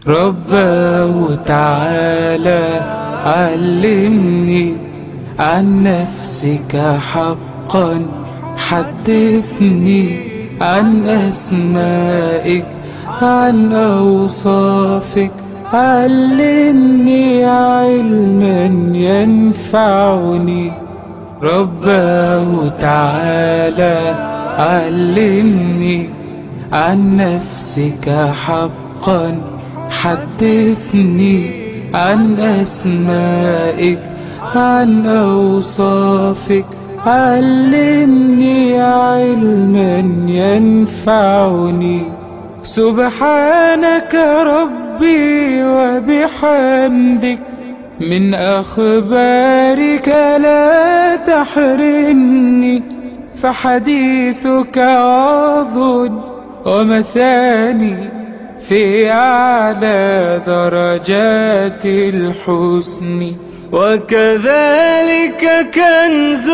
رباه تعالى علمني عن نفسك حقا حدثني عن أسمائك عن أوصافك علمني علما ينفعني رباه تعالى علمني عن نفسك حقا حدثني عن أسمائك عن أوصافك علمني علما ينفعني سبحانك ربي وبحمدك من أخبارك لا تحرمني فحديثك عظ ومثاني في أعلى درجات الحسن وكذلك كنز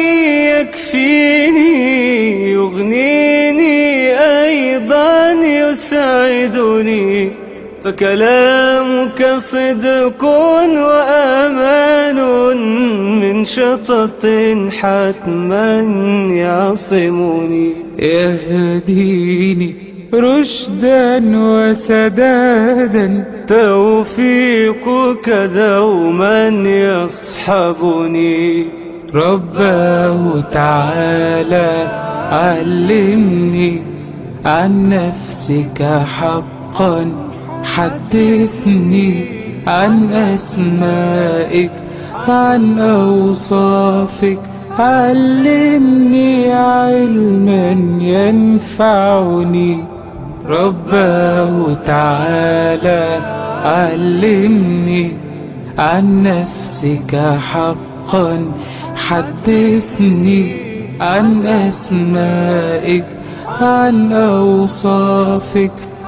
يكفيني يغنيني أيضا يسعدني فكلامك صدق وأمان من شطط حتما يعصمني يهديني رشدا وسدادا توفيقك دوما يصحبني رباه تعالى علمني عن نفسك حقا حدثني عن أسمائك عن أوصافك علمني علما ينفعني رباه تعالى علمني عن نفسك حقا حدثني عن أسمائك عن أوصافك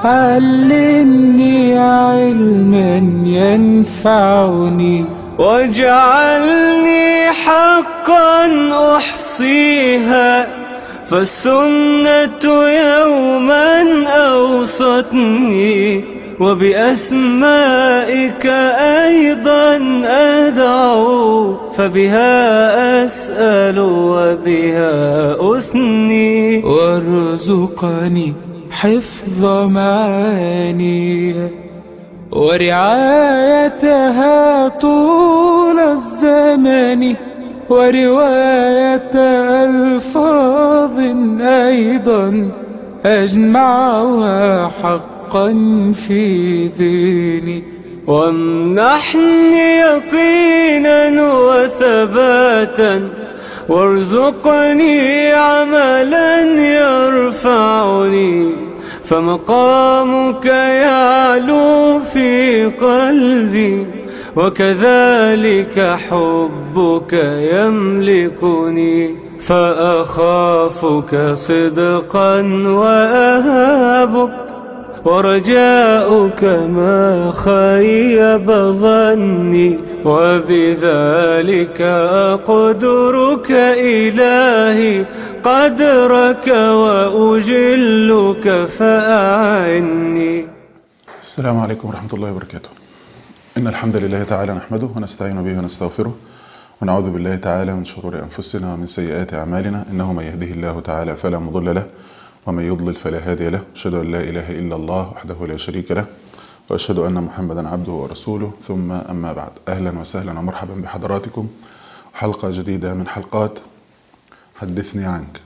علمني علما ينفعني واجعلني حقا أحصيها فالسنة يوما أوصتني وبأسمائك أيضا أدعو فبها أسأل وبها أثني وارزقني حفظ معاني ورعايتها طول الزمن ورواية ألفاظ أيضا أجمعها حقا في ذهني وامنحني يقينا وثباتا وارزقني عملا يرفعني فمقامك يعلو في قلبي وكذلك حبك يملكني فأخافك صدقا وأهابك ورجاؤك ما خيب ظني وبذلك أقدرك إلهي قدرك وأجلك فأعني السلام عليكم ورحمة الله وبركاته إن الحمد لله تعالى نحمده ونستعين به ونستغفره ونعوذ بالله تعالى من شرور أنفسنا ومن سيئات أعمالنا إنه من يهده الله تعالى فلا مضل له ومن يضلل فلا هادي له أشهد أن لا إله إلا الله وحده لا شريك له وأشهد أن محمدا عبده ورسوله ثم أما بعد أهلا وسهلا ومرحبا بحضراتكم حلقة جديدة من حلقات حدثني عنك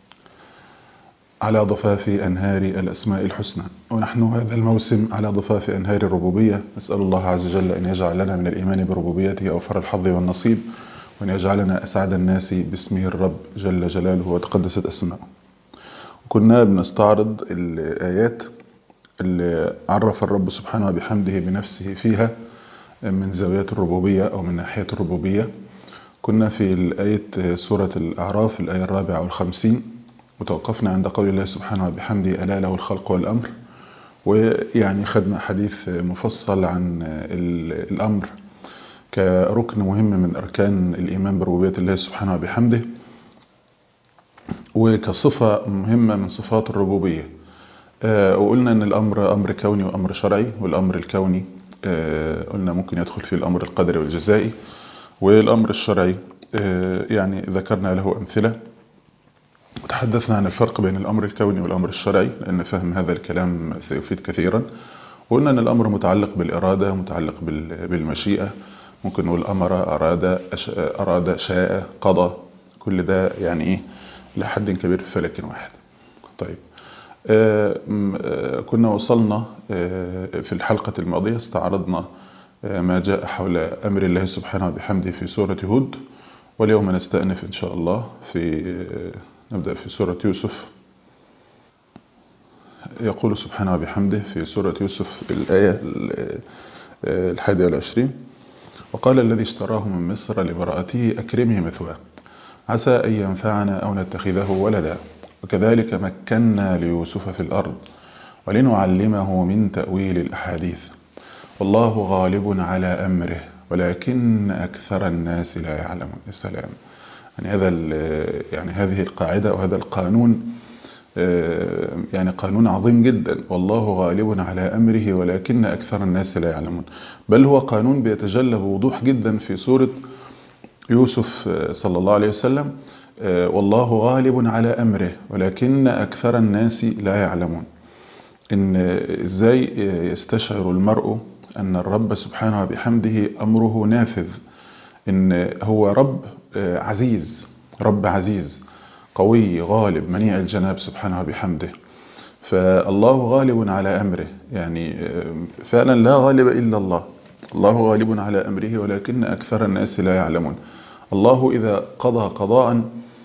على ضفاف أنهار الأسماء الحسنى ونحن هذا الموسم على ضفاف أنهار الربوبية نسأل الله عز وجل أن يجعل لنا من الإيمان بربوبيته أوفر الحظ والنصيب وأن يجعلنا أسعد الناس باسمه الرب جل جلاله وتقدست أسماؤه كنا بنستعرض الآيات اللي عرف الرب سبحانه وبحمده بنفسه فيها من زاويات الربوبية أو من ناحية الربوبية كنا في الآية سورة الأعراف الآية الرابعة والخمسين وتوقفنا عند قول الله سبحانه وبحمده ألا له الخلق والأمر ويعني خدنا حديث مفصل عن الأمر كركن مهم من أركان الإيمان بربوبية الله سبحانه وبحمده وكصفة مهمة من صفات الربوبية آه، وقلنا ان الامر امر كوني وامر شرعي والامر الكوني آه، قلنا ممكن يدخل فيه الامر القدري والجزائي والامر الشرعي آه، يعني ذكرنا له امثله وتحدثنا عن الفرق بين الامر الكوني والامر الشرعي لان فهم هذا الكلام سيفيد كثيرا وقلنا ان الامر متعلق بالاراده متعلق بال- بالمشيئه ممكن نقول امر اراد أش- اراد شاء قضى كل ده يعني ايه لحد كبير في فلك واحد طيب آه، م- آه، كنا وصلنا آه، في الحلقة الماضية استعرضنا آه، ما جاء حول أمر الله سبحانه وبحمده في سورة هود واليوم نستأنف إن شاء الله في آه، نبدأ في سورة يوسف يقول سبحانه وبحمده في سورة يوسف الآية ال- آه، الحادية والعشرين وقال الذي اشتراه من مصر لبراءته أكرمه مثواه عسى أن ينفعنا أو نتخذه ولدا وكذلك مكنا ليوسف في الأرض ولنعلمه من تأويل الأحاديث والله غالب على أمره ولكن أكثر الناس لا يعلمون يا سلام يعني هذا ال- يعني هذه القاعدة وهذا القانون آه، يعني قانون عظيم جدا والله غالب على أمره ولكن أكثر الناس لا يعلمون بل هو قانون بيتجلى بوضوح جدا في سورة يوسف آه، صلى الله عليه وسلم آه، والله غالب على أمره ولكن أكثر الناس لا يعلمون إن إزاي يستشعر المرء أن الرب سبحانه وبحمده أمره نافذ إن هو رب آه، عزيز رب عزيز قوي غالب منيع الجناب سبحانه وبحمده فالله غالب على أمره يعني آه، فعلا لا غالب إلا الله الله غالب على أمره ولكن أكثر الناس لا يعلمون الله إذا قضى قضاء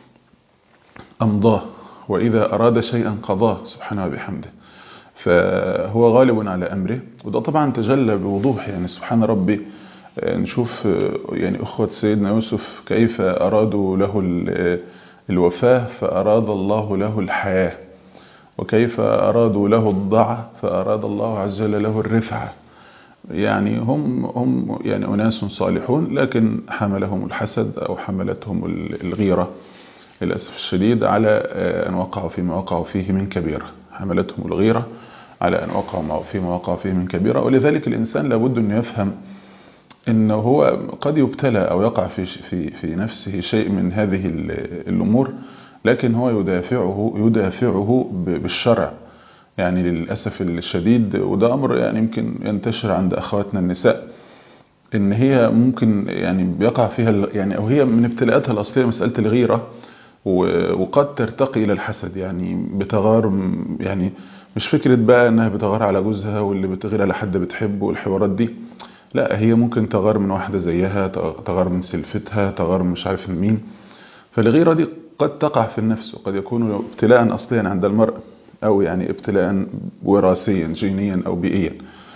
أمضاه وإذا أراد شيئا قضاه سبحانه وبحمده فهو غالب على أمره وده طبعا تجلى بوضوح يعني سبحان ربي آه، نشوف آه، يعني أخوة سيدنا يوسف كيف أرادوا له ال- الوفاة فأراد الله له الحياة وكيف أرادوا له الضعة فأراد الله عز وجل له الرفعة يعني هم هم يعني أناس صالحون لكن حملهم الحسد أو حملتهم ال- الغيرة للأسف الشديد على آه، أن وقعوا فيما وقعوا فيه من كبيرة حملتهم الغيرة على أن وقعوا مع- فيما وقعوا فيه من كبيرة ولذلك الإنسان لابد أن يفهم أنه هو قد يبتلى أو يقع في في في نفسه شيء من هذه ال- الأمور لكن هو يدافعه يدافعه ب- بالشرع يعني للأسف الشديد وده أمر يعني يمكن ينتشر عند أخواتنا النساء ان هي ممكن يعني بيقع فيها ال- يعني او هي من ابتلاءاتها الاصليه مساله الغيره و- وقد ترتقي الى الحسد يعني بتغار م- يعني مش فكره بقى انها بتغار على جوزها واللي بتغير على حد بتحبه والحوارات دي لا هي ممكن تغار من واحده زيها تغ- تغار من سلفتها تغار من مش عارف من مين فالغيره دي قد تقع في النفس وقد يكون ابتلاء اصليا عند المرء او يعني ابتلاء وراثيا جينيا او بيئيا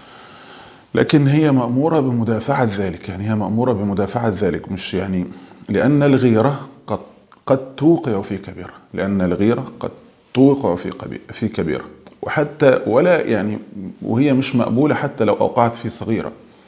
لكن هي مأمورة بمدافعة ذلك يعني هي مأمورة بمدافعة ذلك مش يعني لأن الغيرة قد قد توقع في كبيرة لأن الغيرة قد توقع في قبي- في كبيرة وحتى ولا يعني وهي مش مقبولة حتى لو أوقعت في صغيرة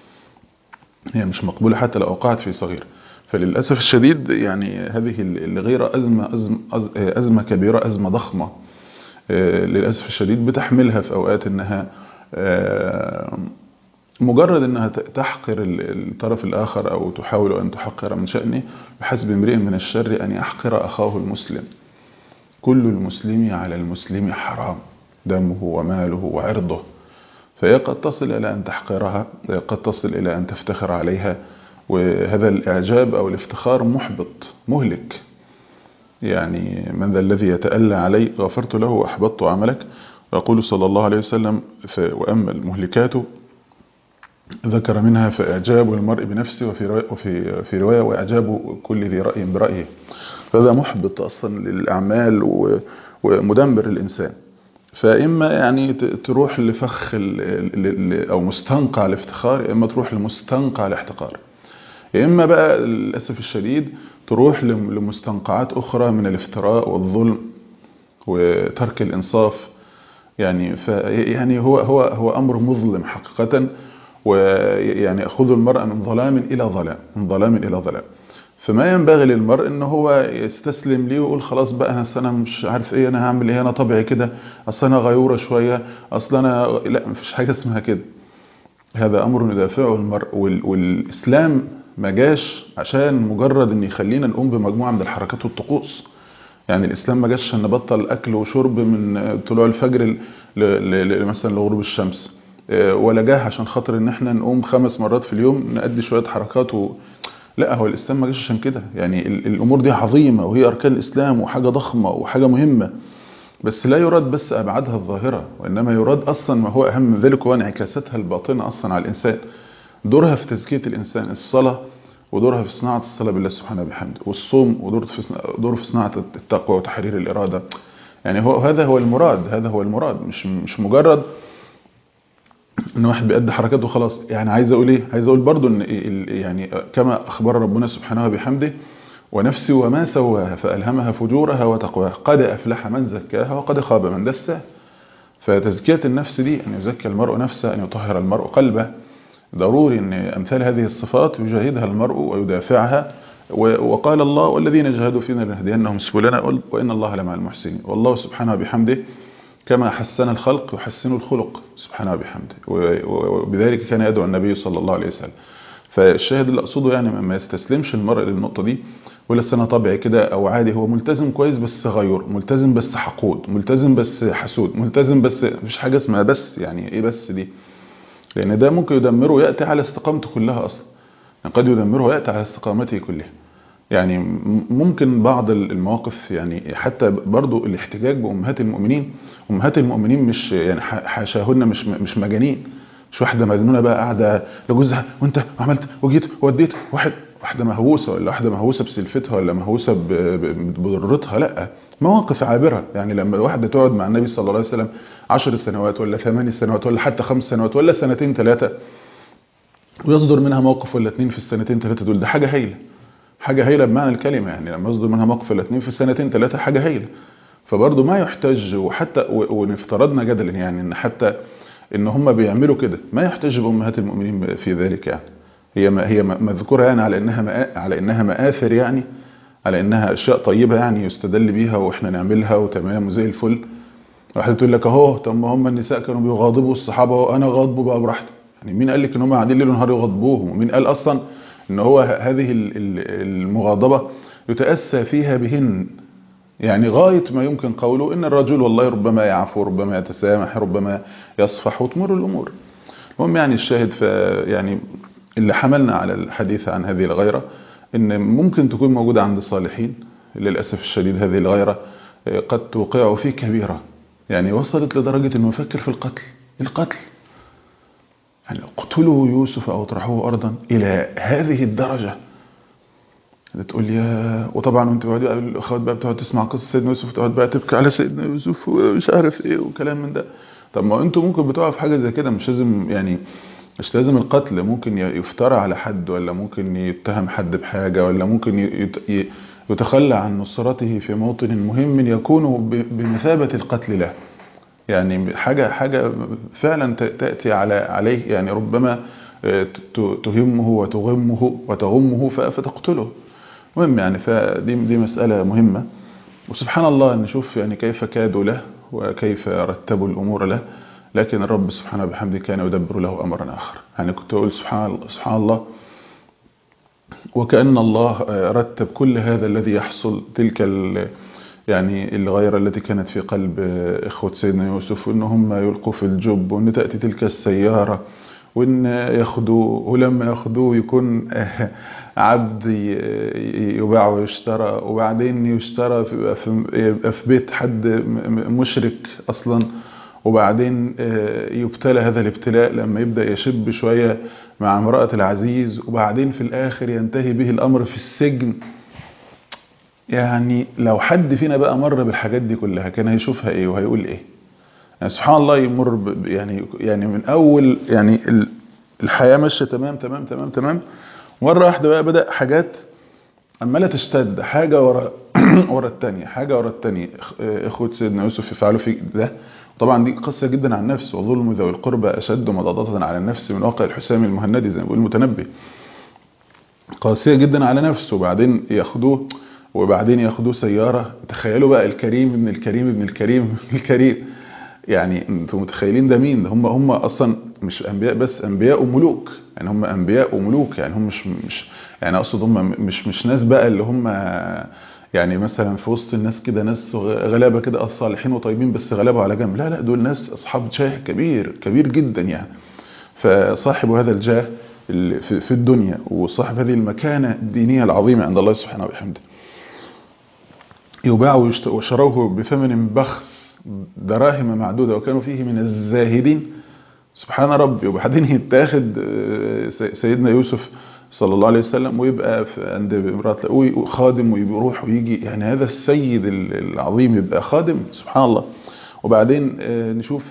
هي مش مقبولة حتى لو أوقعت في صغيرة فللأسف الشديد يعني هذه الغيرة أزمة أزمة, أزمة كبيرة أزمة ضخمة آه، للأسف الشديد بتحملها في أوقات أنها آه، مجرد أنها ت- تحقر ال- الطرف الآخر أو تحاول أن تحقر من شأنه بحسب امرئ من الشر أن يحقر أخاه المسلم كل المسلم على المسلم حرام دمه وماله وعرضه فهي قد تصل إلى أن تحقرها قد تصل إلى أن تفتخر عليها وهذا الإعجاب أو الافتخار محبط مهلك يعني من ذا الذي يتألى علي غفرت له وأحبطت عملك ويقول صلى الله عليه وسلم ف- وأما المهلكات ذكر منها فإعجاب المرء بنفسه وفي رواية, وفي في رواية وإعجاب كل ذي رأي برأيه فهذا محبط أصلا للأعمال و- ومدمر الإنسان فإما يعني ت- تروح لفخ ال- ال- ال- أو مستنقع الافتخار يا إما تروح لمستنقع الاحتقار يا إما بقى للأسف الشديد تروح لم- لمستنقعات أخرى من الافتراء والظلم وترك الإنصاف يعني ف يعني هو هو هو أمر مظلم حقيقة ويعني يأخذ المرأة من ظلام إلى ظلام من ظلام إلى ظلام فما ينبغي للمرء ان هو يستسلم ليه ويقول خلاص بقى انا انا مش عارف ايه انا هعمل ايه انا طبيعي كده اصل انا غيوره شويه اصل انا لا مفيش حاجه اسمها كده هذا امر يدافعه المرء وال... والاسلام ما جاش عشان مجرد ان يخلينا نقوم بمجموعه من الحركات والطقوس يعني الاسلام ما جاش عشان نبطل اكل وشرب من طلوع الفجر ل... ل... ل... مثلا لغروب الشمس ولا جاه عشان خاطر ان احنا نقوم خمس مرات في اليوم نأدي شويه حركات و... لا هو الاسلام ما جاش عشان كده يعني الامور دي عظيمه وهي اركان الاسلام وحاجه ضخمه وحاجه مهمه بس لا يراد بس ابعادها الظاهره وانما يراد اصلا ما هو اهم من ذلك هو انعكاساتها الباطنه اصلا على الانسان دورها في تزكيه الانسان الصلاه ودورها في صناعه الصلاه بالله سبحانه وبحمده والصوم ودور في دور في صناعه التقوى وتحرير الاراده يعني هو هذا هو المراد هذا هو المراد مش مش مجرد ان واحد بيأدي حركات وخلاص يعني عايز اقول ايه عايز اقول برضو ان يعني كما اخبر ربنا سبحانه وبحمده ونفسي وما سواها فألهمها فجورها وتقواها قد أفلح من زكاها وقد خاب من دساها فتزكية النفس دي أن يزكي المرء نفسه أن يطهر المرء قلبه ضروري أن أمثال هذه الصفات يجاهدها المرء ويدافعها وقال الله والذين جاهدوا فينا لنهدينهم سبلنا وإن الله لمع المحسنين والله سبحانه وبحمده كما حسن الخلق يحسن الخلق سبحانه وبحمده وبذلك كان يدعو النبي صلى الله عليه وسلم فالشاهد اللي أقصده يعني ما يستسلمش المرء للنقطة دي ولا انا طبيعي كده او عادي هو ملتزم كويس بس غيور ملتزم بس حقود ملتزم بس حسود ملتزم بس مفيش حاجه اسمها بس يعني ايه بس دي لان ده ممكن يدمره وياتي على استقامته كلها اصلا يعني قد يدمره وياتي على استقامته كلها يعني ممكن بعض المواقف يعني حتى برضو الاحتجاج بامهات المؤمنين امهات المؤمنين مش يعني حاشاهن مش مش مجانين مش واحده مجنونه بقى قاعده لجوزها وانت عملت وجيت وديت واحد واحده مهووسه ولا واحده مهووسه بسلفتها ولا مهووسه بضرتها لا مواقف عابره يعني لما واحده تقعد مع النبي صلى الله عليه وسلم 10 سنوات ولا 8 سنوات ولا حتى 5 سنوات ولا سنتين ثلاثه ويصدر منها موقف ولا اتنين في السنتين ثلاثه دول ده حاجه هايله حاجه هايله بمعنى الكلمه يعني لما يصدر منها موقف ولا اتنين في السنتين ثلاثه حاجه هايله فبرضه ما يحتج وحتى ونفترضنا جدلا يعني ان حتى ان هم بيعملوا كده ما يحتج بامهات المؤمنين في ذلك يعني هي ما هي مذكوره يعني على انها على انها مآثر يعني على انها اشياء طيبه يعني يستدل بيها واحنا نعملها وتمام وزي الفل واحده تقول لك اهو طب ما هم النساء كانوا بيغاضبوا الصحابه وانا غاضبه بقى براحتي يعني مين قال لك ان هم قاعدين ليل ونهار يغاضبوهم ومين قال اصلا ان هو هذه المغاضبه يتاسى فيها بهن يعني غايه ما يمكن قوله ان الرجل والله ربما يعفو ربما يتسامح ربما يصفح وتمر الامور المهم يعني الشاهد ف يعني اللي حملنا على الحديث عن هذه الغيرة ان ممكن تكون موجودة عند الصالحين للأسف الشديد هذه الغيرة قد توقع في كبيرة يعني وصلت لدرجة انه يفكر في القتل القتل يعني اقتلوا يوسف او اطرحوه ارضا الى هذه الدرجة تقول يا وطبعا وانت بقى الاخوات بقى بتقعد تسمع قصه سيدنا يوسف تقعد بقى تبكي على سيدنا يوسف ومش عارف ايه وكلام من ده طب ما انتوا ممكن بتقعوا في حاجه زي كده مش لازم يعني مش لازم القتل ممكن يفترى على حد ولا ممكن يتهم حد بحاجة ولا ممكن يتخلى عن نصرته في موطن مهم يكون بمثابة القتل له يعني حاجة حاجة فعلا تأتي على عليه يعني ربما تهمه وتغمه وتغمه فتقتله مهم يعني فدي دي مسألة مهمة وسبحان الله نشوف يعني كيف كادوا له وكيف رتبوا الأمور له لكن الرب سبحانه وبحمده كان يدبر له أمرا آخر يعني كنت أقول سبحان الله, سبحان الله وكأن الله رتب كل هذا الذي يحصل تلك يعني الغيرة التي كانت في قلب إخوة سيدنا يوسف وإن هم يلقوا في الجب وإن تأتي تلك السيارة وإن ياخدوه ولما ياخدوه يكون عبد يباع ويشترى وبعدين يشترى يبقى في بيت حد مشرك أصلا وبعدين يبتلى هذا الابتلاء لما يبدأ يشب شوية مع امرأة العزيز وبعدين في الآخر ينتهي به الأمر في السجن يعني لو حد فينا بقى مر بالحاجات دي كلها كان هيشوفها ايه وهيقول ايه يعني سبحان الله يمر يعني يعني من اول يعني الحياة ماشية تمام تمام تمام تمام مرة واحدة بقى بدأ حاجات عمالة تشتد حاجة ورا ورا الثانية حاجة ورا الثانية اخوة سيدنا يوسف يفعلوا في ده طبعا دي قصة جدا عن النفس وظلم ذوي القربى أشد مضاضة على النفس من واقع الحسام المهندي زي ما بيقول المتنبي قاسية جدا على نفسه وبعدين ياخدوه وبعدين ياخدوه سيارة تخيلوا بقى الكريم ابن الكريم ابن الكريم ابن الكريم يعني انتم متخيلين ده مين ده هم هم اصلا مش انبياء بس انبياء وملوك يعني هم انبياء وملوك يعني هم مش مش يعني اقصد هم مش مش ناس بقى اللي هم يعني مثلا في وسط الناس كده ناس غلابه كده صالحين وطيبين بس غلابه على جنب لا لا دول ناس اصحاب جاه كبير كبير جدا يعني فصاحب هذا الجاه في الدنيا وصاحب هذه المكانه الدينيه العظيمه عند الله سبحانه وبحمده يباع وشروه بثمن بخس دراهم معدودة وكانوا فيه من الزاهدين سبحان ربي وبعدين يتاخد سيدنا يوسف صلى الله عليه وسلم ويبقى عند امرأة خادم ويروح ويجي يعني هذا السيد العظيم يبقى خادم سبحان الله وبعدين نشوف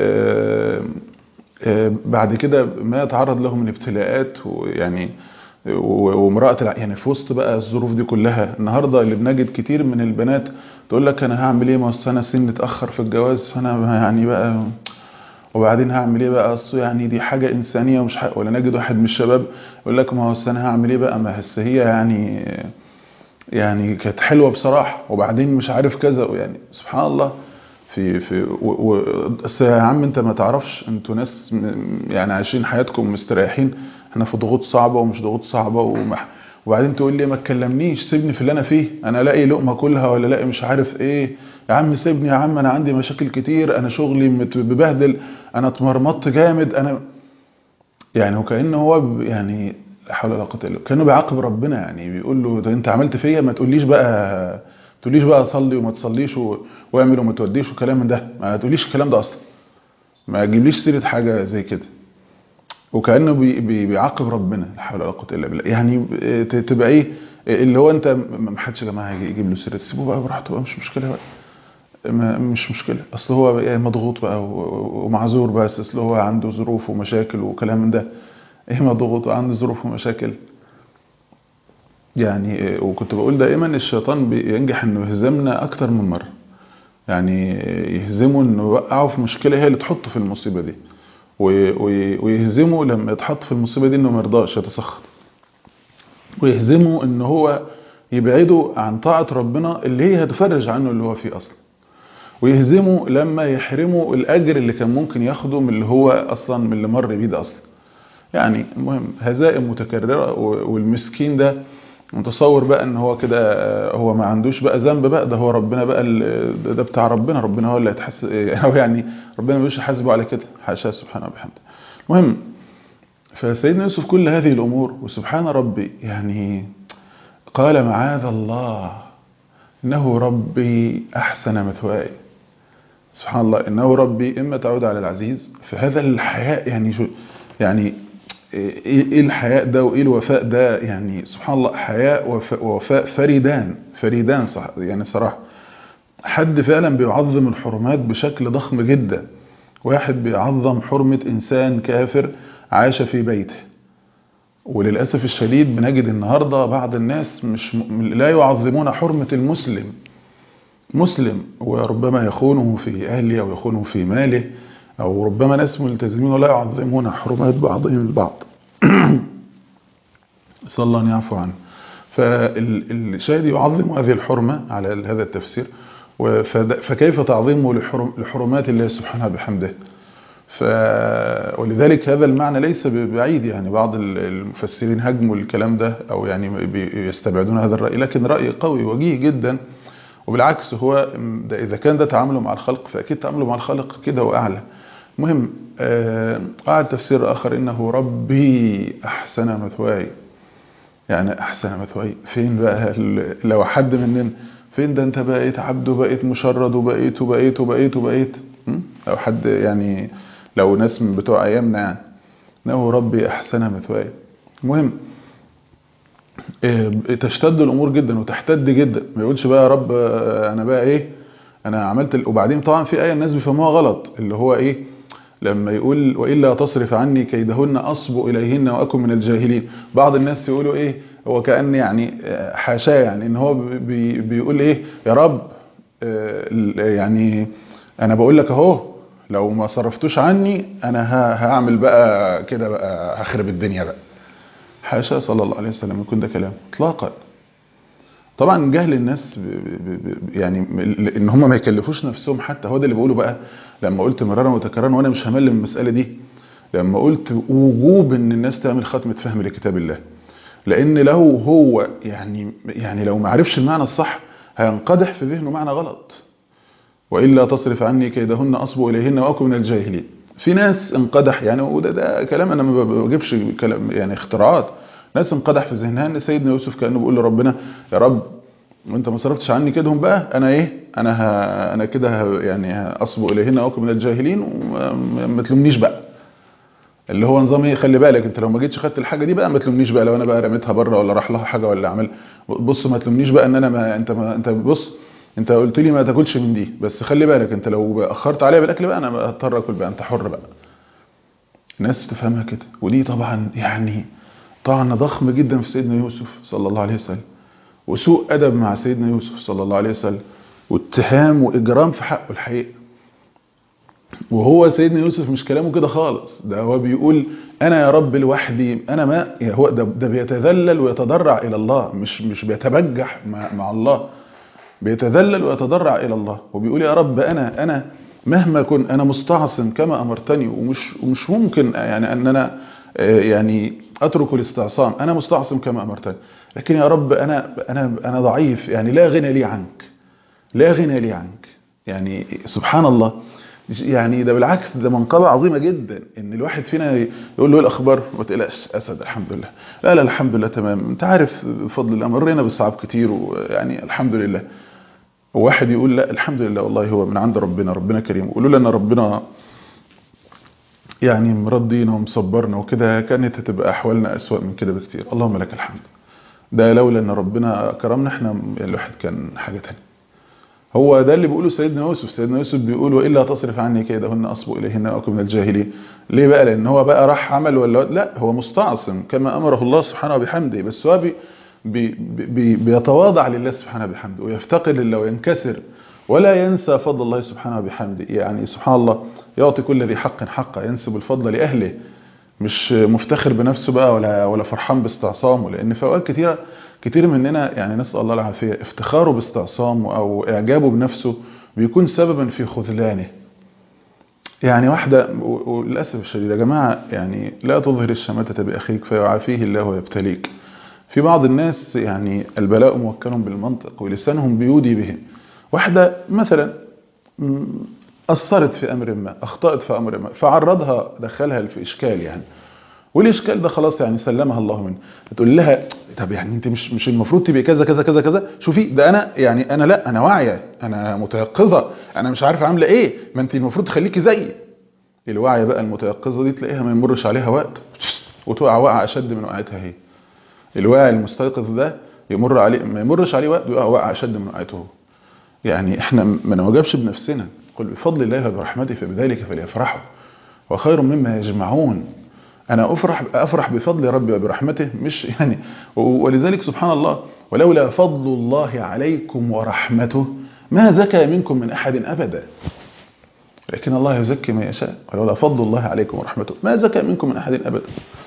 بعد كده ما يتعرض له من ابتلاءات ويعني وامرأة يعني في وسط بقى الظروف دي كلها النهاردة اللي بنجد كتير من البنات تقول لك انا هعمل ايه ما انا سن اتأخر في الجواز فانا يعني بقى وبعدين هعمل ايه بقى اصل يعني دي حاجة انسانية ومش حق ولا نجد واحد من الشباب يقول لك ما هو انا هعمل ايه بقى ما هس هي يعني يعني كانت حلوة بصراحة وبعدين مش عارف كذا يعني سبحان الله في في و و يا عم انت ما تعرفش انتوا ناس يعني عايشين حياتكم مستريحين احنا في ضغوط صعبة ومش ضغوط صعبة ومح وبعدين تقول لي ما تكلمنيش سيبني في اللي انا فيه انا الاقي لقمة كلها ولا الاقي مش عارف ايه يا عم سيبني يا عم انا عندي مشاكل كتير انا شغلي مبهدل انا اتمرمطت جامد انا يعني وكأن هو يعني لا حول ولا قوه الا بالله كانه بيعاقب ربنا يعني بيقول له ده انت عملت فيا ما تقوليش بقى ما تقوليش بقى صلي وما تصليش واعمل وما توديش وكلام من ده ما تقوليش الكلام ده اصلا ما تجيبليش سيره حاجه زي كده وكانه بي بي بيعاقب ربنا لا حول ولا قوه الا بالله يعني تبقى ايه اللي هو انت ما حدش يا جماعه يجيب له سيره سيبه بقى براحته بقى مش مشكله بقى ما مش مشكله اصل هو يعني مضغوط بقى ومعذور بس اصل هو عنده ظروف ومشاكل وكلام من ده ايه مضغوط وعنده ظروف ومشاكل يعني وكنت بقول دائما الشيطان بينجح انه يهزمنا اكتر من مره يعني يهزمه انه يوقعه في مشكله هي اللي تحطه في المصيبه دي ويهزمه لما يتحط في المصيبه دي انه ما يرضاش يتسخط ويهزمه ان هو يبعده عن طاعه ربنا اللي هي هتفرج عنه اللي هو فيه اصلا ويهزمه لما يحرمه الاجر اللي كان ممكن ياخده من اللي هو اصلا من اللي مر بيه ده اصلا يعني المهم هزائم متكرره والمسكين ده متصور بقى ان هو كده هو ما عندوش بقى ذنب بقى ده هو ربنا بقى ده بتاع ربنا ربنا هو اللي هيتحاسب او يعني ربنا مش هيحاسبه على كده حاشاه سبحانه وبحمده المهم فسيدنا يوسف كل هذه الامور وسبحان ربي يعني قال معاذ الله انه ربي احسن مثواي سبحان الله انه ربي اما تعود على العزيز فهذا الحياء يعني شو يعني ايه الحياء ده وايه الوفاء ده يعني سبحان الله حياء ووفاء فريدان فريدان صح يعني صراحه حد فعلا بيعظم الحرمات بشكل ضخم جدا واحد بيعظم حرمة انسان كافر عاش في بيته وللأسف الشديد بنجد النهاردة بعض الناس مش م... لا يعظمون حرمة المسلم مسلم وربما يخونه في أهله أو يخونه في ماله أو ربما ناس ملتزمين ولا يعظمون حرمات بعضهم البعض صلى الله أن يعفو عنه فالشاهد يعظم هذه الحرمة على هذا التفسير فكيف تعظيمه لحرمات الله سبحانه بحمده ف... ولذلك هذا المعنى ليس بعيد يعني بعض المفسرين هجموا الكلام ده أو يعني يستبعدون هذا الرأي لكن رأي قوي وجيه جدا وبالعكس هو ده إذا كان ده تعامله مع الخلق فأكيد تعامله مع الخلق كده وأعلى مهم قال تفسير آخر إنه ربي أحسن مثواي يعني أحسن مثواي فين بقى لو حد مننا فين ده أنت بقيت عبد وبقيت مشرد وبقيت وبقيت وبقيت وبقيت لو حد يعني لو ناس من بتوع أيامنا يعني إنه ربي أحسن مثواي مهم تشتد الامور جدا وتحتد جدا ما يقولش بقى يا رب انا بقى ايه انا عملت ال... وبعدين طبعا في ايه الناس بيفهموها غلط اللي هو ايه لما يقول والا تصرف عني كيدهن اصب اليهن واكن من الجاهلين بعض الناس يقولوا ايه هو كان يعني حاشاه يعني ان هو بي... بيقول ايه يا رب يعني انا بقول لك اهو لو ما صرفتوش عني انا هعمل بقى كده بقى هخرب الدنيا بقى حاشا صلى الله عليه وسلم يكون ده كلام اطلاقا طبعا جهل الناس ب ب ب يعني ان هم ما يكلفوش نفسهم حتى هو ده اللي بقوله بقى لما قلت مرارا وتكرارا وانا مش همل من المساله دي لما قلت وجوب ان الناس تعمل ختمه فهم لكتاب الله لان لو هو يعني يعني لو ما عرفش المعنى الصح هينقدح في ذهنه معنى غلط والا تصرف عني كيدهن اصب اليهن واكن من الجاهلين في ناس انقدح يعني وده ده كلام انا ما بجيبش كلام يعني اختراعات ناس انقدح في ذهنها ان سيدنا يوسف كانه بيقول لربنا يا رب وانت ما صرفتش عني كدهم بقى انا ايه انا ها انا كده ها يعني اصب اليهن واكن من الجاهلين وما تلومنيش بقى اللي هو نظام ايه خلي بالك انت لو ما جيتش خدت الحاجه دي بقى ما تلومنيش بقى لو انا بقى رميتها بره ولا راح لها حاجه ولا عمل بص ما تلومنيش بقى ان انا ما انت ما انت بص انت قلت لي ما تاكلش من دي بس خلي بالك انت لو اخرت عليا بالاكل بقى انا هضطر اكل بقى انت حر بقى الناس بتفهمها كده ودي طبعا يعني طعن ضخم جدا في سيدنا يوسف صلى الله عليه وسلم وسوء ادب مع سيدنا يوسف صلى الله عليه وسلم واتهام واجرام في حقه الحقيقه وهو سيدنا يوسف مش كلامه كده خالص ده هو بيقول انا يا رب لوحدي انا ما هو ده, ده بيتذلل ويتضرع الى الله مش مش بيتبجح مع, مع الله بيتذلل ويتضرع الى الله وبيقول يا رب انا انا مهما كن انا مستعصم كما امرتني ومش ومش ممكن يعني ان انا يعني اترك الاستعصام انا مستعصم كما امرتني لكن يا رب انا انا انا ضعيف يعني لا غنى لي عنك لا غنى لي عنك يعني سبحان الله يعني ده بالعكس ده منقبة عظيمة جدا ان الواحد فينا يقول له ايه الاخبار ما تقلقش اسد الحمد لله لا لا الحمد لله تمام انت عارف بفضل الله مرينا بصعاب كتير ويعني الحمد لله وواحد يقول لا الحمد لله والله هو من عند ربنا ربنا كريم وقولوا لنا ربنا يعني مرضينا ومصبرنا وكده كانت هتبقى احوالنا اسوأ من كده بكتير اللهم لك الحمد ده لولا ان ربنا كرمنا احنا الواحد كان حاجة تانية هو ده اللي بيقوله سيدنا يوسف سيدنا يوسف بيقول والا تصرف عني كيدهن اصب اليهن واكن من الجاهلين ليه بقى لان هو بقى راح عمل ولا لا هو مستعصم كما امره الله سبحانه وبحمده بس هو بي بي بي بيتواضع لله سبحانه وبحمده ويفتقر لله وينكسر ولا ينسى فضل الله سبحانه وبحمده يعني سبحان الله يعطي كل ذي حق حقه ينسب الفضل لاهله مش مفتخر بنفسه بقى ولا ولا فرحان باستعصامه لان في اوقات كتيره كتير مننا يعني نسأل الله العافية افتخاره باستعصامه أو إعجابه بنفسه بيكون سببا في خذلانه يعني واحدة وللأسف الشديد يا جماعة يعني لا تظهر الشماتة بأخيك فيعافيه الله ويبتليك في بعض الناس يعني البلاء موكل بالمنطق ولسانهم بيودي به واحدة مثلا أثرت في أمر ما أخطأت في أمر ما فعرضها دخلها في إشكال يعني والاشكال ده خلاص يعني سلمها الله منه تقول لها طب يعني انت مش مش المفروض تبقي كذا كذا كذا كذا شوفي ده انا يعني انا لا انا واعيه انا متيقظه انا مش عارفه عامله ايه ما انت المفروض تخليكي زيي الوعي بقى المتيقظه دي تلاقيها ما يمرش عليها وقت وتقع وقع اشد من وقعتها هي الواعي المستيقظ ده يمر عليه ما يمرش عليه وقت ويقع وقع اشد من وقعته يعني احنا ما نعجبش بنفسنا قل بفضل الله وبرحمته فبذلك فليفرحوا وخير مما يجمعون انا افرح افرح بفضل ربي وبرحمته مش يعني ولذلك سبحان الله ولولا فضل الله عليكم ورحمته ما زكى منكم من احد ابدا لكن الله يزكي من يشاء ولولا فضل الله عليكم ورحمته ما زكى منكم من احد ابدا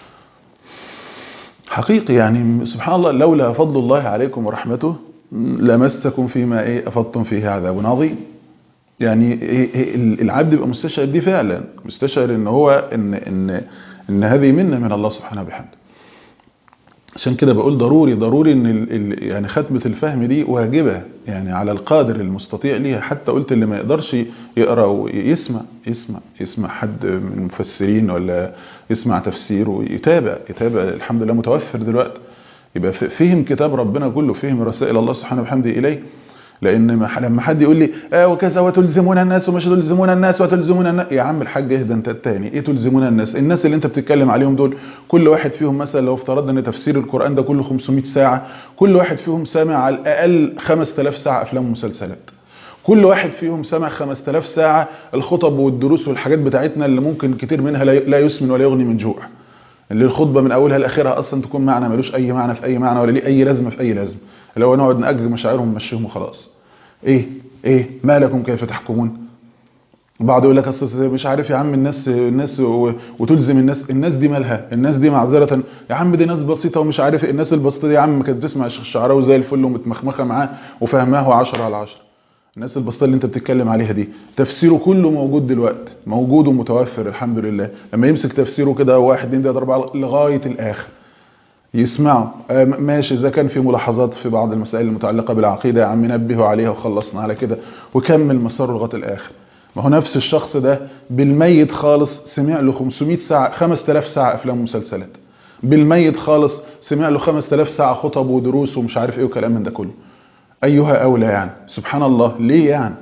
حقيقي يعني سبحان الله لولا فضل الله عليكم ورحمته لمسكم فيما ايه افضتم فيه عذاب عظيم يعني العبد يبقى مستشعر دي فعلا مستشعر ان هو ان ان ان هذه منه من الله سبحانه وبحمده عشان كده بقول ضروري ضروري ان ال ال يعني ختمه الفهم دي واجبه يعني على القادر المستطيع ليها حتى قلت اللي ما يقدرش يقرا ويسمع يسمع يسمع حد من المفسرين ولا يسمع تفسير ويتابع يتابع الحمد لله متوفر دلوقتي يبقى فهم كتاب ربنا كله فهم رسائل الله سبحانه وبحمده اليه لان لما حد يقول لي اه وكذا وتلزمون الناس ومش تلزمون الناس وتلزمون الناس يا عم الحاج اهدى انت التاني ايه تلزمون الناس الناس اللي انت بتتكلم عليهم دول كل واحد فيهم مثلا لو افترضنا ان تفسير القران ده كله 500 ساعه كل واحد فيهم سامع على الاقل 5000 ساعه افلام ومسلسلات كل واحد فيهم سمع 5000 ساعه الخطب والدروس والحاجات بتاعتنا اللي ممكن كتير منها لا يسمن ولا يغني من جوع اللي الخطبه من اولها لاخرها اصلا تكون معنى ملوش اي معنى في اي معنى ولا ليه اي لازمه في اي لازمه اللي هو نقعد نأجج مشاعرهم ونمشيهم وخلاص ايه ايه ما لكم كيف تحكمون بعض يقول لك اصل مش عارف يا عم الناس الناس و- وتلزم الناس الناس دي مالها الناس دي معذره يا عم دي ناس بسيطه ومش عارف إيه. الناس البسيطه دي يا عم كانت بتسمع الشيخ الشعراوي زي الفل ومتمخمخه معاه وفاهماه 10 على 10 الناس البسيطه اللي انت بتتكلم عليها دي تفسيره كله موجود دلوقتي موجود ومتوفر الحمد لله لما يمسك تفسيره كده واحد اتنين تلاته اربعه لغايه الاخر يسمعوا آه، م- ماشي اذا كان في ملاحظات في بعض المسائل المتعلقه بالعقيده يا عم نبهوا عليها وخلصنا على كده وكمل مساره لغايه الاخر ما هو نفس الشخص ده بالميت خالص سمع له 500 ساعه 5000 ساعه افلام ومسلسلات بالميت خالص سمع له 5000 ساعه خطب ودروس ومش عارف ايه وكلام من ده كله ايها اولى يعني سبحان الله ليه يعني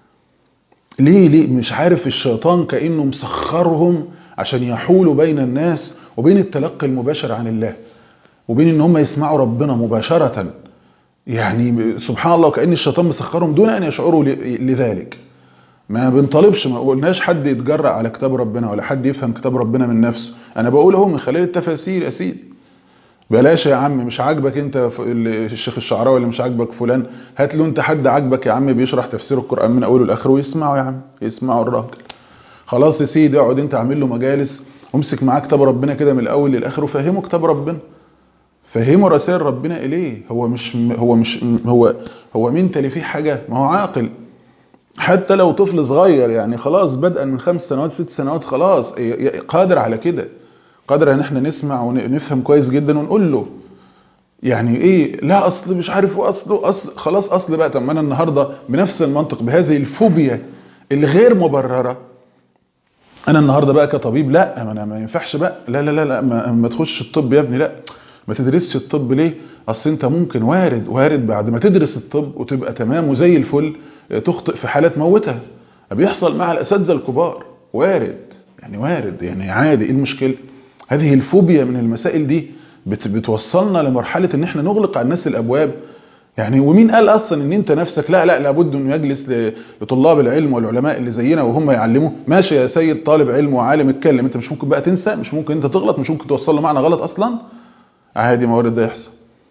ليه ليه مش عارف الشيطان كانه مسخرهم عشان يحولوا بين الناس وبين التلقي المباشر عن الله وبين ان هم يسمعوا ربنا مباشرة يعني سبحان الله كأن الشيطان مسخرهم دون ان يشعروا ل- لذلك ما بنطالبش ما قلناش حد يتجرأ على كتاب ربنا ولا حد يفهم كتاب ربنا من نفسه انا بقول اهو من خلال التفاسير يا سيدي بلاش يا عم مش عاجبك انت ف- ال- الشيخ الشعراوي ولا مش عاجبك فلان هات له انت حد عاجبك يا عم بيشرح تفسير القرآن من اوله لاخره ويسمعه يا عم يسمعه الراجل خلاص يا سيدي اقعد انت اعمل له مجالس وامسك معاه كتاب ربنا كده من الاول للاخر وفهمه كتاب ربنا فهموا رسائل ربنا اليه هو مش هو مش هو هو مين تلي فيه حاجه ما هو عاقل حتى لو طفل صغير يعني خلاص بدءا من خمس سنوات ست سنوات خلاص ي- ي- قادر على كده قادر ان احنا نسمع ونفهم كويس جدا ونقول له يعني ايه لا اصل مش عارف واصله اصل خلاص اصل بقى طب ما انا النهارده بنفس المنطق بهذه الفوبيا الغير مبرره انا النهارده بقى كطبيب لا ما انا ما ينفعش بقى لا لا لا لا ما, ما تخش الطب يا ابني لا ما تدرسش الطب ليه اصل انت ممكن وارد وارد بعد ما تدرس الطب وتبقى تمام وزي الفل تخطئ في حالات موتها بيحصل مع الاساتذه الكبار وارد يعني وارد يعني عادي ايه المشكله هذه الفوبيا من المسائل دي بت بتوصلنا لمرحله ان احنا نغلق على الناس الابواب يعني ومين قال اصلا ان انت نفسك لا لا لابد انه يجلس ل- لطلاب العلم والعلماء اللي زينا وهم يعلموه ماشي يا سيد طالب علم وعالم اتكلم انت مش ممكن بقى تنسى مش ممكن انت تغلط مش ممكن توصل له معنى غلط اصلا عادي ما وارد ده يحصل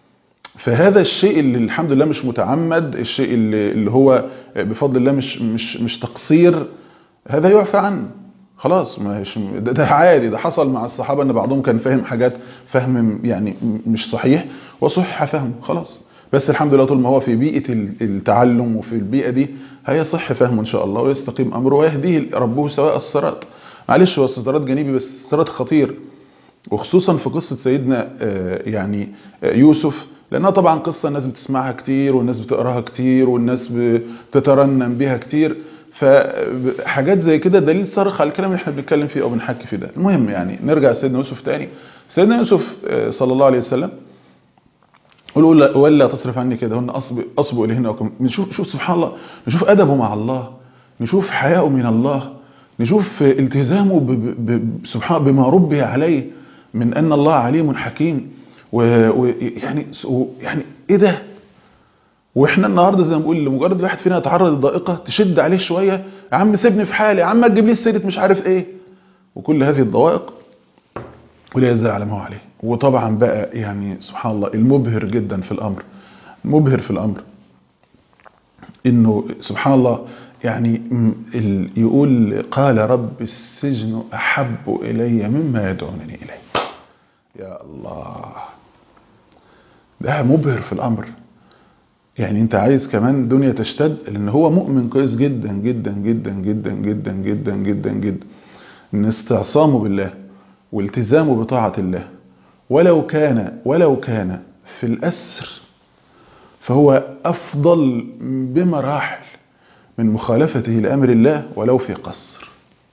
فهذا الشيء اللي الحمد لله مش متعمد الشيء اللي, اللي هو بفضل الله مش مش مش تقصير هذا يعفى عنه خلاص مش ده, ده عادي ده حصل مع الصحابه ان بعضهم كان فاهم حاجات فهم يعني مش صحيح وصحح فهمه خلاص بس الحمد لله طول ما هو في بيئه التعلم وفي البيئه دي هيصح فهمه ان شاء الله ويستقيم امره ويهديه ربه سواء الصراط معلش هو الصراط جانبي بس الصراط خطير وخصوصا في قصة سيدنا يعني يوسف لأنها طبعا قصة الناس بتسمعها كتير والناس بتقراها كتير والناس بتترنم بها كتير فحاجات زي كده دليل صارخ على الكلام اللي احنا بنتكلم فيه او بنحكي فيه ده المهم يعني نرجع لسيدنا يوسف تاني سيدنا يوسف صلى الله عليه وسلم قول ولا تصرف عني كده هن أصب أصبوا إليهن وكم نشوف شوف سبحان الله نشوف أدبه مع الله نشوف حياءه من الله نشوف التزامه ب ب سبحان بما ربي عليه من أن الله عليم حكيم ويعني يعني إيه ده واحنا النهارده زي ما بنقول لمجرد الواحد فينا يتعرض لضائقه تشد عليه شويه يا عم سيبني في حالي يا عم ما تجيب لي سيره مش عارف ايه وكل هذه الضوائق ولا يزال على ما هو عليه وطبعا بقى يعني سبحان الله المبهر جدا في الامر مبهر في الامر انه سبحان الله يعني يقول قال رب السجن احب الي مما يدعونني اليه يا الله ده مبهر في الامر يعني انت عايز كمان دنيا تشتد لان هو مؤمن كويس جدا جدا جدا جدا جدا جدا جدا جدا ان استعصامه بالله والتزامه بطاعة الله ولو كان ولو كان في الأسر فهو أفضل بمراحل من مخالفته لأمر الله ولو في قصر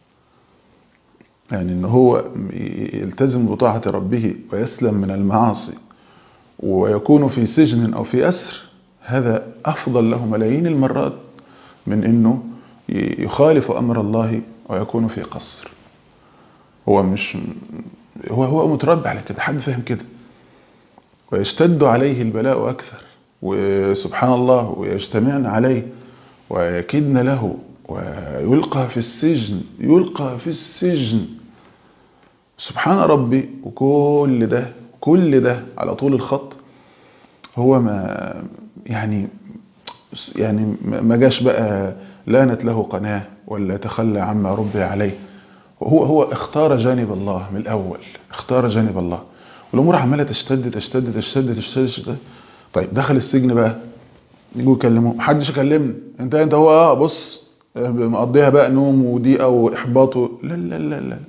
يعني ان هو يلتزم بطاعة ربه ويسلم من المعاصي ويكون في سجن أو في أسر هذا أفضل له ملايين المرات من أنه يخالف أمر الله ويكون في قصر هو مش هو هو متربي على كده حد فاهم كده ويشتد عليه البلاء أكثر وسبحان الله ويجتمعن عليه ويكدن له ويلقى في السجن يلقى في السجن سبحان ربي وكل ده كل ده على طول الخط هو ما يعني يعني ما جاش بقى لانت له قناة ولا تخلى عما ربي عليه هو هو اختار جانب الله من الأول اختار جانب الله والأمور عمالة تشتد تشتد تشتد تشتد, تشتد. طيب دخل السجن بقى يجوا يكلموه محدش كلمني انت انت هو اه بص مقضيها بقى نوم وضيقه واحباط و... لا لا لا لا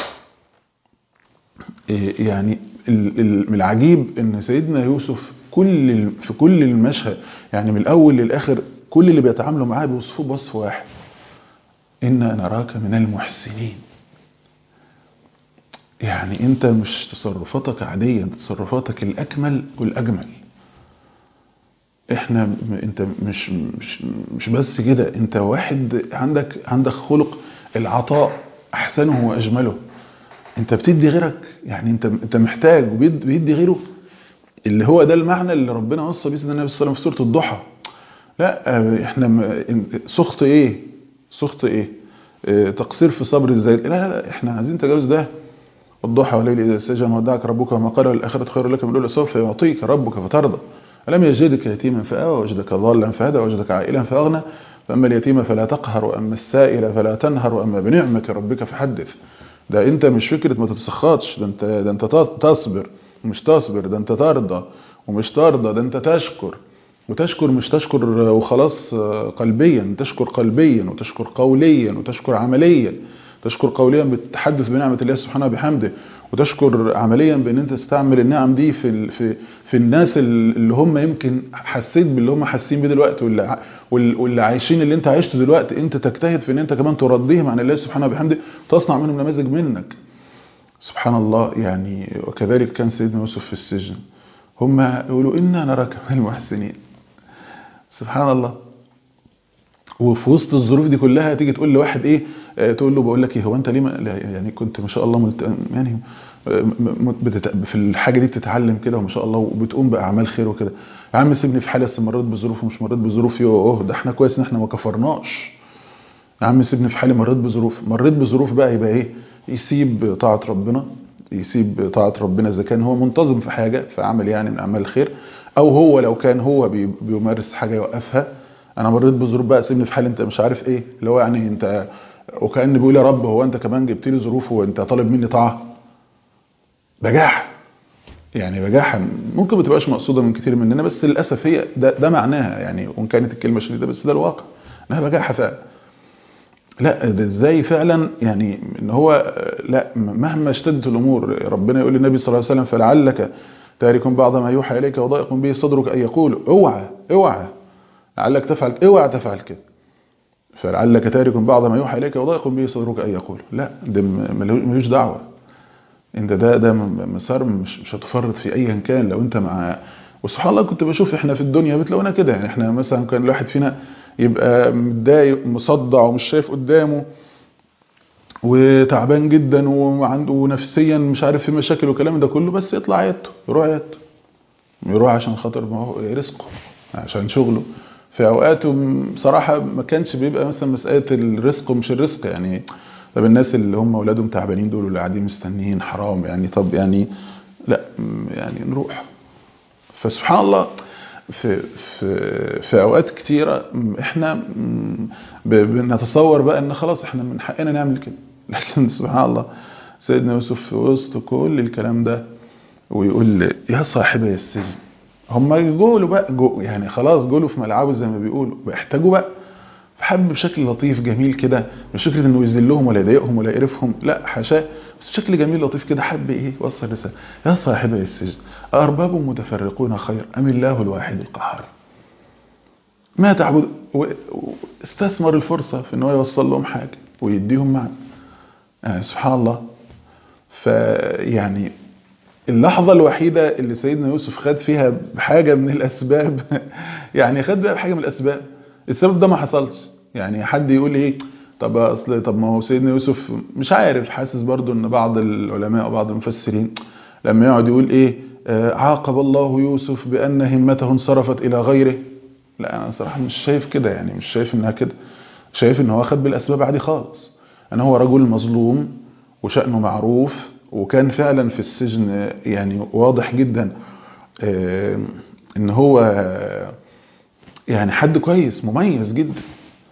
إيه يعني من العجيب ان سيدنا يوسف كل في كل المشهد يعني من الاول للاخر كل اللي بيتعاملوا معاه بيوصفوه بوصف واحد انا نراك من المحسنين يعني انت مش تصرفاتك عاديه انت تصرفاتك الاكمل والاجمل احنا انت مش مش مش بس كده انت واحد عندك عندك خلق العطاء احسنه واجمله انت بتدي غيرك يعني انت انت محتاج وبيدي غيره اللي هو ده المعنى اللي ربنا وصى بيه سيدنا النبي صلى الله عليه وسلم في سوره الضحى لا احنا سخط ايه سخط ايه اه تقصير في صبر الزايد لا لا لا احنا عايزين تجاوز ده والضحى والليل اذا سجن ودعك ربك وما قال الاخره خير لك من الاولى سوف يعطيك ربك فترضى ألم يجدك يتيما فآوى وجدك ضالا فهدى وجدك عائلا فأغنى فأما اليتيم فلا تقهر وأما السائل فلا تنهر وأما بنعمة ربك فحدث ده أنت مش فكرة ما تتسخطش ده أنت, ده أنت تصبر ومش تصبر ده أنت ترضى ومش ترضى ده أنت تشكر وتشكر مش تشكر وخلاص قلبيا تشكر قلبيا وتشكر قوليا وتشكر عمليا تشكر قوليا بالتحدث بنعمة الله سبحانه وبحمده وتشكر عمليا بان انت تستعمل النعم دي في في في الناس اللي هم يمكن حسيت باللي هم حاسين بيه دلوقتي واللي واللي عايشين اللي انت عايشته دلوقتي انت تجتهد في ان انت كمان ترضيهم عن الله سبحانه وبحمده تصنع منهم نماذج منك سبحان الله يعني وكذلك كان سيدنا يوسف في السجن هم يقولوا انا نراك من المحسنين سبحان الله وفي وسط الظروف دي كلها تيجي تقول لواحد ايه تقول له بقول لك ايه هو انت ليه يعني كنت ما شاء الله ملت... يعني بتت... في الحاجه دي بتتعلم كده وما شاء الله وبتقوم باعمال خير وكده يا عم سيبني في حالي اصل مريت بظروف ومش مريت بظروف يوه ده احنا كويس ان احنا ما كفرناش يا عم سيبني في حالي مريت بظروف مريت بظروف بقى يبقى ايه يسيب طاعه ربنا يسيب طاعه ربنا اذا كان هو منتظم في حاجه في عمل يعني من اعمال الخير او هو لو كان هو بي... بيمارس حاجه يوقفها انا مريت بظروف بقى سيبني في حالي انت مش عارف ايه اللي هو يعني انت وكأن بيقول يا رب هو انت كمان جبت لي ظروف وانت طالب مني طاعه بجاحه يعني بجاحه ممكن ما تبقاش مقصوده من كتير مننا بس للاسف هي ده, ده معناها يعني وان كانت الكلمه شديده بس ده الواقع انها بجاحه فعلا لا ده ازاي فعلا يعني ان هو لا مهما اشتدت الامور ربنا يقول للنبي صلى الله عليه وسلم فلعلك تارك بعض ما يوحى اليك وضائق به صدرك ان يقول اوعى اوعى لعلك تفعل اوعى تفعل كده فلعلك تارك بعض ما يوحى اليك وضائق به صدرك ان يقول لا ده ملوش دعوه انت ده ده مسار مش مش هتفرط في ايا كان لو انت مع وسبحان الله كنت بشوف احنا في الدنيا بتلاقونا كده يعني احنا مثلا كان الواحد فينا يبقى متضايق مصدع ومش شايف قدامه وتعبان جدا وعنده نفسيا مش عارف في مشاكل والكلام ده كله بس يطلع عيادته يروح عيادته يروح عشان خاطر ما هو رزقه عشان شغله في اوقات بصراحه ما كانش بيبقى مثلا مساله الرزق ومش الرزق يعني طب الناس اللي هم اولادهم تعبانين دول واللي قاعدين مستنيين حرام يعني طب يعني لا يعني نروح فسبحان الله في في في اوقات كتيره احنا بنتصور بقى ان خلاص احنا من حقنا نعمل كده لكن سبحان الله سيدنا يوسف في وسط كل الكلام ده ويقول يا صاحبي السجن هم جولوا بقى جو يعني خلاص جولوا في ملعبه زي ما بيقولوا بيحتاجوا بقى فحب بشكل لطيف جميل كده مش فكره انه يذلهم ولا يضايقهم ولا يقرفهم لا حاشاه بس بشكل جميل لطيف كده حب ايه وصل رساله يا صاحبي السجن ارباب متفرقون خير ام الله الواحد القهار ما تعبد استثمر الفرصه في ان هو يوصل لهم حاجه ويديهم معنى آه سبحان الله فيعني اللحظة الوحيدة اللي سيدنا يوسف خد فيها بحاجة من الأسباب يعني خد بقى بحاجة من الأسباب السبب ده ما حصلش يعني حد يقول ايه طب اصل طب ما هو سيدنا يوسف مش عارف حاسس برضو ان بعض العلماء وبعض المفسرين لما يقعد يقول ايه آه عاقب الله يوسف بان همته انصرفت الى غيره لا انا صراحة مش شايف كده يعني مش شايف انها كده شايف ان هو خد بالاسباب عادي خالص ان هو رجل مظلوم وشأنه معروف وكان فعلا في السجن يعني واضح جدا آه ان هو يعني حد كويس مميز جدا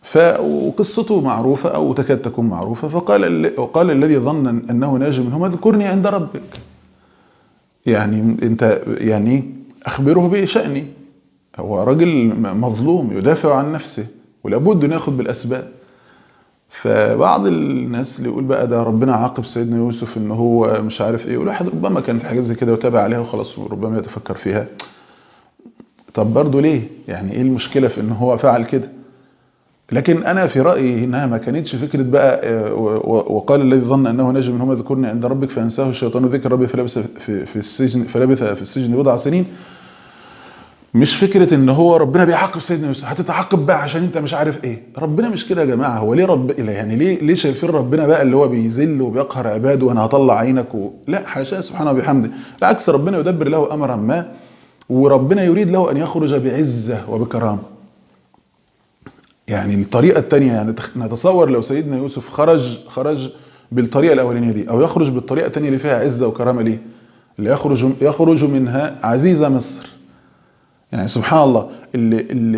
ف وقصته معروفة أو تكاد تكون معروفة فقال ال- وقال الذي ظن أنه ناجي منهما اذكرني عند ربك يعني أنت يعني أخبره بشأني هو راجل مظلوم يدافع عن نفسه ولابد أن ياخد بالأسباب فبعض الناس اللي يقول بقى ده ربنا عاقب سيدنا يوسف ان هو مش عارف ايه والواحد ربما كانت حاجات زي كده وتابع عليها وخلاص وربما يتفكر فيها طب برضه ليه يعني ايه المشكلة في ان هو فعل كده لكن انا في رايي انها ما كانتش فكره بقى آه، و- و- وقال الذي ظن انه نجم منهما ذكرني عند ربك فانساه الشيطان ذكر ربي فلبث في, في السجن فلبث في السجن بضع سنين مش فكره ان هو ربنا بيعاقب سيدنا يوسف هتتعاقب بقى عشان انت مش عارف ايه ربنا مش كده يا جماعه هو ليه رب يعني ليه ليه شايفين ربنا بقى اللي هو بيذل وبيقهر عباده وانا هطلع عينك و... لا حاشاه سبحانه وبحمده بالعكس ربنا يدبر له امرا ما وربنا يريد له ان يخرج بعزه وبكرامه يعني الطريقة التانية يعني تخ- نتصور لو سيدنا يوسف خرج خرج بالطريقة الأولانية دي أو يخرج بالطريقة التانية اللي فيها عزة وكرامة ليه اللي يخرج يخرج منها عزيزة مصر يعني سبحان الله اللي اللي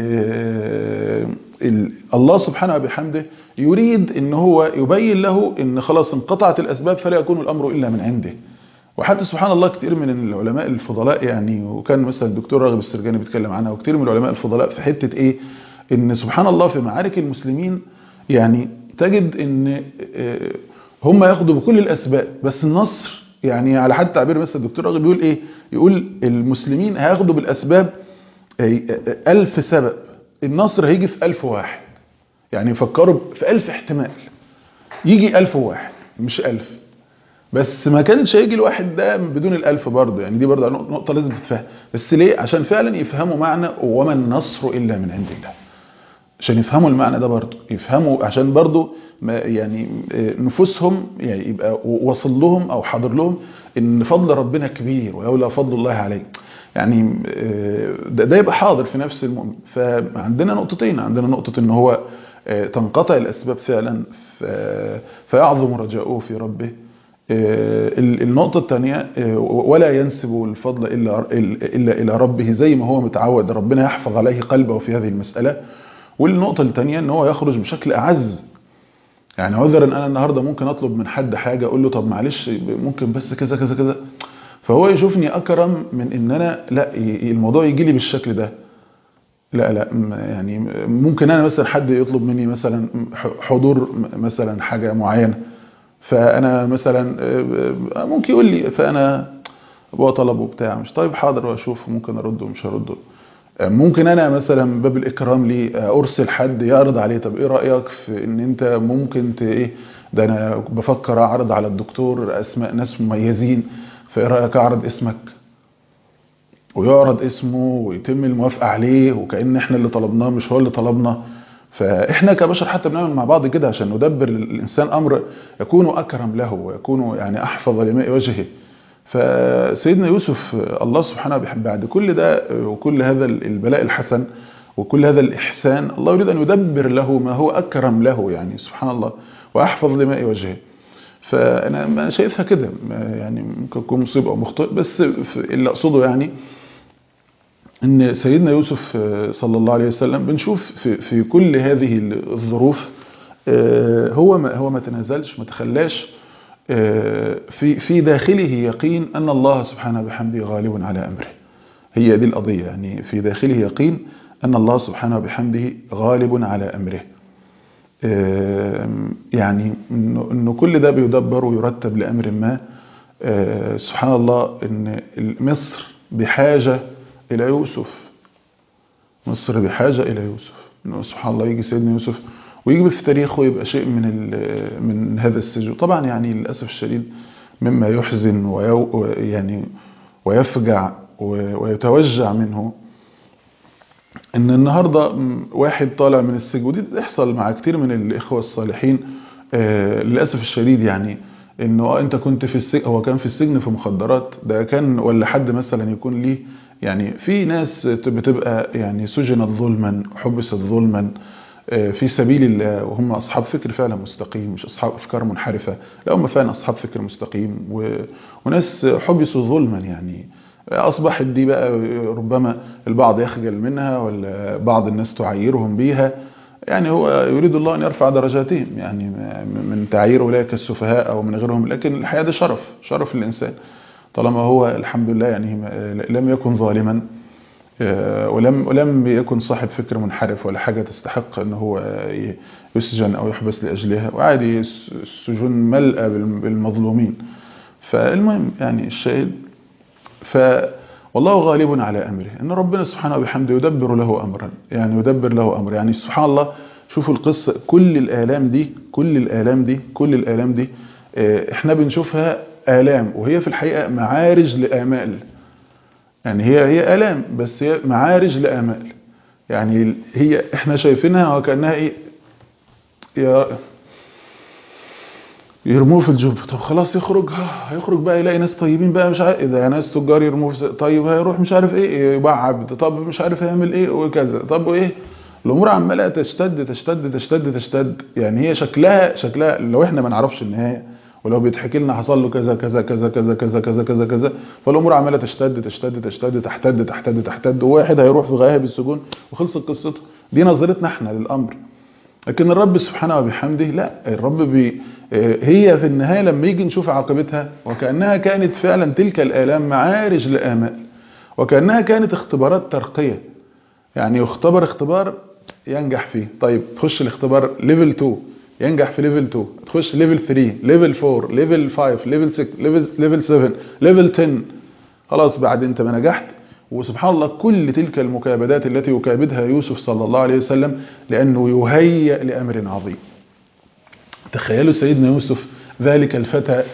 اللي الله سبحانه وبحمده يريد ان هو يبين له ان خلاص انقطعت الاسباب فلا يكون الامر الا من عنده وحتى سبحان الله كتير من العلماء الفضلاء يعني وكان مثلا الدكتور راغب السرجاني بيتكلم عنها وكتير من العلماء الفضلاء في حته ايه ان سبحان الله في معارك المسلمين يعني تجد ان آه، هم ياخدوا بكل الاسباب بس النصر يعني على حد تعبير مثلا الدكتور راغب بيقول ايه يقول المسلمين هياخدوا بالاسباب آه، آه، ألف سبب النصر هيجي في ألف واحد يعني يفكروا في ألف احتمال يجي ألف واحد مش ألف بس ما كانش هيجي الواحد ده بدون الألف برضه يعني دي برضه نقطة لازم تتفهم بس ليه عشان فعلا يفهموا معنى وما النصر إلا من عند الله عشان يفهموا المعنى ده برضه يفهموا عشان برضه ما يعني آه، نفوسهم يعني يبقى وصل لهم او حاضر لهم ان فضل ربنا كبير ولولا فضل الله عليك يعني آه، ده, ده يبقى حاضر في نفس المؤمن فعندنا نقطتين عندنا نقطة ان هو آه، تنقطع الاسباب فعلا ف- فيعظم رجاؤه في ربه آه، ال- النقطة الثانية آه، ولا ينسب الفضل إلا إلا إلى ربه زي ما هو متعود ربنا يحفظ عليه قلبه في هذه المسألة والنقطة الثانية ان هو يخرج بشكل أعز يعني عذرا انا النهارده ممكن اطلب من حد حاجه اقول له طب معلش ممكن بس كذا كذا كذا فهو يشوفني اكرم من ان انا لا ي- الموضوع يجي لي بالشكل ده لا لا م- يعني ممكن انا مثلا حد يطلب مني مثلا ح- حضور م- مثلا حاجه معينه فانا مثلا آه، ممكن يقول لي فانا هو طلبه بتاع مش طيب حاضر واشوف ممكن ارده ومش هرده ممكن انا مثلا باب الاكرام لي ارسل حد يعرض عليه طب ايه رايك في ان انت ممكن ت ايه ده انا بفكر اعرض على الدكتور اسماء ناس مميزين فايه رايك اعرض اسمك ويعرض اسمه ويتم الموافقه عليه وكأن احنا اللي طلبناه مش هو اللي طلبنا فاحنا كبشر حتى بنعمل مع بعض كده عشان ندبر الانسان امر يكون اكرم له ويكون يعني احفظ لماء وجهه فسيدنا يوسف الله سبحانه وبحمده بعد كل ده وكل هذا البلاء الحسن وكل هذا الإحسان الله يريد أن يدبر له ما هو أكرم له يعني سبحان الله وأحفظ لماء وجهه فأنا ما شايفها كده ما يعني ممكن تكون مصيبة أو مخطئ بس في- اللي أقصده يعني ان سيدنا يوسف آه، صلى الله عليه وسلم بنشوف في, في كل هذه الظروف آه، هو ما هو ما تنازلش ما تخلاش آه، في في داخله يقين ان الله سبحانه وبحمده غالب على امره هي دي القضيه يعني في داخله يقين ان الله سبحانه وبحمده غالب على امره آه، يعني انه إنه كل ده بيدبر ويرتب لامر ما آه، سبحان الله ان مصر بحاجه الى يوسف مصر بحاجه الى يوسف انه سبحان الله يجي سيدنا يوسف ويجي في تاريخه يبقى شيء من ال- من هذا السجن طبعا يعني للاسف الشديد مما يحزن ويو يعني ويفجع و- ويتوجع منه ان النهارده م- واحد طالع من السجن ودي بتحصل مع كتير من الاخوه الصالحين آه، للاسف الشديد يعني انه آه انت كنت في السجن هو كان في السجن في مخدرات ده كان ولا حد مثلا يكون ليه يعني في ناس بتبقى يعني سجنت ظلما حبست ظلما آه، في سبيل الله وهم اصحاب فكر فعلا مستقيم مش اصحاب افكار منحرفه لا هم فعلا اصحاب فكر مستقيم و... وناس حبسوا ظلما يعني اصبحت دي بقى ربما البعض يخجل منها ولا بعض الناس تعيرهم بيها يعني هو يريد الله أن يرفع درجاتهم يعني من تعيير أولئك السفهاء أو من غيرهم لكن الحقيقة ده شرف شرف للإنسان طالما هو الحمد لله يعني لم يكن ظالما ولم ولم يكن صاحب فكر منحرف ولا حاجة تستحق ان هو يسجن او يحبس لاجلها وعادي السجون ملأى بالمظلومين فالمهم يعني الشاهد ف والله غالب على امره ان ربنا سبحانه وبحمده يدبر له امرا يعني يدبر له امر يعني سبحان الله شوفوا القصه كل الالام دي كل الالام دي كل الالام دي احنا بنشوفها الام وهي في الحقيقه معارج لامال يعني هي هي الام بس هي معارج لامال يعني هي احنا شايفينها وكانها ايه يا يرموه في الجب طب خلاص يخرج هيخرج بقى يلاقي ناس طيبين بقى مش عارف اذا ناس تجار يرموه في طيب هيروح مش عارف ايه يباع عبد طب مش عارف هيعمل ايه وكذا طب وايه الامور عماله تشتد تشتد تشتد تشتد يعني هي شكلها شكلها لو احنا ما نعرفش النهايه ولو بيتحكي لنا حصل له كذا كذا كذا كذا كذا كذا كذا كذا فالامور عماله تشتد تشتد تشتد تحتد تحتد تحتد وواحد هيروح في غايه بالسجون وخلصت قصته دي نظرتنا احنا للامر لكن الرب سبحانه وبحمده لا الرب بي هي في النهايه لما يجي نشوف عاقبتها وكانها كانت فعلا تلك الالام معارج لامال وكانها كانت اختبارات ترقيه يعني يختبر اختبار ينجح فيه طيب تخش الاختبار ليفل 2 ينجح في ليفل 2 تخش ليفل 3 ليفل 4 ليفل 5 ليفل 6 ليفل ليفل 7 ليفل 10 خلاص بعد انت ما نجحت وسبحان الله كل تلك المكابدات التي يكابدها يوسف صلى الله عليه وسلم لأنه يهيأ لأمر عظيم تخيلوا سيدنا يوسف ذلك الفتى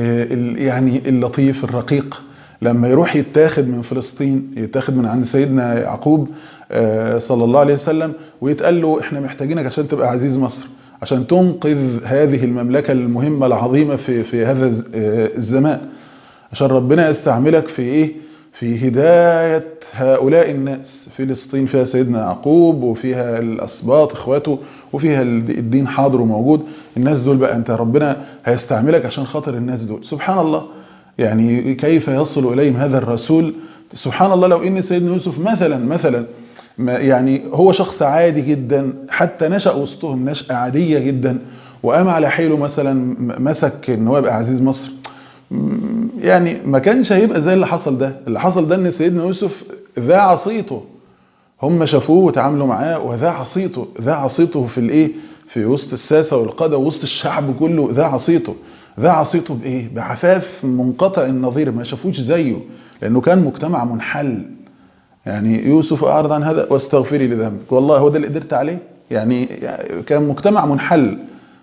يعني اللطيف الرقيق لما يروح يتاخد من فلسطين يتاخد من عند سيدنا يعقوب صلى الله عليه وسلم ويتقال له احنا محتاجينك عشان تبقى عزيز مصر عشان تنقذ هذه المملكة المهمة العظيمة في في هذا الزمان عشان ربنا يستعملك في ايه في هداية هؤلاء الناس فلسطين فيها سيدنا يعقوب وفيها الأسباط إخواته وفيها الدين حاضر وموجود الناس دول بقى أنت ربنا هيستعملك عشان خاطر الناس دول سبحان الله يعني كيف يصل إليهم هذا الرسول سبحان الله لو إن سيدنا يوسف مثلا مثلا يعني هو شخص عادي جدا حتى نشأ وسطهم نشأة عادية جدا وقام على حيله مثلا مسك ان هو يبقى عزيز مصر يعني ما كانش هيبقى زي اللي حصل ده اللي حصل ده ان سيدنا يوسف ذاع صيته هم شافوه وتعاملوا معاه وذاع صيته ذاع صيته في الايه في وسط الساسه والقاده وسط الشعب كله ذاع صيته ذاع صيته بايه بعفاف منقطع النظير ما شافوش زيه لانه كان مجتمع منحل يعني يوسف اعرض عن هذا واستغفري لذنبك والله هو ده اللي قدرت عليه يعني كان مجتمع منحل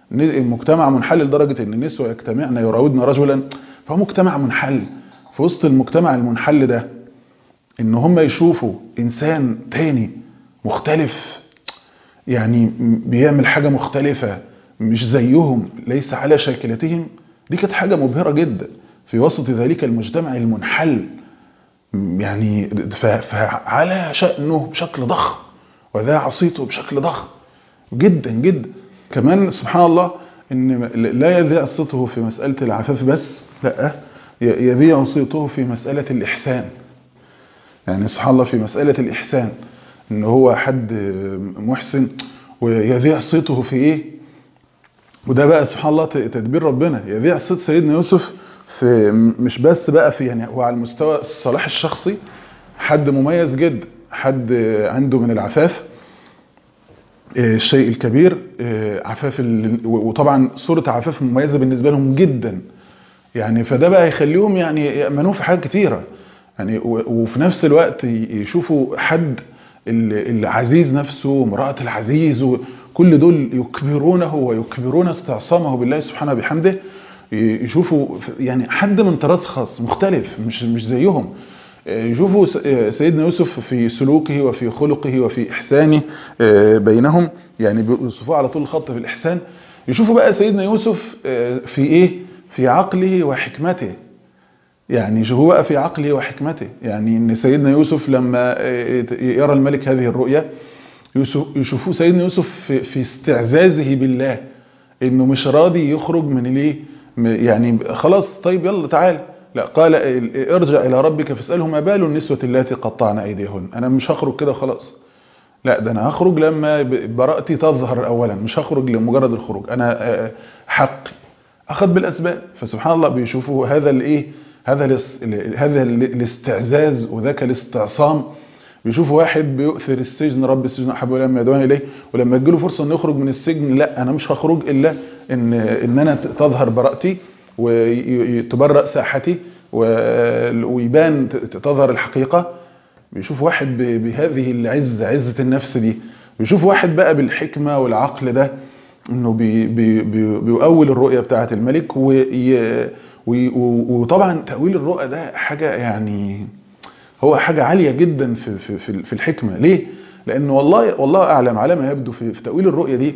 مجتمع منحل لدرجه ان النسوه يجتمعن يراودن رجلا فهو مجتمع منحل في وسط المجتمع المنحل ده ان هم يشوفوا انسان تاني مختلف يعني بيعمل حاجة مختلفة مش زيهم ليس على شاكلتهم دي كانت حاجة مبهرة جدا في وسط ذلك المجتمع المنحل يعني فعلى شأنه بشكل ضخم وذاع صيته بشكل ضخم جدا جدا كمان سبحان الله ان لا يذيع صيته في مسألة العفاف بس لا يذيع صيته في مسألة الإحسان يعني سبحان الله في مسألة الإحسان ان هو حد محسن ويذيع صيته في ايه وده بقى سبحان الله تدبير ربنا يذيع صيت سيدنا يوسف في مش بس بقى في يعني هو على المستوى الصلاح الشخصي حد مميز جدا حد عنده من العفاف الشيء الكبير عفاف وطبعا صورة عفاف مميزة بالنسبة لهم جدا يعني فده بقى يخليهم يعني يأمنوه في حاجات كتيرة يعني وفي نفس الوقت يشوفوا حد العزيز نفسه امرأة العزيز كل دول يكبرونه ويكبرون استعصامه بالله سبحانه بحمده يشوفوا يعني حد من طراز خاص مختلف مش مش زيهم يشوفوا سيدنا يوسف في سلوكه وفي خلقه وفي إحسانه بينهم يعني بيوصفوه على طول الخط في الإحسان يشوفوا بقى سيدنا يوسف في إيه في عقله وحكمته يعني هو بقى في عقله وحكمته يعني ان سيدنا يوسف لما يرى الملك هذه الرؤيا يشوفوه سيدنا يوسف في, في استعزازه بالله انه مش راضي يخرج من ليه يعني خلاص طيب يلا تعال لا قال ارجع الى ربك فاساله ما بال النسوه اللاتي قطعن ايديهن انا مش هخرج كده خلاص لا ده انا هخرج لما ب- براءتي تظهر اولا مش هخرج لمجرد الخروج انا آه، حق اخذ بالاسباب فسبحان الله بيشوفوا هذا الايه هذا الاس- ال- هذا ال- الاستعزاز وذاك الاستعصام بيشوفوا واحد بيؤثر السجن رب السجن احب الى ما يدعون اليه ولما تجيله فرصه انه يخرج من السجن لا انا مش هخرج الا ان ان انا ت- تظهر براءتي وتبرأ ساحتي و- ويبان ت- ت- تظهر الحقيقه بيشوف واحد ب- بهذه العزة عزة النفس دي بيشوف واحد بقى بالحكمة والعقل ده انه بي بي بي بيؤول الرؤية بتاعة الملك وي وي وطبعا تأويل الرؤى ده حاجة يعني هو حاجة عالية جدا في في في في الحكمة ليه؟ لأن والله والله أعلم على ما يبدو في, في تأويل الرؤية دي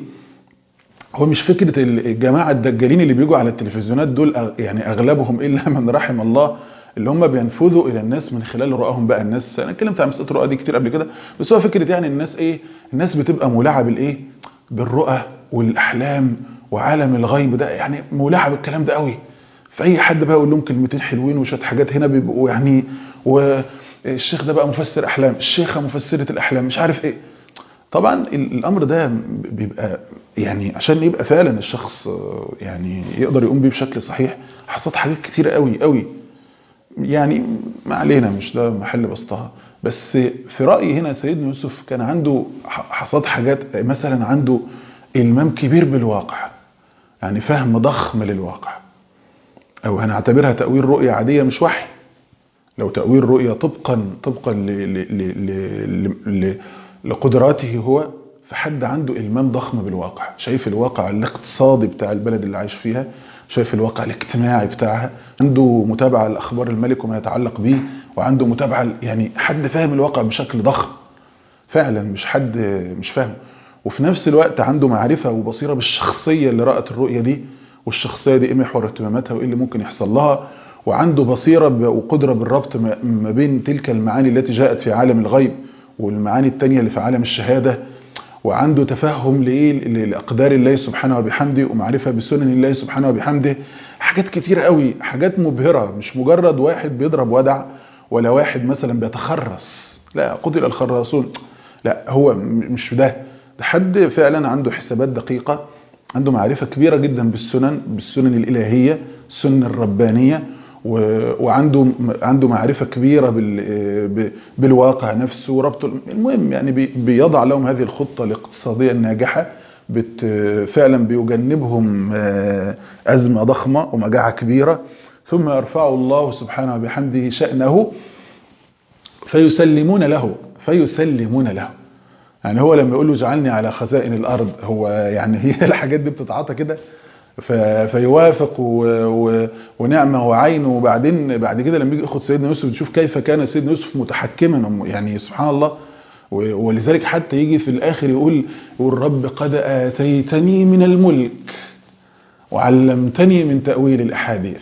هو مش فكرة الجماعة الدجالين اللي بيجوا على التلفزيونات دول أغ- يعني أغلبهم إلا من رحم الله اللي هم بينفذوا إلى الناس من خلال رؤاهم بقى الناس أنا اتكلمت عن مسألة الرؤى دي كتير قبل كده بس هو فكرة يعني الناس إيه الناس بتبقى مولعة بالإيه بالرؤى والأحلام وعالم الغيب ده يعني مولعة بالكلام ده قوي فأي حد بقى يقول لهم كلمتين حلوين وشوية حاجات هنا بيبقوا يعني والشيخ ده بقى مفسر أحلام الشيخة مفسرة الأحلام مش عارف إيه طبعا ال- الامر ده بيبقى يعني عشان يبقى فعلا الشخص آه، يعني يقدر يقوم بيه بشكل صحيح حصلت حاجات كتيره قوي قوي يعني ما علينا مش ده محل بسطها بس في رايي هنا سيدنا يوسف كان عنده ح- حصاد حاجات مثلا عنده المام كبير بالواقع يعني فهم ضخم للواقع او هنعتبرها تاويل رؤيه عاديه مش وحي لو تأويل رؤية طبقا طبقا ل ل ل ل ل لقدراته هو فحد عنده إلمام ضخم بالواقع شايف الواقع الاقتصادي بتاع البلد اللي عايش فيها شايف الواقع الاجتماعي بتاعها عنده متابعة لأخبار الملك وما يتعلق به وعنده متابعة يعني حد فاهم الواقع بشكل ضخم فعلا مش حد مش فاهم وفي نفس الوقت عنده معرفة وبصيرة بالشخصية اللي رأت الرؤية دي والشخصية دي ايه محور اهتماماتها وايه اللي ممكن يحصل لها وعنده بصيرة ب- وقدرة بالربط ما ما بين تلك المعاني التي جاءت في عالم الغيب والمعاني التانية اللي في عالم الشهادة وعنده تفهم لايه ل- لاقدار الله سبحانه وبحمده ومعرفة بسنن الله سبحانه وبحمده حاجات كتير قوي حاجات مبهرة مش مجرد واحد بيضرب ودع ولا واحد مثلا بيتخرص لا قتل الخراصون لا هو م- مش ده ده حد فعلا عنده حسابات دقيقة عنده معرفة كبيرة جدا بالسنن بالسنن الإلهية السنن الربانية و- وعنده عنده معرفة كبيرة بال- ب- بالواقع نفسه وربط المهم يعني بي- بيضع لهم هذه الخطة الاقتصادية الناجحة بت فعلا بيجنبهم آه، أزمة ضخمة ومجاعة كبيرة ثم يرفع الله سبحانه وبحمده شأنه فيسلمون له فيسلمون له يعني هو لما يقول له اجعلني على خزائن الارض هو يعني هي الحاجات دي بتتعاطى كده ف- فيوافق و... و... ونعمه وعين وبعدين بعد كده لما يجي ياخد سيدنا يوسف تشوف كيف كان سيدنا يوسف متحكما يعني سبحان الله و- ولذلك حتى يجي في الاخر يقول يقول رب قد اتيتني من الملك وعلمتني من تاويل الاحاديث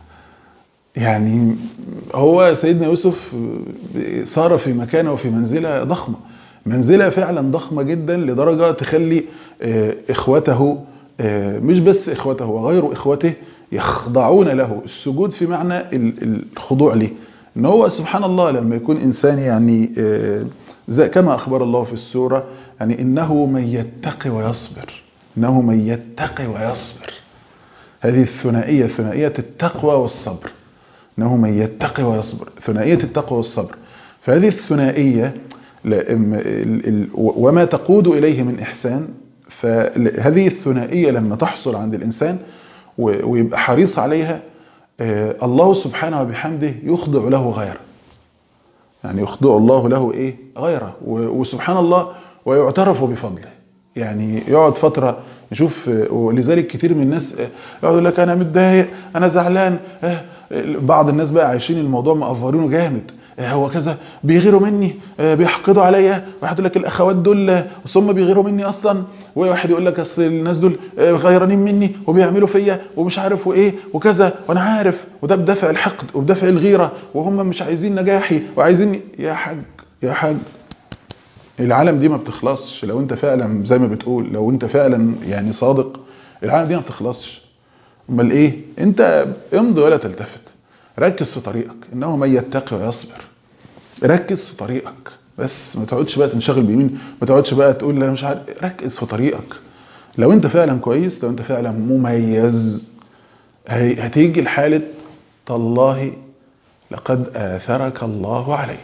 يعني هو سيدنا يوسف صار في مكانه وفي منزلة ضخمة منزلة فعلا ضخمة جدا لدرجة تخلي آه، إخوته آه، مش بس إخوته وغير إخوته يخضعون له السجود في معنى ال- الخضوع له إن هو سبحان الله لما يكون إنسان يعني آه، زي كما أخبر الله في السورة يعني إنه من يتقي ويصبر إنه من يتقي ويصبر هذه الثنائية ثنائية التقوى والصبر انه من يتقي ويصبر ثنائيه التقوى والصبر فهذه الثنائيه لا- ام- ال- ال- وما تقود اليه من احسان فهذه الثنائيه لما تحصل عند الانسان و- ويبقى حريص عليها آه، الله سبحانه وبحمده يخضع له غيره يعني يخضع الله له ايه غيره و- وسبحان الله ويعترف بفضله يعني يقعد فترة نشوف آه، ولذلك كتير من الناس آه، يقعد يقول لك انا متضايق انا زعلان آه، بعض الناس بقى عايشين الموضوع مقفرينه جامد آه، هو كذا بيغيروا مني آه، بيحقدوا عليا واحد يقول لك الاخوات دول آه، اصل هم بيغيروا مني اصلا وواحد يقول لك اصل الناس دول آه، غيرانين مني وبيعملوا فيا ومش عارف وايه وكذا وانا عارف وده بدافع الحقد وبدافع الغيره وهم مش عايزين نجاحي وعايزين يا حاج يا حاج العالم دي ما بتخلصش لو انت فعلا زي ما بتقول لو انت فعلا يعني صادق العالم دي ما بتخلصش امال ايه انت امضي ولا تلتفت ركز في طريقك انه من يتقي ويصبر ركز في طريقك بس ما تقعدش بقى تنشغل بيمين ما تقعدش بقى تقول انا مش عارف ركز في طريقك لو انت فعلا كويس لو انت فعلا مميز هتيجي لحالة تالله لقد آثرك الله عليه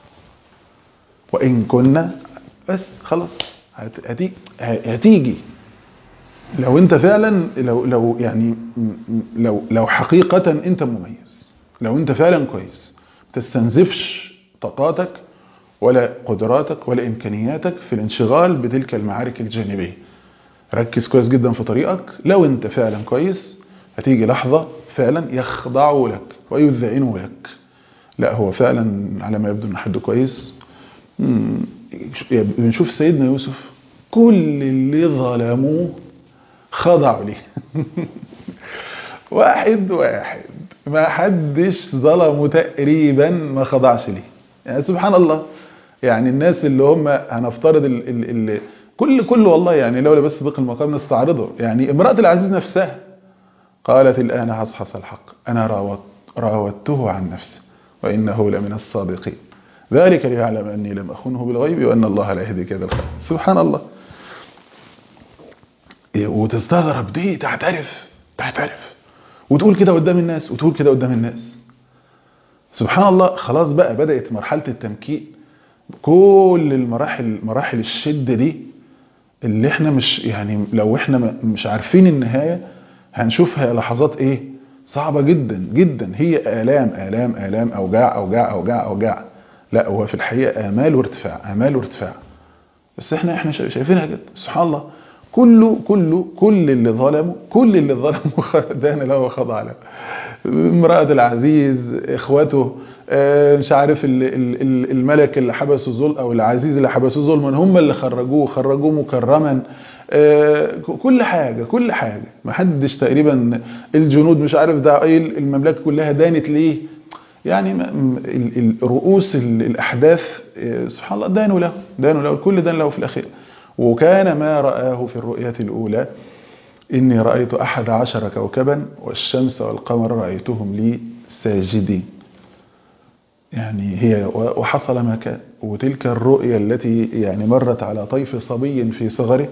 وإن كنا بس خلاص هتيجي, هتيجي لو انت فعلا لو لو يعني لو لو حقيقة انت مميز لو انت فعلا كويس تستنزفش طاقاتك ولا قدراتك ولا امكانياتك في الانشغال بتلك المعارك الجانبية ركز كويس جدا في طريقك لو انت فعلا كويس هتيجي لحظة فعلا يخضعوا لك ويذعنوا لك لا هو فعلا على ما يبدو ان حد كويس بنشوف سيدنا يوسف كل اللي ظلموه خضعوا ليه واحد واحد ما حدش ظلمه تقريبا ما خضعش ليه يعني سبحان الله يعني الناس اللي هم هنفترض ال ال ال كل كل والله يعني لولا بس ضيق المقام نستعرضه يعني امرأة العزيز نفسها قالت الآن حصحص الحق أنا راوت راودته عن نفسه وإنه لمن الصادقين ذلك ليعلم أني لم أخنه بالغيب وأن الله لا يهدي كذا الخير سبحان الله وتستغرب دي تعترف تعترف وتقول كده قدام الناس وتقول كده قدام الناس سبحان الله خلاص بقى بدأت مرحلة التمكين كل المراحل مراحل الشدة دي اللي احنا مش يعني لو احنا مش عارفين النهاية هنشوفها لحظات ايه صعبة جدا جدا هي آلام آلام آلام أوجاع أوجاع أوجاع أوجاع لا هو في الحقيقة آمال وارتفاع آمال وارتفاع بس احنا احنا شايفينها كده سبحان الله كله كله كل اللي ظلموا كل اللي ظلموا دان له وخضع له امرأة العزيز اخوته مش عارف الملك اللي حبسه ظلم او العزيز اللي حبسه ظلما هم اللي خرجوه خرجوه مكرما كل حاجة كل حاجة ما حدش تقريبا الجنود مش عارف ده ايه المملكة كلها دانت ليه يعني رؤوس الاحداث سبحان الله دانوا له دانوا له الكل دان له في الاخير وكان ما رآه في الرؤية الأولى إني رأيت أحد عشر كوكبا والشمس والقمر رأيتهم لي ساجدين يعني هي وحصل ما كان وتلك الرؤية التي يعني مرت على طيف صبي في صغره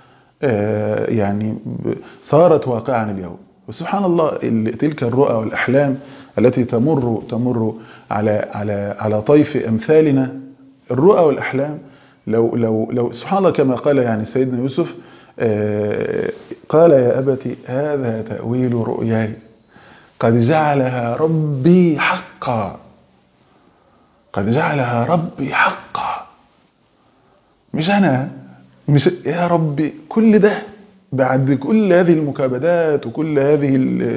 يعني صارت واقعا اليوم وسبحان الله تلك الرؤى والأحلام التي تمر تمر على على على طيف أمثالنا الرؤى والأحلام لو لو لو سبحان الله كما قال يعني سيدنا يوسف قال يا أبتي هذا تأويل رؤياي قد جعلها ربي حقا قد جعلها ربي حقا مش أنا مش يا ربي كل ده بعد كل هذه المكابدات وكل هذه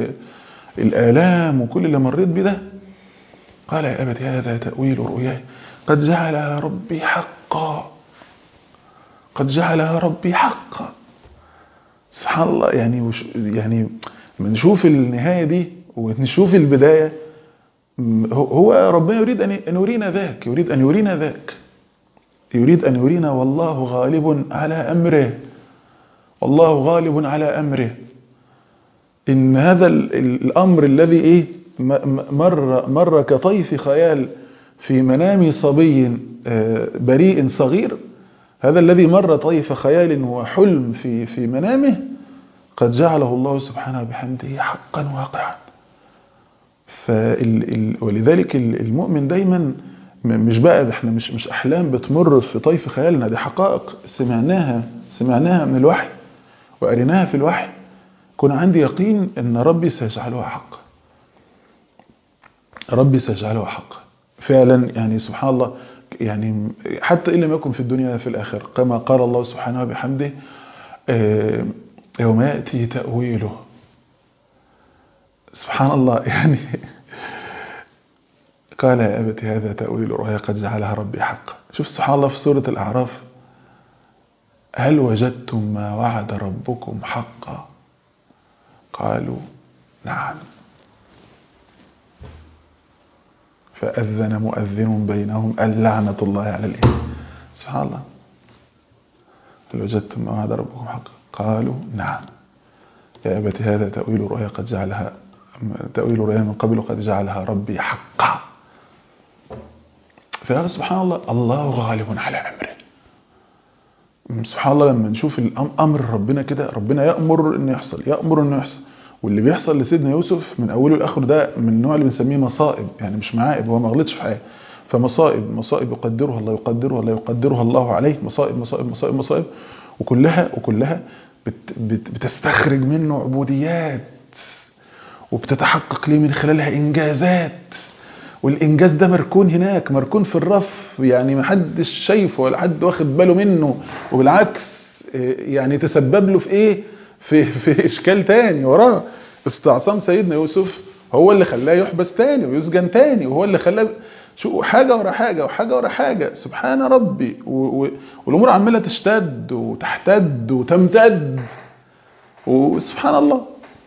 الآلام وكل اللي مريت بده قال يا أبتي هذا تأويل رؤياي قد جعلها ربي حقا قد جعلها ربي حقا سبحان الله يعني وش يعني لما نشوف النهاية دي ونشوف البداية هو ربنا يريد أن يرينا ذاك يريد أن يرينا ذاك يريد أن يرينا والله غالب على أمره والله غالب على أمره إن هذا الأمر الذي إيه مر, مر كطيف خيال في منام صبي بريء صغير هذا الذي مر طيف خيال وحلم في في منامه قد جعله الله سبحانه بحمده حقا واقعا ولذلك المؤمن دايما مش بقى احنا مش مش احلام بتمر في طيف خيالنا دي حقائق سمعناها سمعناها من الوحي وقريناها في الوحي كن عندي يقين ان ربي سيجعلها حقا ربي سيجعلها حقا فعلا يعني سبحان الله يعني حتى إن لم يكن في الدنيا في الآخر كما قال الله سبحانه بحمده يوم يأتي تأويله سبحان الله يعني قال يا أبت هذا تأويل رؤيا قد جعلها ربي حقا شوف سبحان الله في سورة الأعراف هل وجدتم ما وعد ربكم حقا قالوا نعم فأذن مؤذن بينهم اللعنة الله على الإيمان سبحان الله هل وجدتم ما وعد ربكم حقا قالوا نعم يا أبت هذا تأويل رؤيا قد جعلها تأويل رؤيا من قبل قد جعلها ربي حقا ف فسبحان الله الله غالب على امره سبحان الله لما نشوف امر ربنا كده ربنا يامر انه يحصل يامر انه يحصل واللي بيحصل لسيدنا يوسف من اوله لاخره ده من النوع اللي بنسميه مصائب يعني مش معائب هو ما غلطش في حاجه فمصائب مصائب يقدرها الله يقدرها الله يقدرها الله عليه مصائب مصائب مصائب مصائب وكلها وكلها بت بت بتستخرج منه عبوديات وبتتحقق ليه من خلالها انجازات والانجاز ده مركون هناك مركون في الرف يعني ما حدش شايفه ولا حد واخد باله منه وبالعكس يعني تسبب له في ايه في في اشكال تاني وراه استعصام سيدنا يوسف هو اللي خلاه يحبس تاني ويسجن تاني وهو اللي خلاه شو حاجة ورا حاجة وحاجة ورا حاجة سبحان ربي والأمور عمالة تشتد وتحتد وتمتد وسبحان الله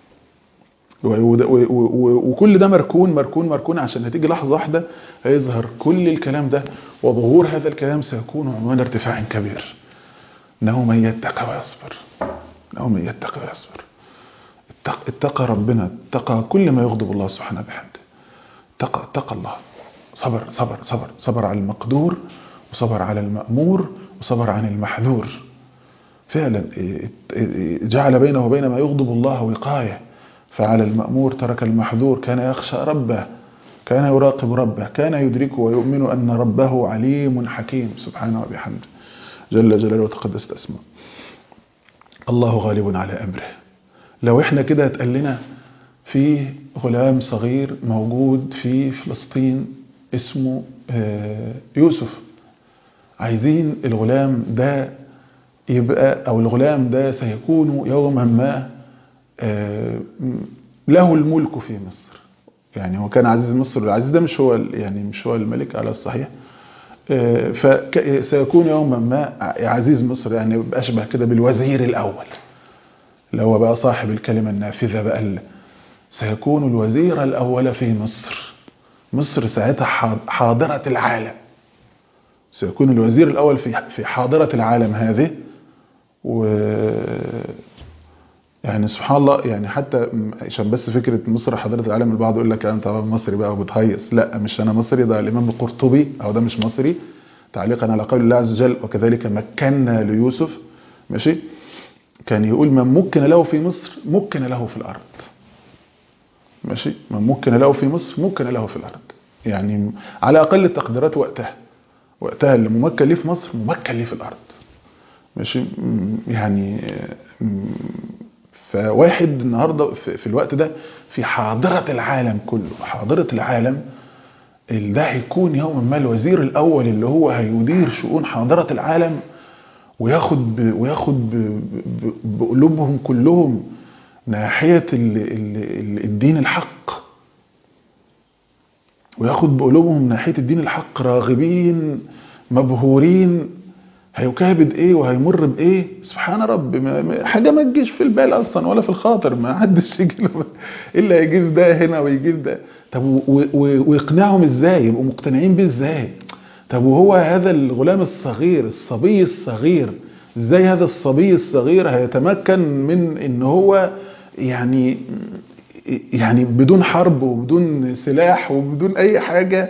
وكل ده مركون مركون مركون عشان هتيجي لحظة واحدة هيظهر كل الكلام ده وظهور هذا الكلام سيكون عنوان ارتفاع كبير انه من يتقى ويصبر انه من يتقى ويصبر اتقى ربنا اتقى كل ما يغضب الله سبحانه بحمده اتقى اتقى الله صبر صبر صبر صبر على المقدور وصبر على المأمور وصبر عن المحذور فعلا جعل بينه وبين ما يغضب الله وقاية فعلى المأمور ترك المحذور كان يخشى ربه كان يراقب ربه كان يدركه ويؤمن أن ربه عليم حكيم سبحانه وبحمده جل جلاله وتقدست اسمه الله غالب على أمره لو احنا كده اتقال لنا في غلام صغير موجود في فلسطين اسمه يوسف عايزين الغلام ده يبقى او الغلام ده سيكون يوما ما له الملك في مصر يعني هو كان عزيز مصر العزيز ده مش هو يعني مش هو الملك على الصحيح فسيكون يوما ما عزيز مصر يعني اشبه كده بالوزير الاول اللي هو بقى صاحب الكلمه النافذه بقى اللي سيكون الوزير الاول في مصر مصر ساعتها حاضره العالم سيكون الوزير الاول في في حاضره العالم هذه و يعني سبحان الله يعني حتى عشان بس فكره مصر حضاره العالم البعض يقول لك انا طبعا مصري بقى وبتهيص لا مش انا مصري ده الامام القرطبي او ده مش مصري تعليقا على قول الله عز وجل وكذلك مكنا ليوسف ماشي كان يقول من مكن له في مصر مكن له في الارض ماشي من مكن له في مصر مكن له في الارض يعني على اقل التقديرات وقتها وقتها اللي ممكن ليه في مصر ممكن ليه في الارض ماشي يعني فواحد النهارده في الوقت ده في حاضرة العالم كله حاضرة العالم ده هيكون يوما ما الوزير الأول اللي هو هيدير شؤون حاضرة العالم وياخد ب وياخد ب بقلوبهم كلهم ناحية ال ال الدين الحق وياخد بقلوبهم ناحية الدين الحق راغبين مبهورين هيكابد ايه وهيمر بايه سبحان رب ما حاجه ما تجيش في البال اصلا ولا في الخاطر ما حدش يجي له الا يجيب ده هنا ويجيب ده طب ويقنعهم ازاي يبقوا مقتنعين بيه ازاي طب وهو هذا الغلام الصغير الصبي الصغير ازاي هذا الصبي الصغير هيتمكن من ان هو يعني يعني بدون حرب وبدون سلاح وبدون اي حاجه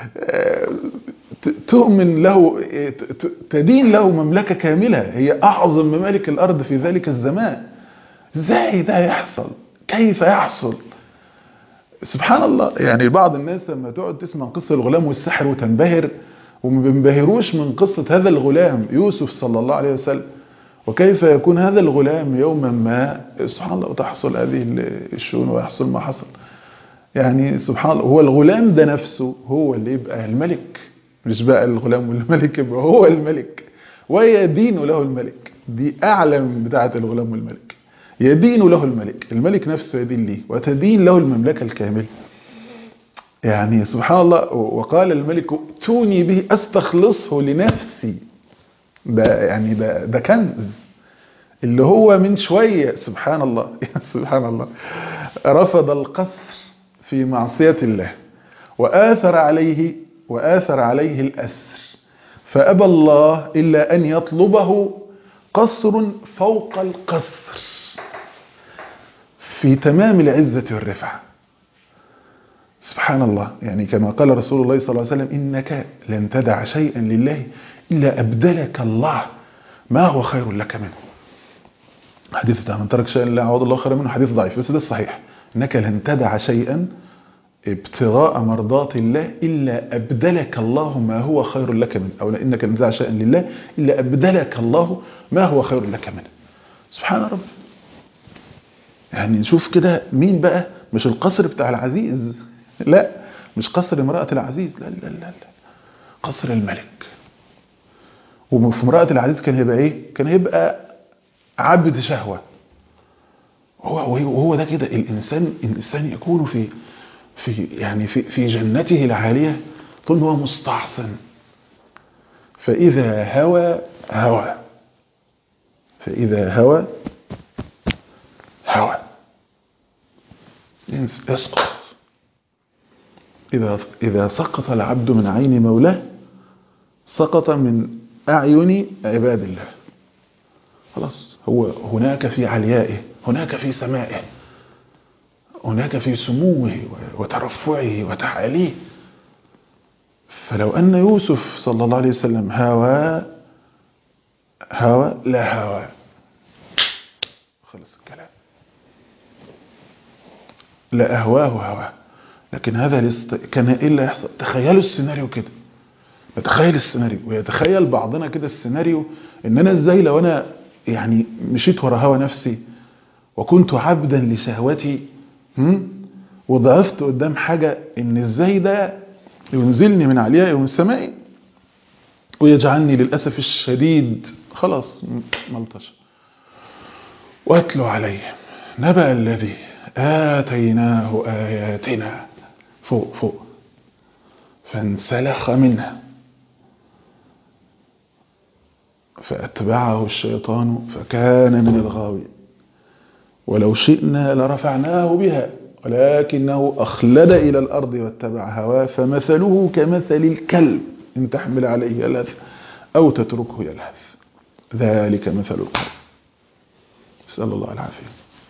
تؤمن له تدين له مملكة كاملة هي أعظم ممالك الأرض في ذلك الزمان ازاي ده يحصل كيف يحصل سبحان الله يعني بعض الناس لما تقعد تسمع قصة الغلام والسحر وتنبهر وما بينبهروش من قصة هذا الغلام يوسف صلى الله عليه وسلم وكيف يكون هذا الغلام يوما ما سبحان الله وتحصل هذه الشؤون ويحصل ما حصل يعني سبحان الله هو الغلام ده نفسه هو اللي يبقى الملك مش بقى الغلام والملك يبقى هو الملك ويدين له الملك دي أعلم بتاعة الغلام والملك يدين له الملك الملك نفسه يدين ليه وتدين له المملكة الكاملة يعني سبحان الله وقال الملك ائتوني به استخلصه لنفسي ده يعني ده ده كنز اللي هو من شوية سبحان الله سبحان الله رفض القصر في معصية الله وآثر عليه وآثر عليه الأسر فأبى الله إلا أن يطلبه قصر فوق القصر في تمام العزة والرفعة سبحان الله يعني كما قال رسول الله صلى الله عليه وسلم إنك لن تدع شيئا لله إلا أبدلك الله ما هو خير لك منه حديث بتاع من ترك شيئا لا عوض الله خير منه حديث ضعيف بس ده الصحيح إنك لن تدع شيئا ابتغاء مرضات الله إلا أبدلك الله ما هو خير لك منه أو إنك لن تدع شيئا لله إلا أبدلك الله ما هو خير لك منه سبحان رب يعني نشوف كده مين بقى مش القصر بتاع العزيز لا مش قصر امرأة العزيز لا لا لا, لا. قصر الملك وفي امرأة العزيز كان هيبقى ايه كان هيبقى عبد شهوة هو وهو ده كده الانسان الانسان يكون في في يعني في في جنته العالية طول ما هو مستعصم فإذا هوى هوى فإذا هوى هوى يسقط إذا إذا سقط العبد من عين مولاه سقط من أعين عباد الله خلاص هو هناك في عليائه هناك في سمائه هناك في سموه وترفعه وتعاليه فلو أن يوسف صلى الله عليه وسلم هوى هوى لا هوى خلص الكلام لا أهواه هواه لكن هذا الاست... كان ايه اللي يحصل تخيلوا السيناريو كده نتخيل السيناريو ويتخيل بعضنا كده السيناريو ان انا ازاي لو انا يعني مشيت ورا هوى نفسي وكنت عبدا لشهوتي وضعفت قدام حاجة ان ازاي ده ينزلني من عليائي ومن سمائي ويجعلني للأسف الشديد خلاص ملطش واتلو عليه نبأ الذي آتيناه آياتنا فوق فوق فانسلخ منها فأتبعه الشيطان فكان من الغاوين ولو شئنا لرفعناه بها ولكنه أخلد إلى الأرض واتبع هواه فمثله كمثل الكلب إن تحمل عليه يلهث أو تتركه يلهث ذلك مثل القوم نسأل الله العافية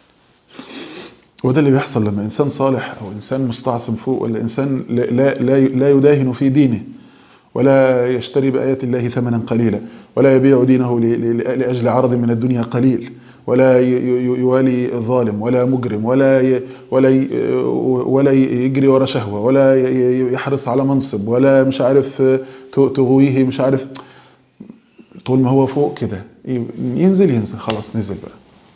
وده اللي بيحصل لما إنسان صالح أو إنسان مستعصم فوق ولا إنسان لا, لا, لا يداهن في دينه ولا يشتري بآيات الله ثمنا قليلا ولا يبيع دينه لأجل عرض من الدنيا قليل ولا يوالي ظالم ولا مجرم ولا ولا ولا يجري ورا شهوة ولا يحرص على منصب ولا مش عارف تغويه مش عارف طول ما هو فوق كده ينزل ينزل خلاص نزل بقى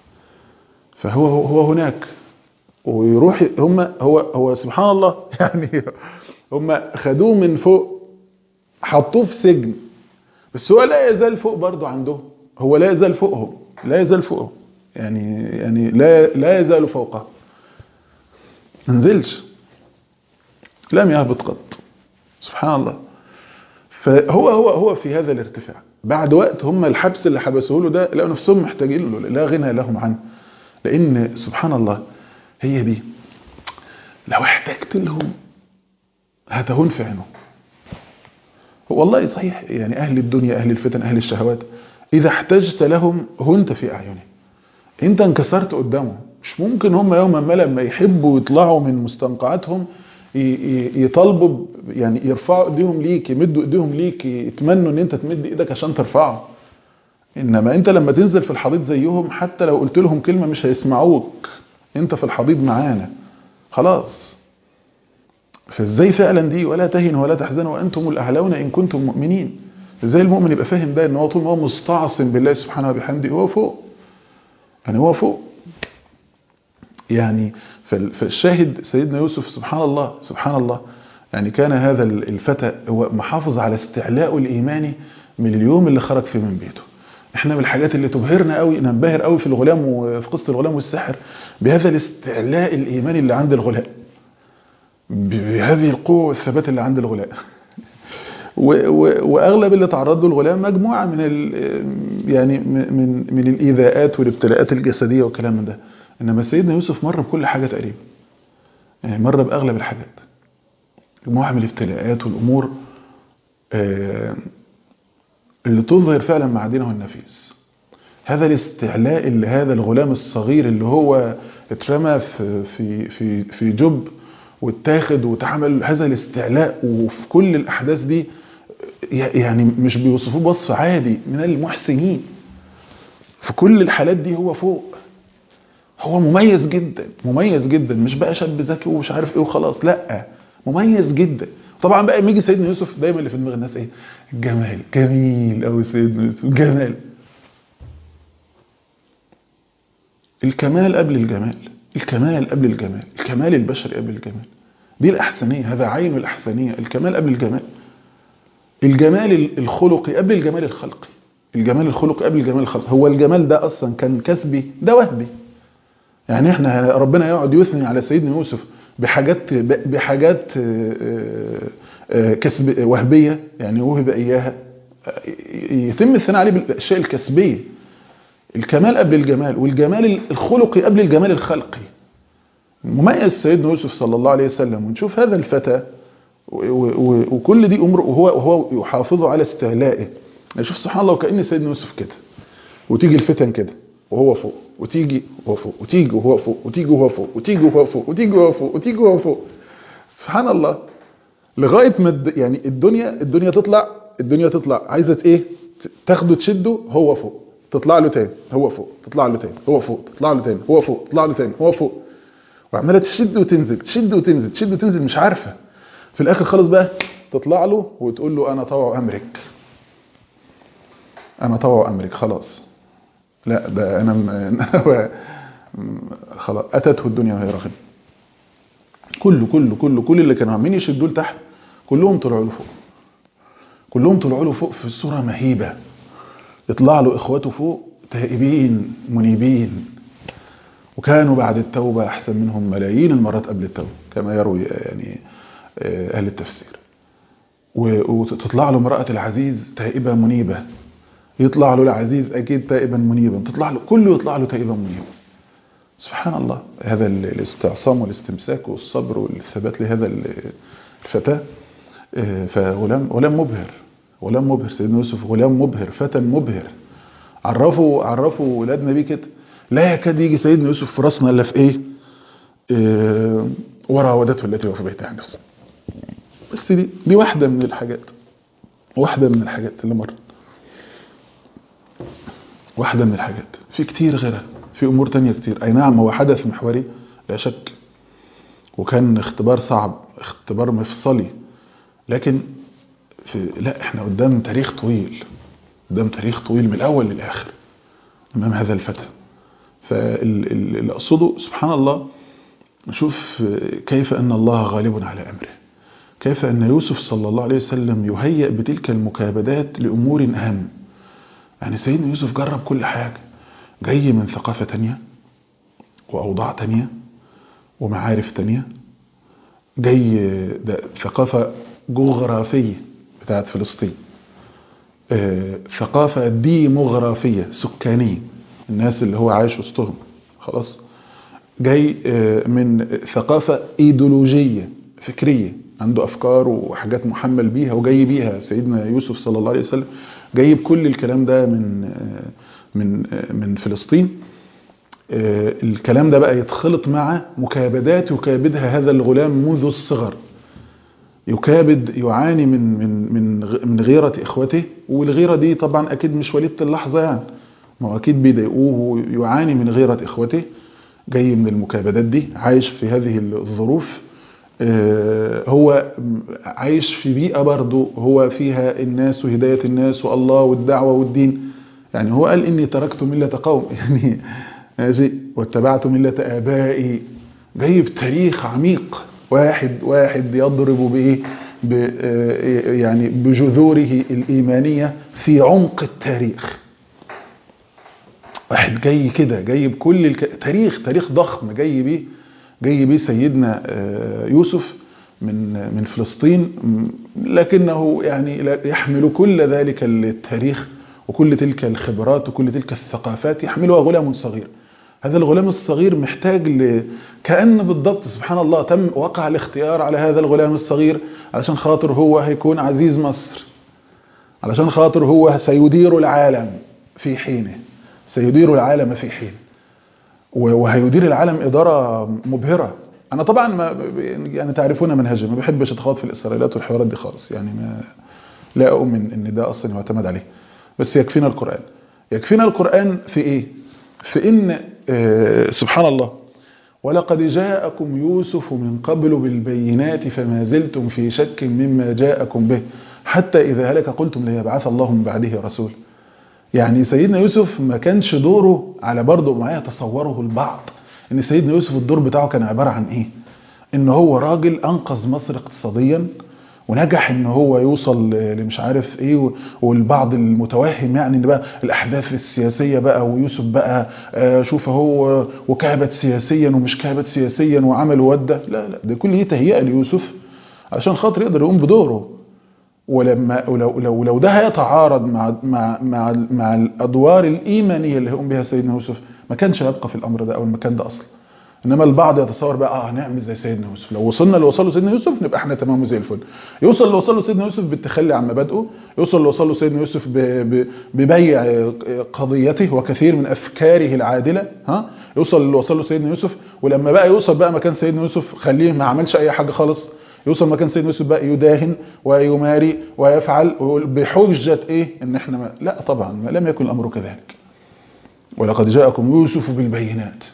فهو هو هناك ويروح هم هو هو سبحان الله يعني هم خدوه من فوق حطوه في سجن بس هو لا يزال فوق برضه عندهم هو لا يزال فوقهم لا يزال فوقهم يعني يعني لا لا يزال فوقه ما نزلش لم يهبط قط سبحان الله فهو هو هو في هذا الارتفاع بعد وقت هم الحبس اللي حبسوه له ده لقوا نفسهم محتاجين له لا غنى لهم عنه لان سبحان الله هي دي لو احتجت لهم هتهون في عينهم والله صحيح يعني أهل الدنيا أهل الفتن أهل الشهوات إذا احتجت لهم هنت في أعينهم أنت انكسرت قدامهم مش ممكن هم يوما ما لما يحبوا يطلعوا من مستنقعاتهم يطالبوا يعني يرفعوا ايديهم ليك يمدوا ايديهم ليك يتمنوا ان انت تمد ايدك عشان ترفعه انما انت لما تنزل في الحضيض زيهم حتى لو قلت لهم كلمه مش هيسمعوك انت في الحضيض معانا خلاص فازاي فعلا دي ولا تهنوا ولا تحزنوا وانتم الاعلون ان كنتم مؤمنين ازاي المؤمن يبقى فاهم ده ان هو طول ما هو مستعصم بالله سبحانه وبحمده هو فوق يعني هو فوق يعني فالشاهد سيدنا يوسف سبحان الله سبحان الله يعني كان هذا الفتى هو محافظ على استعلاء الايماني من اليوم اللي خرج فيه من بيته احنا من الحاجات اللي تبهرنا قوي ننبهر قوي في الغلام وفي قصه الغلام والسحر بهذا الاستعلاء الايماني اللي عند الغلام بهذه القوه والثبات اللي عند الغلام واغلب اللي تعرض له الغلام مجموعه من يعني من من الايذاءات والابتلاءات الجسديه والكلام من ده انما سيدنا يوسف مر بكل حاجه تقريبا يعني مر باغلب الحاجات مجموعه من الابتلاءات والامور اللي تظهر فعلا معادنه النفيس هذا الاستعلاء اللي هذا الغلام الصغير اللي هو اترمى في في في في جب واتاخد واتعمل هذا الاستعلاء وفي كل الأحداث دي يعني مش بيوصفوه بوصف عادي من المحسنين في كل الحالات دي هو فوق هو مميز جدا مميز جدا مش بقى شاب ذكي ومش عارف ايه وخلاص لا مميز جدا طبعا بقى لما يجي سيدنا يوسف دايما اللي في دماغ الناس ايه الجمال جميل قوي سيدنا يوسف جمال الكمال قبل الجمال الكمال قبل الجمال الكمال البشري قبل الجمال دي الأحسنية هذا عين الأحسنية الكمال قبل الجمال الجمال الخلقي قبل الجمال الخلقي الجمال الخلقي قبل الجمال الخلقي هو الجمال ده أصلا كان كسبي ده وهبي يعني احنا ربنا يقعد يثني على سيدنا يوسف بحاجات بحاجات كسب وهبيه يعني وهب اياها يتم الثناء عليه بالاشياء الكسبيه الكمال قبل الجمال والجمال الخلقي قبل الجمال الخلقي مميز سيدنا يوسف صلى الله عليه وسلم ونشوف هذا الفتى وكل دي امور وهو وهو يحافظ على استعلائه نشوف سبحان الله وكأن سيدنا يوسف كده وتيجي الفتن كده وهو فوق وتيجي وهو فوق وتيجي وهو فوق وتيجي وهو فوق وتيجي وهو فوق وتيجي وهو فوق وتيجي وهو فوق سبحان الله لغايه ما يعني الدنيا الدنيا تطلع الدنيا تطلع عايزه ايه تاخده تشده هو فوق تطلع له تاني هو فوق تطلع له تاني هو فوق تطلع له تاني هو فوق تطلع له تاني هو فوق وعماله تشد وتنزل تشد وتنزل تشد وتنزل مش عارفه في الاخر خالص بقى تطلع له وتقول له انا طوع امرك انا طوع امرك خلاص لا ده انا خلاص اتته الدنيا وهي راغبه كله كله كله كل اللي كانوا عاملين يشدوا لتحت كلهم طلعوا له فوق كلهم طلعوا له فوق في صوره مهيبه يطلع له اخواته فوق تائبين منيبين وكانوا بعد التوبه احسن منهم ملايين المرات قبل التوبه كما يروي يعني اهل التفسير وتطلع له امراه العزيز تائبه منيبه يطلع له العزيز اكيد تائبا منيبا تطلع له كله يطلع له تائبا منيبا سبحان الله هذا الاستعصام والاستمساك والصبر والثبات لهذا الفتى فغلام غلام مبهر غلام مبهر سيدنا يوسف غلام مبهر فتى مبهر عرفوا عرفوا ولادنا بيه كده لا يكاد يجي سيدنا يوسف في راسنا الا في ايه, إيه وراودته التي هو في بيتها عن نفسه بس دي دي واحده من الحاجات واحده من الحاجات اللي مرت واحدة من الحاجات في كتير غيرها في أمور تانية كتير أي نعم هو حدث محوري لا شك وكان اختبار صعب اختبار مفصلي لكن في لا احنا قدام تاريخ طويل قدام تاريخ طويل من الأول للآخر أمام هذا الفتى فاللي أقصده سبحان الله نشوف كيف أن الله غالب على أمره كيف أن يوسف صلى الله عليه وسلم يهيئ بتلك المكابدات لأمور أهم يعني سيدنا يوسف جرب كل حاجة جاي من ثقافة تانية وأوضاع تانية ومعارف تانية جاي ده ثقافة جغرافية بتاعت فلسطين آه ثقافة ديموغرافية سكانية الناس اللي هو عايش وسطهم خلاص جاي آه من ثقافة ايديولوجية فكرية عنده أفكار وحاجات محمل بيها وجاي بيها سيدنا يوسف صلى الله عليه وسلم جايب كل الكلام ده من من من فلسطين الكلام ده بقى يتخلط مع مكابدات يكابدها هذا الغلام منذ الصغر يكابد يعاني من من من من غيرة اخوته والغيرة دي طبعا اكيد مش وليدة اللحظة يعني ما هو اكيد بيضايقوه يعاني من غيرة اخوته جاي من المكابدات دي عايش في هذه الظروف هو عايش في بيئة برضه هو فيها الناس وهداية الناس والله والدعوة والدين يعني هو قال إني تركت ملة قوم يعني ماشي واتبعت ملة آبائي جايب تاريخ عميق واحد واحد يضرب بإيه يعني بجذوره الإيمانية في عمق التاريخ واحد جاي كده جايب كل الك... تاريخ تاريخ ضخم جاي بيه جاي بيه سيدنا يوسف من من فلسطين لكنه يعني يحمل كل ذلك التاريخ وكل تلك الخبرات وكل تلك الثقافات يحملها غلام صغير هذا الغلام الصغير محتاج ل... كأن بالضبط سبحان الله تم وقع الاختيار على هذا الغلام الصغير علشان خاطر هو هيكون عزيز مصر علشان خاطر هو سيدير العالم في حينه سيدير العالم في حينه وهيدير العالم إدارة مبهرة انا طبعا ما يعني تعرفون منهجي ما بحبش اتخوض في الاسرائيليات والحوارات دي خالص يعني ما لا اؤمن ان ده اصلا يعتمد عليه بس يكفينا القران يكفينا القران في ايه في ان آه سبحان الله ولقد جاءكم يوسف من قبل بالبينات فما زلتم في شك مما جاءكم به حتى إذا هلك قلتم ليبعث الله من بعده رسول يعني سيدنا يوسف ما كانش دوره على برضه ما يتصوره البعض ان سيدنا يوسف الدور بتاعه كان عبارة عن ايه ان هو راجل انقذ مصر اقتصاديا ونجح ان هو يوصل لمش عارف ايه والبعض المتوهم يعني ان بقى الاحداث السياسيه بقى ويوسف بقى شوف هو وكابت سياسيا ومش كابت سياسيا وعمل وده لا لا ده كل دي تهيئه ليوسف عشان خاطر يقدر يقوم بدوره ولما ولو لو لو ده هيتعارض مع مع مع مع الادوار الايمانيه اللي هيقوم بها سيدنا يوسف ما كانش هيبقى في الامر ده او المكان ده اصلا انما البعض يتصور بقى اه هنعمل زي سيدنا يوسف لو وصلنا اللي وصله سيدنا يوسف نبقى احنا تمام زي الفل يوصل اللي وصله سيدنا يوسف بالتخلي عن مبادئه يوصل اللي وصله سيدنا يوسف ببيع قضيته وكثير من افكاره العادله ها يوصل اللي وصله سيدنا يوسف ولما بقى يوصل بقى مكان سيدنا يوسف خليه ما عملش اي حاجه خالص يوصل مكان سيدنا يوسف بقى يداهن ويماري ويفعل بحجه ايه ان احنا ما لا طبعا ما لم يكن الامر كذلك ولقد جاءكم يوسف بالبينات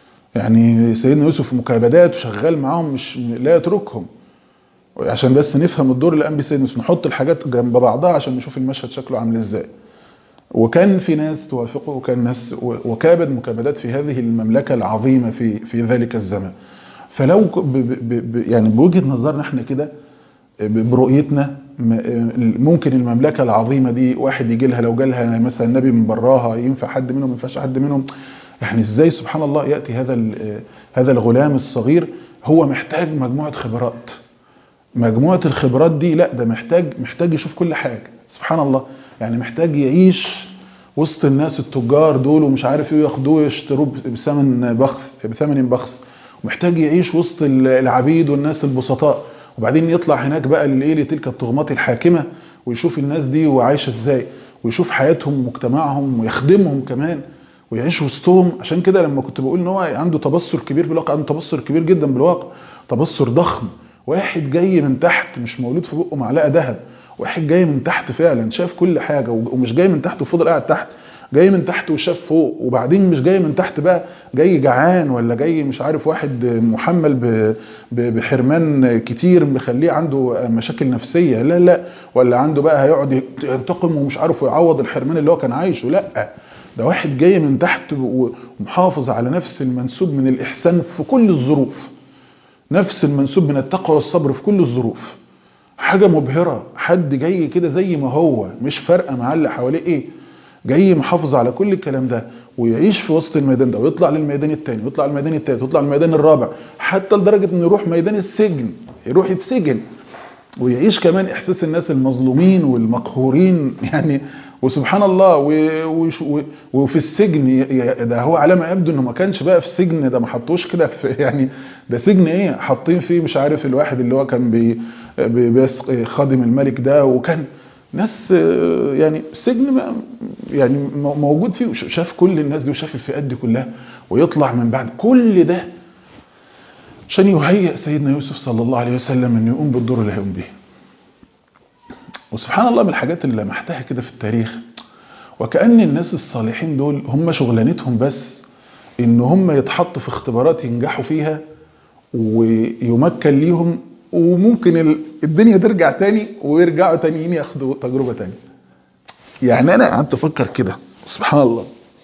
يعني سيدنا يوسف مكابدات وشغال معاهم مش لا يتركهم عشان بس نفهم الدور اللي قام بيه سيدنا يوسف نحط الحاجات جنب بعضها عشان نشوف المشهد شكله عامل ازاي وكان في ناس توافقه وكان ناس وكابد مكابدات في هذه المملكة العظيمة في في ذلك الزمان فلو ب ب ب يعني بوجهة نظرنا احنا كده برؤيتنا ممكن المملكة العظيمة دي واحد يجي لها لو جالها مثلا النبي من براها ينفع حد منهم ما ينفعش حد منهم يعني ازاي سبحان الله ياتي هذا هذا الغلام الصغير هو محتاج مجموعه خبرات مجموعه الخبرات دي لا ده محتاج محتاج يشوف كل حاجه سبحان الله يعني محتاج يعيش وسط الناس التجار دول ومش عارف ايه ياخدوه يشتروه بثمن بخس بثمن بخس ومحتاج يعيش وسط العبيد والناس البسطاء وبعدين يطلع هناك بقى لايه لتلك الطغمات الحاكمه ويشوف الناس دي وعايشه ازاي ويشوف حياتهم ومجتمعهم ويخدمهم كمان ويعيش وسطهم عشان كده لما كنت بقول ان هو عنده تبصر كبير بالواقع عنده تبصر كبير جدا بالواقع تبصر ضخم واحد جاي من تحت مش مولود في بقه معلقه ذهب واحد جاي من تحت فعلا شاف كل حاجه ومش جاي من تحت وفضل قاعد تحت جاي من تحت وشاف فوق وبعدين مش جاي من تحت بقى جاي جعان ولا جاي مش عارف واحد محمل بحرمان كتير مخليه عنده مشاكل نفسيه لا لا ولا عنده بقى هيقعد ينتقم ومش عارف يعوض الحرمان اللي هو كان عايشه لا ده واحد جاي من تحت ومحافظ على نفس المنسوب من الإحسان في كل الظروف نفس المنسوب من التقوى والصبر في كل الظروف حاجة مبهرة حد جاي كده زي ما هو مش فارقة معاه اللي حواليه ايه جاي محافظ على كل الكلام ده ويعيش في وسط الميدان ده ويطلع للميدان الثاني ويطلع الميدان الثالث ويطلع الميدان الرابع حتى لدرجة انه يروح ميدان السجن يروح يتسجن ويعيش كمان احساس الناس المظلومين والمقهورين يعني وسبحان الله وفي السجن ده هو على ما يبدو انه ما كانش بقى في السجن ده ما حطوش كده في يعني ده سجن ايه حاطين فيه مش عارف الواحد اللي هو كان بي بيسقي خادم الملك ده وكان ناس يعني السجن يعني موجود فيه شاف كل الناس دي وشاف الفئات دي كلها ويطلع من بعد كل ده عشان يهيئ سيدنا يوسف صلى الله عليه وسلم انه يقوم بالدور اللي هيقوم بيه وسبحان الله من الحاجات اللي لمحتها كده في التاريخ وكأن الناس الصالحين دول هم شغلانتهم بس ان هم يتحطوا في اختبارات ينجحوا فيها ويمكن ليهم وممكن الدنيا ترجع تاني ويرجعوا تانيين ياخدوا تجربة تانية يعني انا قعدت افكر كده سبحان الله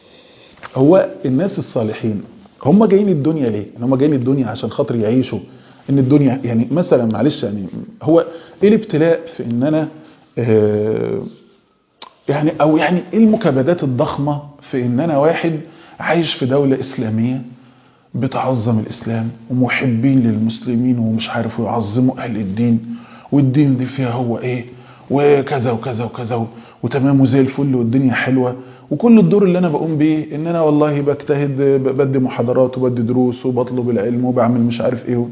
هو الناس الصالحين هم جايين الدنيا ليه؟ ان هم جايين الدنيا عشان خاطر يعيشوا ان الدنيا يعني مثلا معلش يعني هو ايه الابتلاء في ان انا آه يعني او يعني ايه المكابدات الضخمه في ان انا واحد عايش في دوله اسلاميه بتعظم الاسلام ومحبين للمسلمين ومش عارف يعظموا اهل الدين والدين دي فيها هو ايه وكذا وكذا وكذا وتمام وزي الفل والدنيا حلوه وكل الدور اللي انا بقوم بيه ان انا والله بجتهد بدي محاضرات وبدي دروس وبطلب العلم وبعمل مش عارف ايه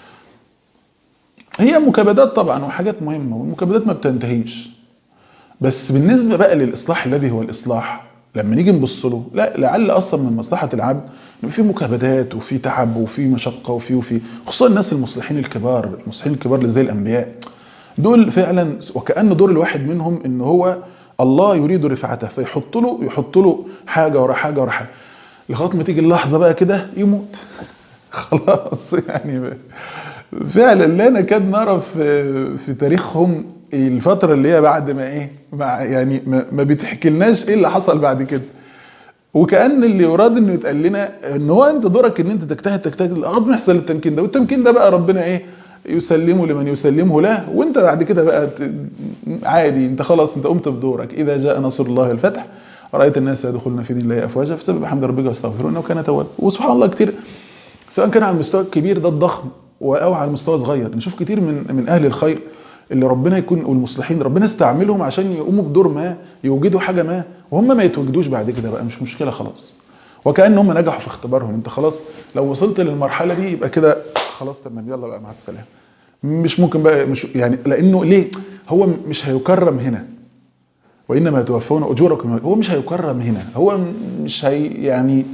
هي مكابدات طبعا وحاجات مهمة والمكابدات ما بتنتهيش بس بالنسبة بقى للإصلاح الذي هو الإصلاح لما نيجي نبص له لا لعل اصلا من مصلحه العبد ان في مكابدات وفي تعب وفي مشقه وفي وفي خصوصا الناس المصلحين الكبار المصلحين الكبار اللي زي الانبياء دول فعلا وكأن دور الواحد منهم ان هو الله يريد رفعته فيحط له يحط له حاجه ورا حاجه ورا حاجه لغايه ما تيجي اللحظه بقى كده يموت خلاص يعني فعلا لا نكاد نرى في في تاريخهم الفتره اللي هي بعد ما ايه مع يعني ما, ما بتحكيلناش ايه اللي حصل بعد كده وكأن اللي يراد انه يتقال لنا ان هو انت دورك ان انت تجتهد تجتهد لغايه ما يحصل التمكين ده والتمكين ده بقى ربنا ايه يسلمه لمن يسلمه له وانت بعد كده بقى عادي انت خلاص انت قمت بدورك اذا جاء نصر الله الفتح رايت الناس يدخلون في دين الله افواجا فسبح حمد ربك واستغفره انه كان توابا وسبحان الله كتير سواء كان على المستوى الكبير ده الضخم او على المستوى الصغير نشوف كتير من من اهل الخير اللي ربنا يكون والمصلحين ربنا استعملهم عشان يقوموا بدور ما يوجدوا حاجه ما وهم ما يتوجدوش بعد كده بقى مش مشكله خلاص وكأن هم نجحوا في اختبارهم انت خلاص لو وصلت للمرحله دي يبقى كده خلاص تمام يلا بقى مع السلامه مش ممكن بقى مش يعني لانه ليه هو مش هيكرم هنا وانما يتوفون اجوركم هو مش هيكرم هنا هو مش هي يعني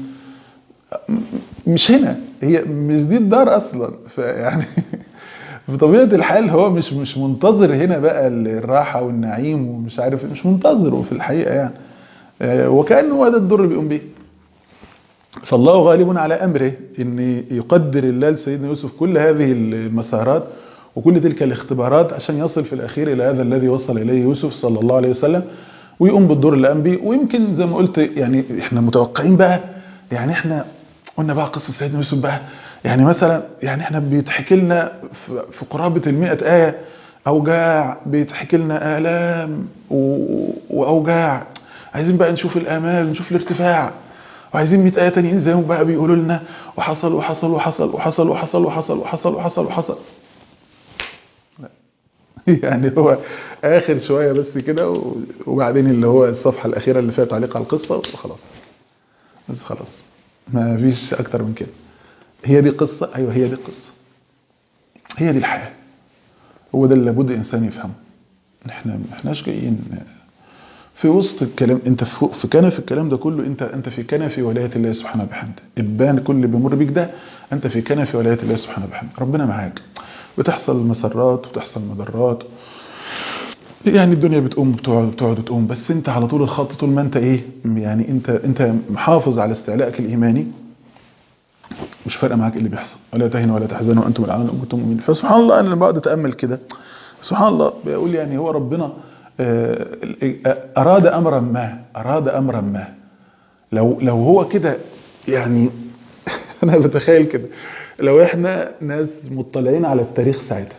مش هنا هي مش دي الدار اصلا فيعني بطبيعه الحال هو مش مش منتظر هنا بقى الراحه والنعيم ومش عارف مش منتظره في الحقيقه يعني وكانه هو ده الدور اللي بيقوم بيه فالله غالب على امره ان يقدر الله لسيدنا يوسف كل هذه المسارات وكل تلك الاختبارات عشان يصل في الاخير الى هذا الذي وصل اليه يوسف صلى الله عليه وسلم ويقوم بالدور اللي قام بيه ويمكن زي ما قلت يعني احنا متوقعين بقى يعني احنا قلنا بقى قصه سيدنا يوسف بقى يعني مثلا يعني احنا بيتحكي لنا في قرابه ال آية اوجاع بيتحكي لنا الام واوجاع عايزين بقى نشوف الامال نشوف الارتفاع وعايزين 100 آية تانيين زيهم بقى بيقولوا لنا وحصل وحصل وحصل وحصل وحصل وحصل وحصل وحصل وحصل لا يعني هو آخر شوية بس كده وبعدين اللي هو الصفحة الأخيرة اللي فيها تعليق على القصة وخلاص بس خلاص ما فيش أكتر من كده هي دي قصة أيوه هي دي قصة هي دي الحياة هو ده اللي لابد الإنسان يفهمه احنا ما احناش جايين في وسط الكلام انت في, في كنف الكلام ده كله انت انت في كنف ولايه الله سبحانه وبحمده ابان كل اللي بيمر بيك ده انت في كنف ولايه الله سبحانه وبحمده ربنا معاك بتحصل مسرات وتحصل مضرات يعني الدنيا بتقوم بتقعد بتقعد وتقوم بس انت على طول الخط طول ما انت ايه يعني انت انت محافظ على استعلائك الايماني مش فارقه معاك ايه اللي بيحصل ولا تهنوا ولا تحزنوا وانتم الاعلون ان كنتم مؤمنين فسبحان الله انا لما بقعد اتامل كده سبحان الله بقول يعني هو ربنا أراد أمرا ما أراد أمرا ما لو لو هو كده يعني أنا بتخيل كده لو إحنا ناس مطلعين على التاريخ ساعتها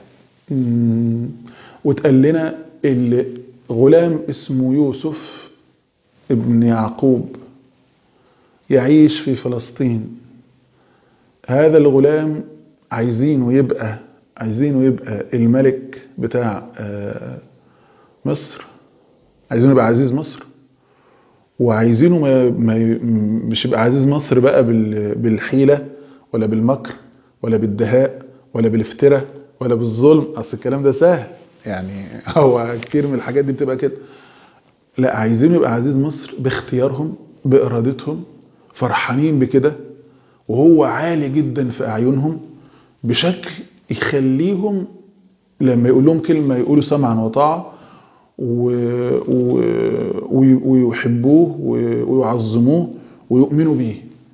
وتقال لنا غلام اسمه يوسف ابن يعقوب يعيش في فلسطين هذا الغلام عايزينه يبقى عايزينه يبقى الملك بتاع مصر عايزينه يبقى عزيز مصر وعايزينه ما, ما مش يبقى عزيز مصر بقى بالحيلة ولا بالمكر ولا بالدهاء ولا بالافتراء ولا بالظلم اصل الكلام ده سهل يعني هو كتير من الحاجات دي بتبقى كده لا عايزينه يبقى عزيز مصر باختيارهم بإرادتهم فرحانين بكده وهو عالي جدا في أعينهم بشكل يخليهم لما يقول لهم كلمة يقولوا سمعا وطاعة و... و... ويحبوه ويعظموه ويؤمنوا بيه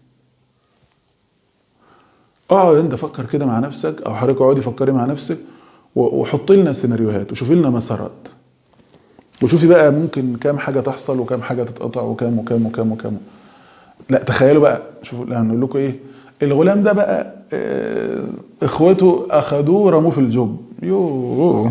اقعد انت فكر كده مع نفسك او حضرتك اقعدي فكري مع نفسك وحط لنا سيناريوهات وشوفي لنا مسارات وشوفي بقى ممكن كام حاجه تحصل وكام حاجه تتقطع وكام وكام وكام وكام لا تخيلوا بقى شوفوا لا هنقول لكم ايه الغلام ده بقى اه اخوته اخدوه رموه في الجب يوه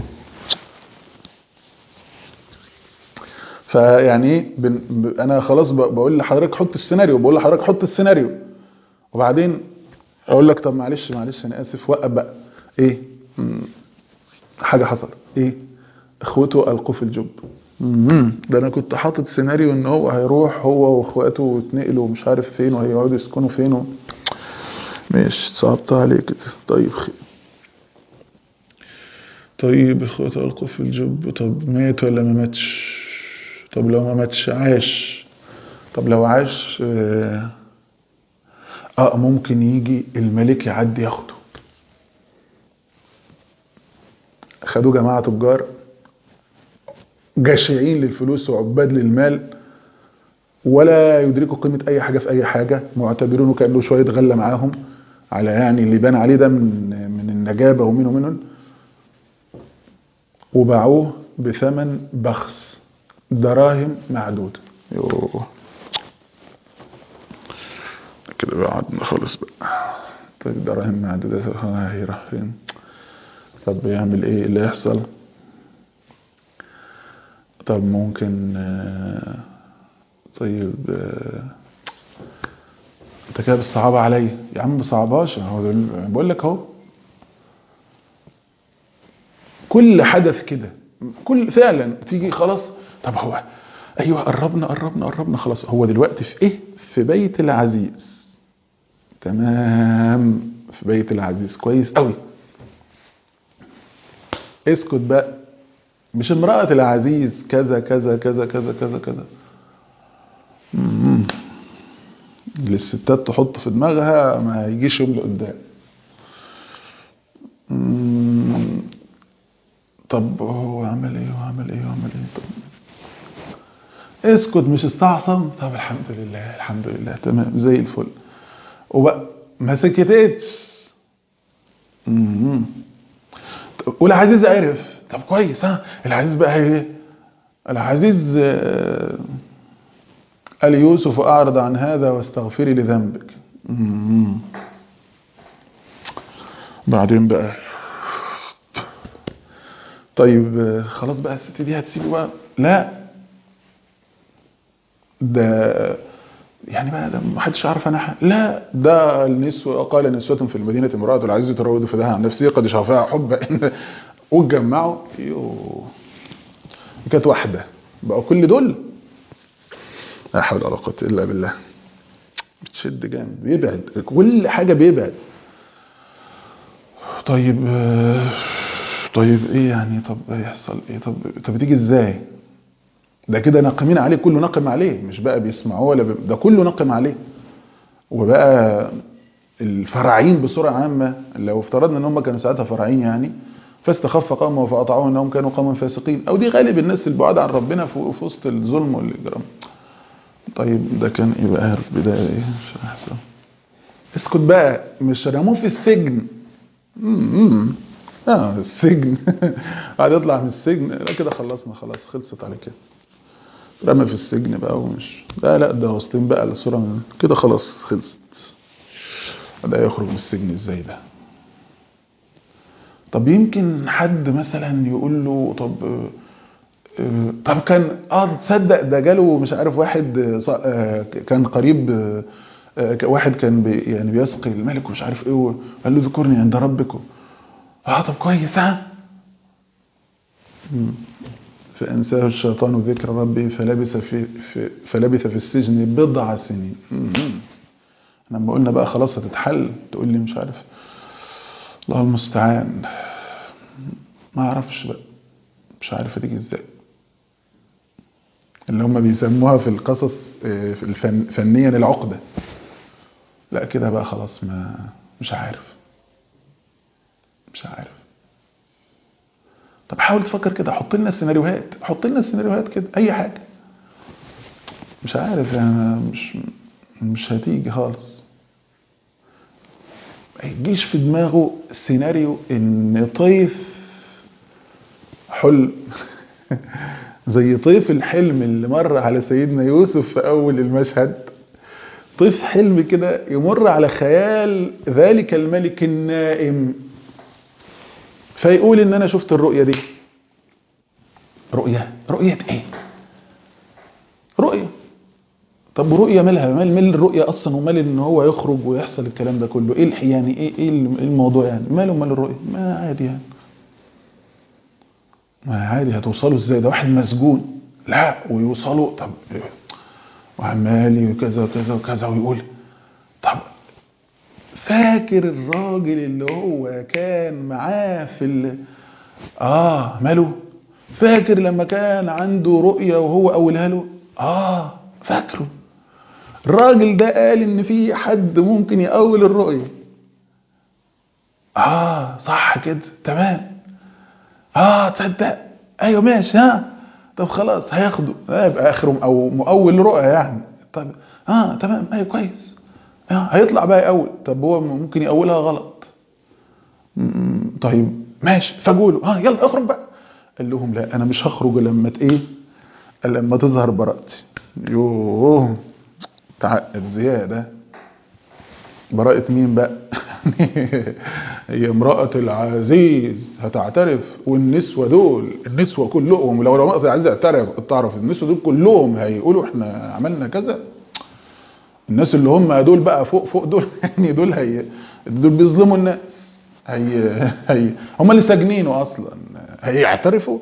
فيعني بن... انا خلاص بقول لحضرتك حط السيناريو بقول لحضرتك حط السيناريو وبعدين اقول لك طب معلش معلش انا اسف وقف بقى ايه حاجه حصلت ايه اخوته القوا في الجب ده انا كنت حاطط سيناريو ان هو هيروح هو واخواته ويتنقلوا مش عارف فين وهيقعدوا يسكنوا فين و... مش صعبت عليك كده طيب خير طيب اخواته القوا في الجب طب مات ولا ما ماتش طب لو ما ماتش عاش طب لو عاش اه آه، ممكن يجي الملك يعدي ياخده خدوه جماعة تجار جشعين للفلوس وعباد للمال ولا يدركوا قيمة أي حاجة في أي حاجة معتبرينه كأنه شوية غلة معاهم على يعني اللي بان عليه ده من من النجابة ومنه ومنه وباعوه بثمن بخس دراهم معدودة يوه كده بقى قعدنا خالص بقى طيب دراهم معدودة هيروح فين طب يعمل ايه اللي يحصل طب ممكن آه، طيب آه، انت كده بالصعابة عليا يا عم بصعباش هو دول- بقول لك اهو كل حدث كده كل فعلا تيجي خلاص طب هو ايوه قربنا قربنا قربنا خلاص هو دلوقتي في ايه في بيت العزيز تمام في بيت العزيز كويس قوي اسكت بقى مش امرأة العزيز كذا كذا كذا كذا كذا كذا مم. اللي الستات تحط في دماغها ما يجيش يوم لقدام مم. طب هو عمل ايه وعمل ايه وعمل ايه طب اسكت مش استعصم طب الحمد لله الحمد لله تمام زي الفل وبقى ما سكتتش مم. طب والعزيز عرف طب كويس ها العزيز بقى ايه العزيز آه، قال يوسف أعرض عن هذا واستغفري لذنبك مم. بعدين بقى طيب آه، خلاص بقى الست دي هتسيبه بقى لا ده يعني بقى ده محدش عارف انا لا ده النسوة قال نسوة في المدينة امرأة العزيز تراود فداها عن نفسه قد شافها حبا واتجمعوا يوه كانت واحدة بقوا كل دول لا حول ولا قوة إلا بالله بتشد جامد بيبعد كل حاجة بيبعد طيب آه، طيب ايه يعني طب يحصل ايه طب طب تيجي ازاي ده كده ناقمين عليه كله ناقم عليه مش بقى بيسمعوه ولا بي... ده كله ناقم عليه وبقى الفراعين بصورة عامة لو افترضنا ان هم كانوا ساعتها فراعين يعني فاستخف قومه فأطاعوه انهم كانوا قوما فاسقين او دي غالب الناس البعاد عن ربنا في في وسط الظلم والاجرام طيب ده كان ايه بقى البداية ايه مش احسن اسكت بقى مش رموه في السجن امم اه السجن بعد يطلع من السجن لا كده خلصنا خلاص خلصت على كده رمى في السجن بقى ومش لا لا ده واصلين بقى لصورة من كده خلاص خلصت ده يخرج من السجن ازاي ده طب يمكن حد مثلا يقول له طب آه، طب كان اه تصدق ده جاله مش عارف واحد آه، ص- آه، كان قريب آه، آه، واحد كان بي يعني بيسقي الملك ومش عارف ايه قال له ذكرني عند ربك اه طب كويس ها مم. فأنساه الشيطان ذكر ربه فلبث في, في فلبث في السجن بضع سنين مم. لما قلنا بقى خلاص هتتحل تقول لي مش عارف الله المستعان ما اعرفش بقى مش عارف هتيجي ازاي اللي هم بيسموها في القصص آه، في الفن فنيا العقدة لا كده بقى خلاص ما مش عارف مش عارف طب حاول تفكر كده حط لنا السيناريوهات حط لنا السيناريوهات كده اي حاجة مش عارف يعني مش مش هتيجي خالص ما يجيش في دماغه سيناريو ان طيف حلم زي طيف الحلم اللي مر على سيدنا يوسف في اول المشهد طيف حلم كده يمر على خيال ذلك الملك النائم فيقول ان انا شفت الرؤية دي رؤية رؤية ايه رؤية طب رؤية مالها مال مال الرؤية اصلا ومال ان هو يخرج ويحصل الكلام ده كله ايه الح- يعني ايه ايه الموضوع يعني ماله مال الرؤية ما عادي يعني ما عادي هتوصلوا ازاي ده واحد مسجون لا ويوصلوا طب وعمالي وكذا وكذا وكذا ويقول طب فاكر الراجل اللي هو كان معاه في ال... اه ماله فاكر لما كان عنده رؤية وهو اولها له اه فاكره الراجل ده قال ان في حد ممكن يأول الرؤية اه صح كده تمام اه تصدق ايوه ماشي ها طب خلاص هياخده هيبقى اخره او مؤول رؤية يعني طب اه تمام ايوه كويس آه هيطلع بقى يأول طب هو ممكن يأولها غلط م- طيب ماشي فقولوا اه يلا اخرج بقى قال لهم لا انا مش هخرج لما ت- ايه لما تظهر براءتي يوه تعقد زيادة براءة مين بقى هي امرأة العزيز هتعترف والنسوة دول النسوة كلهم لو امرأة العزيز اعترف تعرف النسوة دول كلهم هيقولوا احنا عملنا كذا الناس اللي هم دول بقى فوق فوق دول يعني دول هي دول بيظلموا الناس هي هي هم اللي ساجنينه اصلا هيعترفوا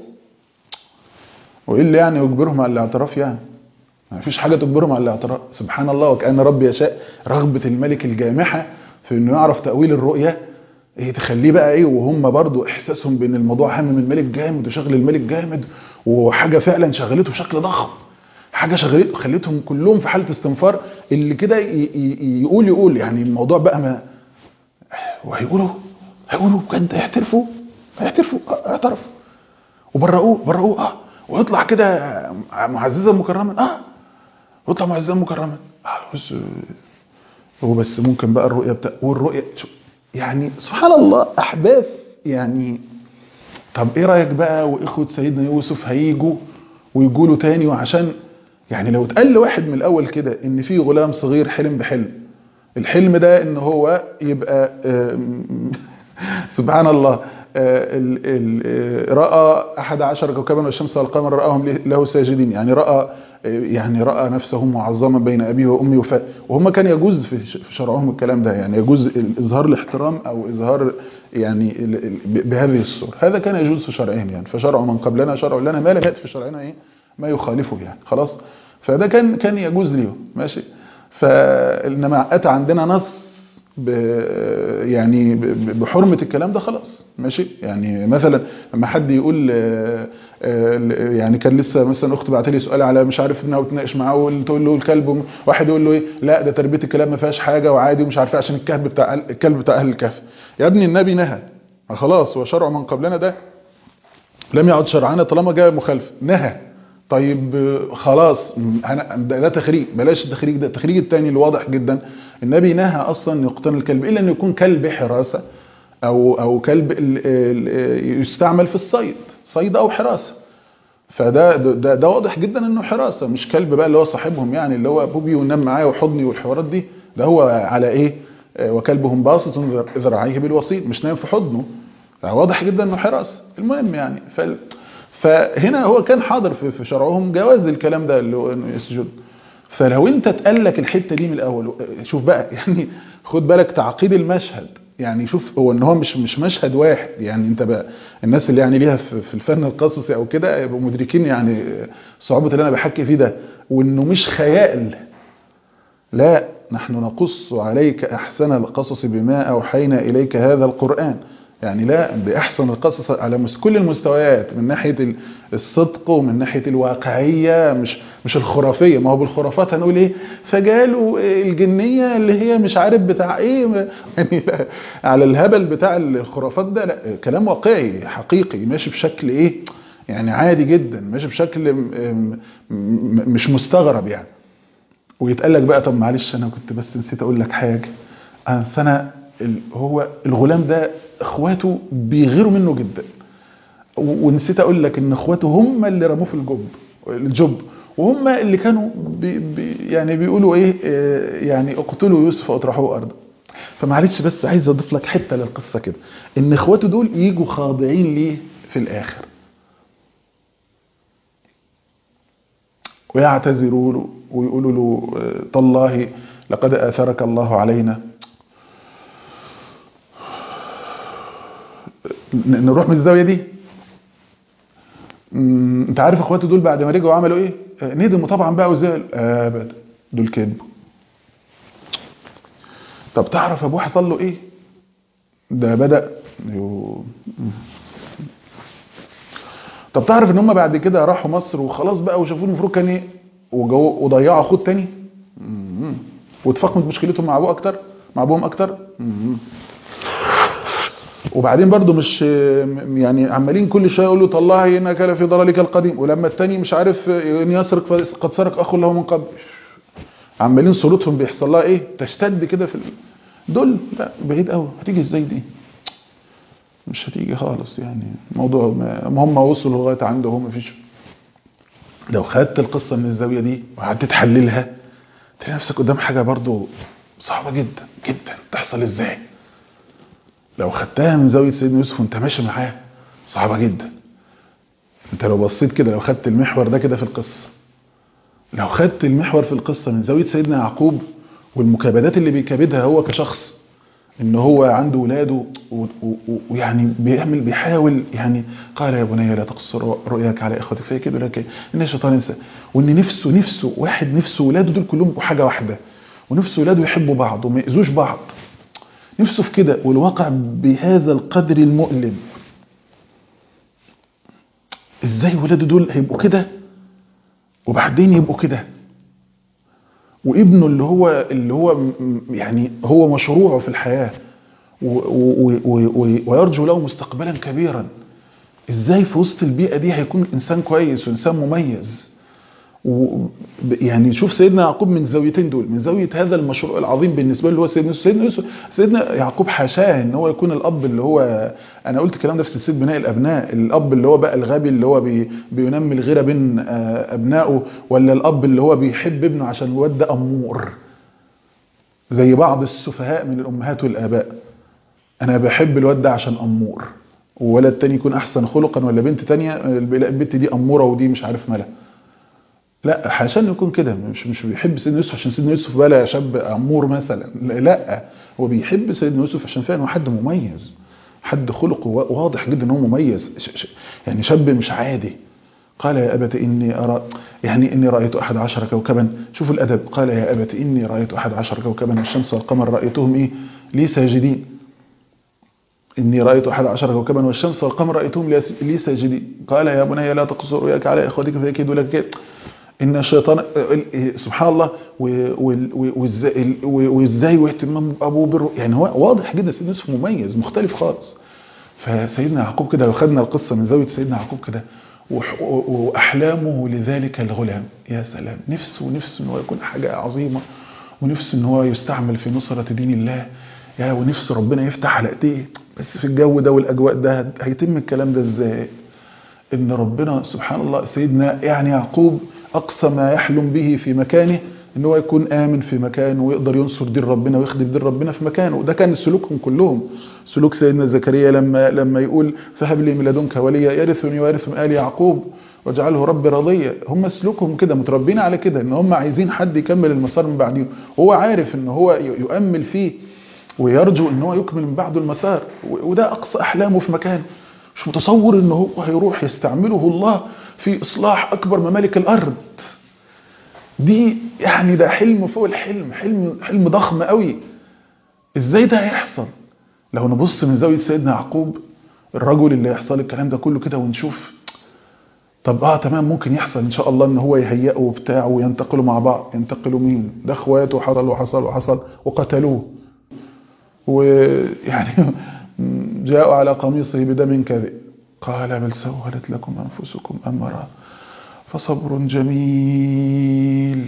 وايه اللي يعني يجبرهم على الاعتراف يعني ما فيش حاجه تجبرهم على الاعتراف سبحان الله وكان رب يشاء رغبه الملك الجامحه في انه يعرف تاويل الرؤيه ايه تخليه بقى ايه وهم برضو احساسهم بان الموضوع هم من الملك جامد وشغل الملك جامد وحاجه فعلا شغلته بشكل ضخم حاجه شغلته خلتهم كلهم في حاله استنفار اللي كده ي- ي- يقول يقول يعني الموضوع بقى ما وهيقولوا هيقولوا بجد هيعترفوا هيعترفوا آه، اعترفوا وبرؤوه برؤوه اه ويطلع كده معززا مكرما اه ويطلع معززا مكرما آه بس هو بس ممكن بقى الرؤيه بتاع والرؤيه شو- يعني سبحان الله احداث يعني طب ايه رايك بقى واخوه سيدنا يوسف هيجوا ويقولوا تاني وعشان يعني لو اتقال لواحد من الاول كده ان في غلام صغير حلم بحلم الحلم ده ان هو يبقى آم، سبحان الله آه، ال- ال- آه، راى احد عشر كوكبا والشمس والقمر راهم له ساجدين يعني راى آه، يعني راى نفسه معظما بين ابيه وامه وف... وهم كان يجوز في ش- في شرعهم الكلام ده يعني يجوز ال- اظهار الاحترام او اظهار يعني ال- ال- ب- بهذه الصوره هذا كان يجوز في شرعهم يعني فشرع من قبلنا شرع لنا ما لم ياتي في شرعنا ايه ما يخالفه يعني خلاص فده كان كان يجوز ليهم ماشي فانما اتى عندنا نص ب يعني ب- بحرمه الكلام ده خلاص ماشي يعني مثلا لما حد يقول آه، آه، يعني كان لسه مثلا اخت بعت لي سؤال على مش عارف ابنها وتناقش معاه تقول له الكلب واحد يقول له ايه لا ده تربيه الكلاب ما فيهاش حاجه وعادي ومش عارف إيه عشان الكلب بتاع الكلب بتاع اهل الكهف يا ابني النبي نهى خلاص وشرع من قبلنا ده لم يعد شرعنا طالما جاء مخالف نهى طيب آه، خلاص م، أنا- ده, ده تخريج بلاش التخريج ده التخريج الثاني اللي واضح جدا النبي نهى اصلا يقتن الكلب الا انه يكون كلب حراسه او او كلب ال- ال- يستعمل في الصيد صيد او حراسه فده ده, ده, ده واضح جدا انه حراسه مش كلب بقى اللي هو صاحبهم يعني اللي هو بوبي ونام معايا وحضني والحوارات دي ده هو على ايه آه، وكلبهم باسط ذر- ذراعيه بالوسيط مش نايم في حضنه واضح جدا انه حراسه المهم يعني فال فهنا هو كان حاضر في في شرعهم جواز الكلام ده اللي هو انه يسجد فلو انت اتقال لك الحته دي من الاول شوف بقى يعني خد بالك تعقيد المشهد يعني شوف هو ان هو مش مش مشهد واحد يعني انت بقى الناس اللي يعني ليها في في الفن القصصي او كده يبقوا مدركين يعني صعوبه اللي انا بحكي فيه ده وانه مش خيال لا نحن نقص عليك احسن القصص بما اوحينا اليك هذا القران يعني لا باحسن القصص على مس- كل المستويات من ناحيه ال- الصدق ومن ناحيه الواقعيه مش مش الخرافيه ما هو بالخرافات هنقول ايه فجالوا الجنيه اللي هي مش عارف بتاع ايه ما- يعني لا على الهبل بتاع الخرافات ده لا كلام واقعي حقيقي ماشي بشكل ايه يعني عادي جدا ماشي بشكل م- م- م- مش مستغرب يعني ويتقال لك بقى طب معلش انا كنت بس نسيت اقول لك حاجه أصل انا ال- هو الغلام ده اخواته بيغيروا منه جدا و- ونسيت اقول لك ان اخواته هم اللي رموه في الجب الجب وهم اللي كانوا بي بي يعني بيقولوا ايه آه، يعني اقتلوا يوسف واطرحوه ارضا فمعلش بس عايز اضيف لك حته للقصه كده ان اخواته دول يجوا خاضعين ليه في الاخر ويعتذروا له ويقولوا له آه، تالله لقد آثرك الله علينا ن- نروح من الزاوية دي مم، انت عارف اخواته دول بعد ما رجعوا عملوا ايه آه، ندموا طبعا بقى وزعلوا ابدا دول كذبوا طب تعرف ابوه حصل له ايه ده بدأ يو... طب تعرف ان هم بعد كده راحوا مصر وخلاص بقى وشافوه المفروض كان ايه وجو- وضيعوا اخوه التاني مم. واتفاقمت مشكلتهم مع ابوه اكتر مع ابوهم اكتر مم. وبعدين برضو مش م- يعني عمالين كل شويه يقولوا تالله انك لفي ضلالك القديم ولما التاني مش عارف ان يسرق قد سرق اخ له من قبل عمالين صورتهم بيحصل لها ايه تشتد كده في ال... دول لا بعيد قوي هتيجي ازاي دي مش هتيجي خالص يعني موضوع ما ما هم وصلوا لغايه عنده هو مفيش لو خدت القصه من الزاويه دي وقعدت تحللها تلاقي نفسك قدام حاجه برضو صعبه جدا جدا تحصل ازاي لو خدتها من زاويه سيدنا يوسف وانت ماشي معاه صعبه جدا انت لو بصيت كده لو خدت المحور ده كده في القصه لو خدت المحور في القصه من زاويه سيدنا يعقوب والمكابدات اللي بيكابدها هو كشخص ان هو عنده ولاده و- و- و- ويعني بيعمل بيحاول يعني قال يا بني لا تقصر رؤياك على اخوتك فيكيدوا لك ان الشيطان ينسى وان نفسه نفسه واحد نفسه ولاده دول كلهم يبقوا حاجه واحده ونفسه ولاده يحبوا بعض وما يأذوش بعض نفسه في كده والواقع بهذا القدر المؤلم ازاي ولاده دول هيبقوا كده وبعدين يبقوا كده وابنه اللي هو اللي هو م- م- يعني هو مشروعه في الحياه و- و- و- و- ويرجو له مستقبلا كبيرا ازاي في وسط البيئه دي هيكون انسان كويس وانسان مميز و يعني شوف سيدنا يعقوب من زاويتين دول من زاويه هذا المشروع العظيم بالنسبه له هو سيدنا يوسف سيدنا يوسف سيدنا يعقوب حاشاه ان هو يكون الاب اللي هو انا قلت الكلام ده في سلسله بناء الابناء الاب اللي هو بقى الغبي اللي هو بي بينمي الغيره بين آه، ابنائه ولا الاب اللي هو بيحب ابنه عشان الواد ده امور زي بعض السفهاء من الامهات والاباء انا بحب الواد ده عشان امور وولد تاني يكون احسن خلقا ولا بنت تانية آه، لا البنت دي اموره ودي مش عارف مالها لا حاشا انه يكون كده مش مش بيحب سيدنا يوسف عشان سيدنا يوسف بقى شاب امور مثلا لا, لا هو بيحب سيدنا يوسف عشان فعلا هو حد مميز حد خلقه وا- واضح جدا ان هو مميز ش- ش- يعني شاب مش عادي قال يا أبت إني أرى يعني إني رأيت أحد عشر كوكبا شوفوا الأدب قال يا أبت إني رأيت أحد عشر كوكبا والشمس والقمر رأيتهم إيه لي ساجدين إني رأيت أحد عشر كوكبا والشمس والقمر رأيتهم لي- لي ساجدين قال يا بني لا تقصر رؤياك على إخوتك فيكيدوا لك كيد. ان الشيطان سبحان الله و- وال- و- وازاي وازاي واهتمام ابوه بره يعني هو واضح جدا سيدنا يوسف مميز مختلف خالص فسيدنا يعقوب كده لو خدنا القصه من زاويه سيدنا يعقوب كده وح- و- واحلامه لذلك الغلام يا سلام نفسه نفسه ان هو يكون حاجه عظيمه ونفسه ان هو يستعمل في نصره دين الله يا ونفسه ربنا يفتح على ايديه بس في الجو ده والاجواء ده هيتم الكلام ده ازاي ان ربنا سبحان الله سيدنا يعني يعقوب اقصى ما يحلم به في مكانه ان هو يكون امن في مكانه ويقدر ينصر دين ربنا ويخدم دين ربنا في مكانه وده كان سلوكهم كلهم سلوك سيدنا زكريا لما لما يقول فهب لي من لدنك وليا يرثني ويرث من ال يعقوب واجعله ربي رضيا هم سلوكهم كده متربين على كده ان هم عايزين حد يكمل المسار من بعدهم وهو عارف ان هو يؤمل فيه ويرجو ان هو يكمل من بعده المسار وده اقصى احلامه في مكانه مش متصور ان هو هيروح يستعمله الله في اصلاح اكبر ممالك الارض دي يعني ده حلم فوق الحلم حلم حلم ضخم قوي ازاي ده هيحصل لو نبص من زاويه سيدنا يعقوب الرجل اللي يحصل الكلام ده كله كده ونشوف طب اه تمام ممكن يحصل ان شاء الله ان هو يهيئه وبتاع وينتقلوا مع بعض ينتقلوا مين ده اخواته حصل وحصل وحصل وقتلوه ويعني جاءوا على قميصه بدم كذب قال بل سولت لكم أنفسكم أمرا فصبر جميل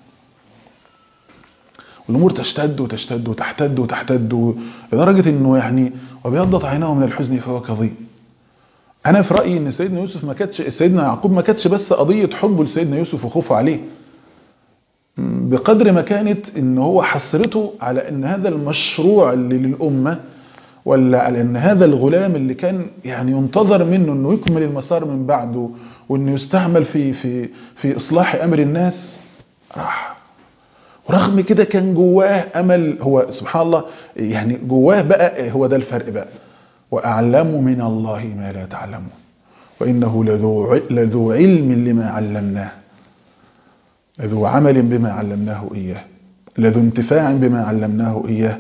والأمور تشتد وتشتد وتحتد وتحتد لدرجة أنه يعني وبيضت عيناه من الحزن فهو كظيم أنا في رأيي أن سيدنا يوسف ما كانتش سيدنا يعقوب ما كانتش بس قضية حبه لسيدنا يوسف وخوفه عليه بقدر ما كانت ان هو حسرته على ان هذا المشروع اللي للأمة ولا على ان هذا الغلام اللي كان يعني ينتظر منه انه يكمل المسار من بعده وانه يستعمل في في في اصلاح امر الناس راح ورغم كده كان جواه امل هو سبحان الله يعني جواه بقى هو ده الفرق بقى واعلم من الله ما لا تعلمون وانه لذو لذو علم لما علمناه لذو عمل بما علمناه إياه لذو انتفاع بما علمناه إياه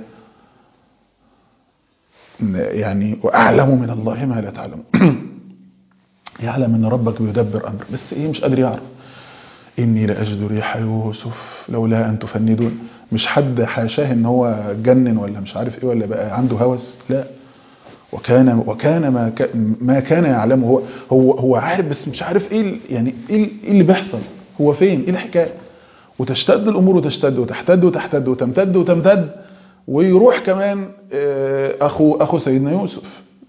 يعني وأعلم من الله ما لا تعلم يعلم أن ربك بيدبر أمر بس إيه مش قادر يعرف إني لأجد ريح يوسف لولا أن تفندون مش حد حاشاه إن هو جنن ولا مش عارف إيه ولا بقى عنده هوس لا وكان وكان ما كان ما كان يعلمه هو هو هو عارف بس مش عارف ايه ال- يعني ايه ال- إيه اللي بيحصل هو فين ايه الحكايه وتشتد الامور وتشتد وتحتد وتحتد وتمتد وتمتد ويروح كمان آه، اخو اخو سيدنا يوسف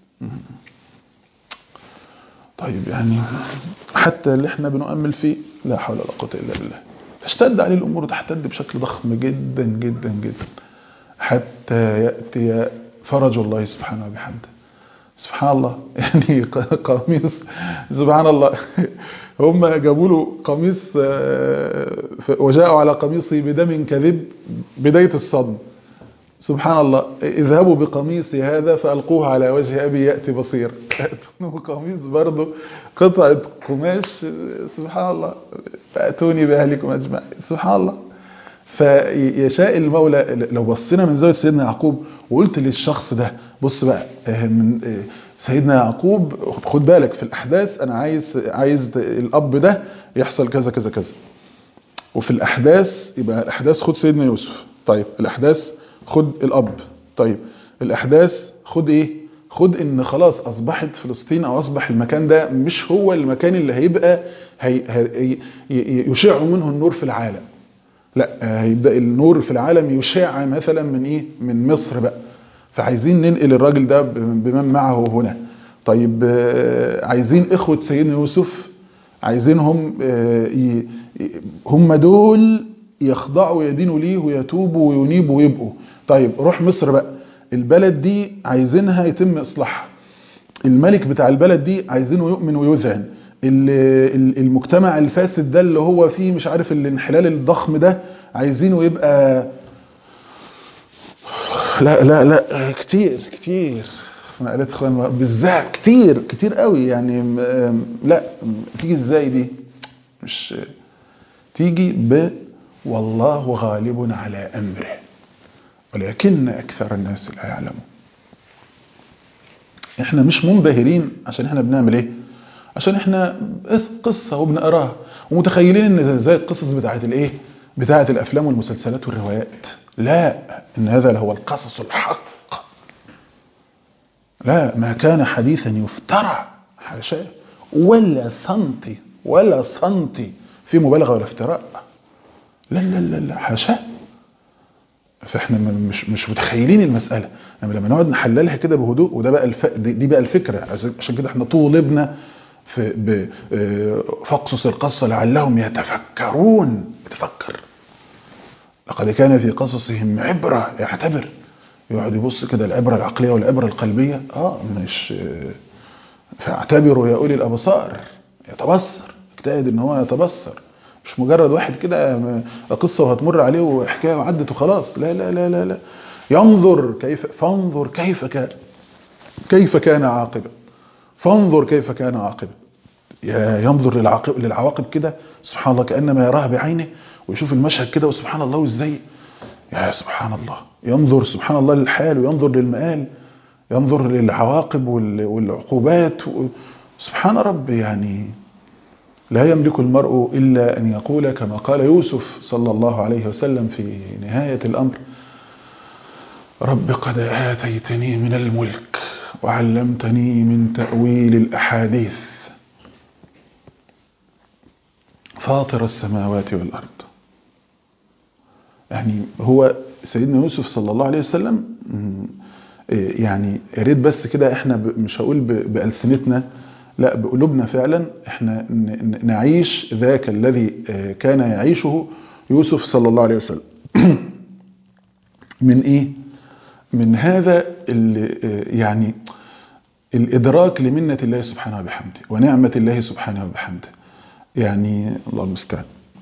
طيب يعني حتى اللي احنا بنؤمل فيه لا حول ولا قوه الا بالله تشتد عليه الامور وتحتد بشكل ضخم جدا جدا جدا حتى ياتي فرج الله سبحانه وبحمده سبحان الله يعني قميص سبحان الله هم جابوا له قميص آه، ف- وجاءوا على قميصه بدم كذب بداية الصدم سبحان الله اذهبوا بقميصي هذا فألقوه على وجه أبي يأتي بصير يأتونه قميص برضه قطعة قماش آه، سبحان الله فأتوني بأهلكم أجمعين سبحان الله فيشاء المولى لو بصينا من زاويه سيدنا يعقوب وقلت للشخص ده بص بقى آه، من آه، سيدنا يعقوب خد بالك في الاحداث انا عايز عايز الاب ده يحصل كذا كذا كذا وفي الاحداث يبقى الاحداث خد سيدنا يوسف طيب الاحداث خد الاب طيب الاحداث خد ايه خد ان خلاص اصبحت فلسطين او اصبح المكان ده مش هو المكان اللي هيبقى هي هي ي- يشع منه النور في العالم لا آه، هيبدا النور في العالم يشع مثلا من ايه من مصر بقى فعايزين ننقل الراجل ده ب- بمن معه هنا طيب آه، عايزين اخوه سيدنا يوسف عايزينهم آه، ي- ي- هم دول يخضعوا ويدينوا ليه ويتوبوا وينيبوا ويبقوا طيب روح مصر بقى البلد دي عايزينها يتم اصلاحها الملك بتاع البلد دي عايزينه يؤمن ويذعن ال- ال- المجتمع الفاسد ده اللي هو فيه مش عارف الانحلال الضخم ده عايزينه يبقى لا لا لا كتير كتير مقالات اخوان بالذات كتير كتير قوي يعني م- لا تيجي ازاي دي مش تيجي ب والله غالب على امره ولكن اكثر الناس لا يعلمون احنا مش منبهرين عشان احنا بنعمل ايه عشان احنا اس- قصة وبنقراها ومتخيلين ان زي القصص بتاعت الايه بتاعت الافلام والمسلسلات والروايات لا ان هذا لهو القصص الحق لا ما كان حديثا يفترى حاشاه ولا سنتي ولا سنتي في مبالغة ولا افتراء لا لا لا لا حاشاه فاحنا م- مش مش متخيلين المساله يعني لما نقعد نحللها كده بهدوء وده بقى الف... دي دي بقى الفكره عشان عشان كده احنا طولبنا في ب... آه، فاقصص القصه لعلهم يتفكرون يتفكر لقد كان في قصصهم عبره يعتبر يقعد يبص كده العبره العقليه والعبره القلبيه اه مش آه، فاعتبروا يا اولي الابصار يتبصر اجتهد ان هو يتبصر مش مجرد واحد كده م- قصه وهتمر عليه وحكايه وعدت وخلاص لا لا لا لا لا ينظر كيف فانظر كيف كان كيف كان عاقبه فانظر كيف كان عاقبه يا- ينظر للعاقب للعواقب كده سبحان الله كانما يراها بعينه ويشوف المشهد كده وسبحان الله وازاي يا سبحان الله ينظر سبحان الله للحال وينظر للمآل ينظر للعواقب وال- والعقوبات و- سبحان ربي يعني لا يملك المرء إلا أن يقول كما قال يوسف صلى الله عليه وسلم في نهاية الأمر رب قد آتيتني من الملك وعلمتني من تأويل الأحاديث فاطر السماوات والأرض يعني هو سيدنا يوسف صلى الله عليه وسلم م، إيه، يعني يا ريت بس كده احنا ب- مش هقول ب- بألسنتنا لا بقلوبنا فعلا احنا ن- ن- نعيش ذاك الذي آه، كان يعيشه يوسف صلى الله عليه وسلم من ايه من هذا ال- آه، يعني الادراك لمنة الله سبحانه وبحمده ونعمة الله سبحانه وبحمده يعني الله المستعان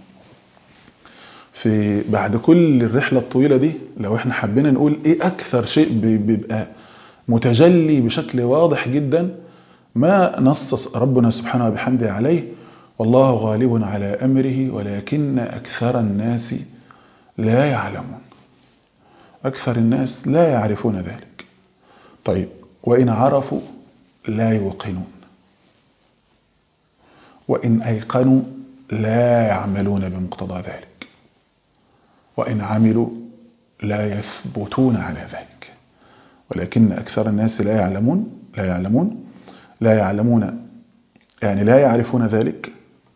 في بعد كل الرحلة الطويلة دي لو احنا حبينا نقول ايه اكثر شيء بي- بيبقى متجلي بشكل واضح جدا ما نص ربنا سبحانه وبحمده عليه والله غالب على امره ولكن اكثر الناس لا يعلمون اكثر الناس لا يعرفون ذلك طيب وان عرفوا لا يوقنون وان ايقنوا لا يعملون بمقتضى ذلك وإن عملوا لا يثبتون على ذلك ولكن أكثر الناس لا يعلمون لا يعلمون لا يعلمون يعني لا يعرفون ذلك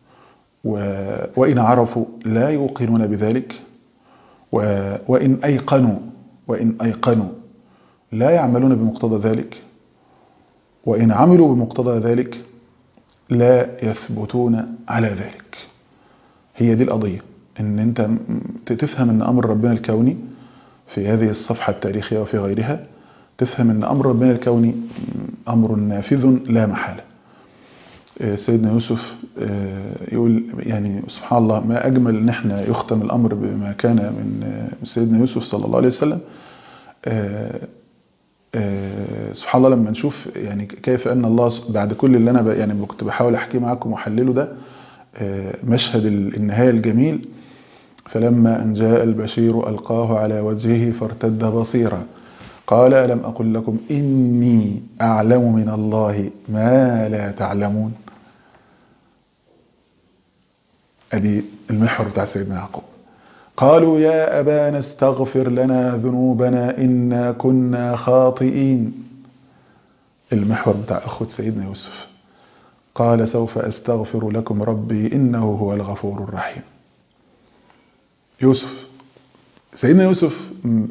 وإن عرفوا لا يوقنون بذلك وإن أيقنوا وإن أيقنوا لا يعملون بمقتضى ذلك وإن عملوا بمقتضى ذلك لا يثبتون على ذلك هي دي القضية ان انت تفهم ان امر ربنا الكوني في هذه الصفحة التاريخية وفي غيرها تفهم ان امر ربنا الكوني امر نافذ لا محالة سيدنا يوسف يقول يعني سبحان الله ما اجمل ان احنا يختم الامر بما كان من سيدنا يوسف صلى الله عليه وسلم سبحان الله لما نشوف يعني كيف ان الله بعد كل اللي انا يعني كنت بحاول احكيه معاكم واحلله ده مشهد النهايه الجميل فلما ان جاء البشير القاه على وجهه فارتد بصيرا قال الم اقل لكم اني اعلم من الله ما لا تعلمون ادي المحور بتاع سيدنا يعقوب قالوا يا أبانا استغفر لنا ذنوبنا إنا كنا خاطئين المحور بتاع أخوة سيدنا يوسف قال سوف أستغفر لكم ربي إنه هو الغفور الرحيم يوسف سيدنا يوسف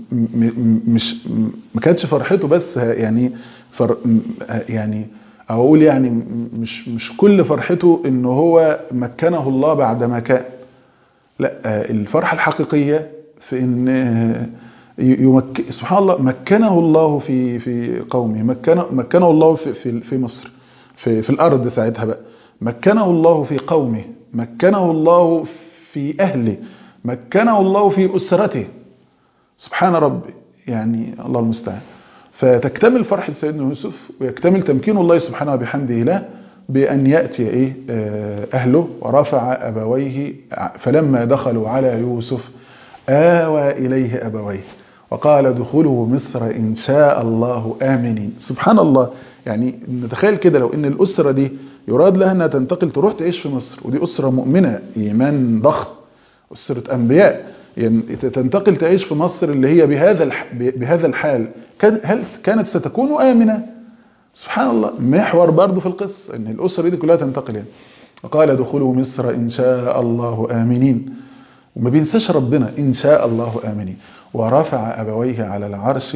مش ما كانتش فرحته بس يعني فر يعني أو أقول يعني مش مش كل فرحته إن هو مكنه الله بعد ما كان لا الفرحة الحقيقية في ان يمك... سبحان الله مكنه الله في في قومه مكنه مكنه الله في في, في مصر في في الارض ساعتها بقى مكنه الله في قومه مكنه الله في اهله مكنه الله في اسرته سبحان ربي يعني الله المستعان فتكتمل فرحة سيدنا يوسف ويكتمل تمكين الله سبحانه وبحمده له بأن يأتي إيه أهله ورفع أبويه فلما دخلوا على يوسف آوى إليه أبويه وقال دخلوا مصر إن شاء الله آمنين سبحان الله يعني نتخيل كده لو إن الأسرة دي يراد لها أنها تنتقل تروح تعيش في مصر ودي أسرة مؤمنة إيمان ضخم أسرة أنبياء يعني تنتقل تعيش في مصر اللي هي بهذا بهذا الحال هل كانت ستكون آمنة سبحان الله محور برضه في القصة ان الأسرة دي كلها تنتقل يعني وقال دخلوا مصر إن شاء الله آمنين وما بينساش ربنا إن شاء الله آمنين ورفع أبويه على العرش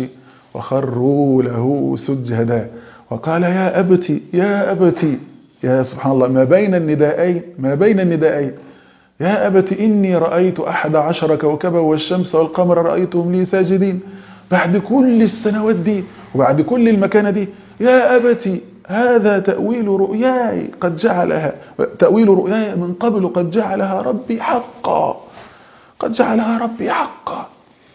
وخروا له سجدا وقال يا أبتي يا أبتي يا سبحان الله ما بين الندائين ما بين الندائين يا أبت إني رأيت أحد عشر كوكبا والشمس والقمر رأيتهم لي ساجدين بعد كل السنوات دي وبعد كل المكانة دي يا أبتي هذا تأويل رؤياي قد جعلها تأويل رؤياي من قبل قد جعلها ربي حقا قد جعلها ربي حقا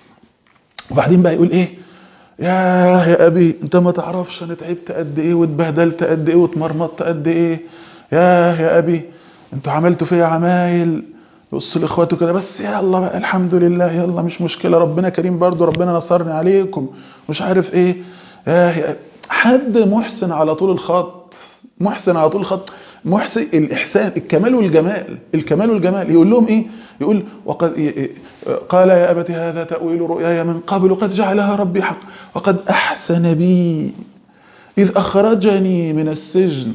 وبعدين بقى يقول ايه يا يا أبي انت ما تعرفش انا تعبت قد ايه واتبهدلت قد ايه واتمرمطت قد ايه يا يا أبي انتوا عملتوا فيا عمايل بص لاخواته كده بس يلا بقى الحمد لله يلا مش مشكلة ربنا كريم برضو ربنا نصرني عليكم مش عارف ايه يا يا حد محسن على طول الخط محسن على طول الخط محسن الإحسان الكمال والجمال الكمال والجمال يقول لهم إيه يقول وقد قال يا أبت هذا تأويل رؤياي من قبل قد جعلها ربي حق وقد أحسن بي إذ أخرجني من السجن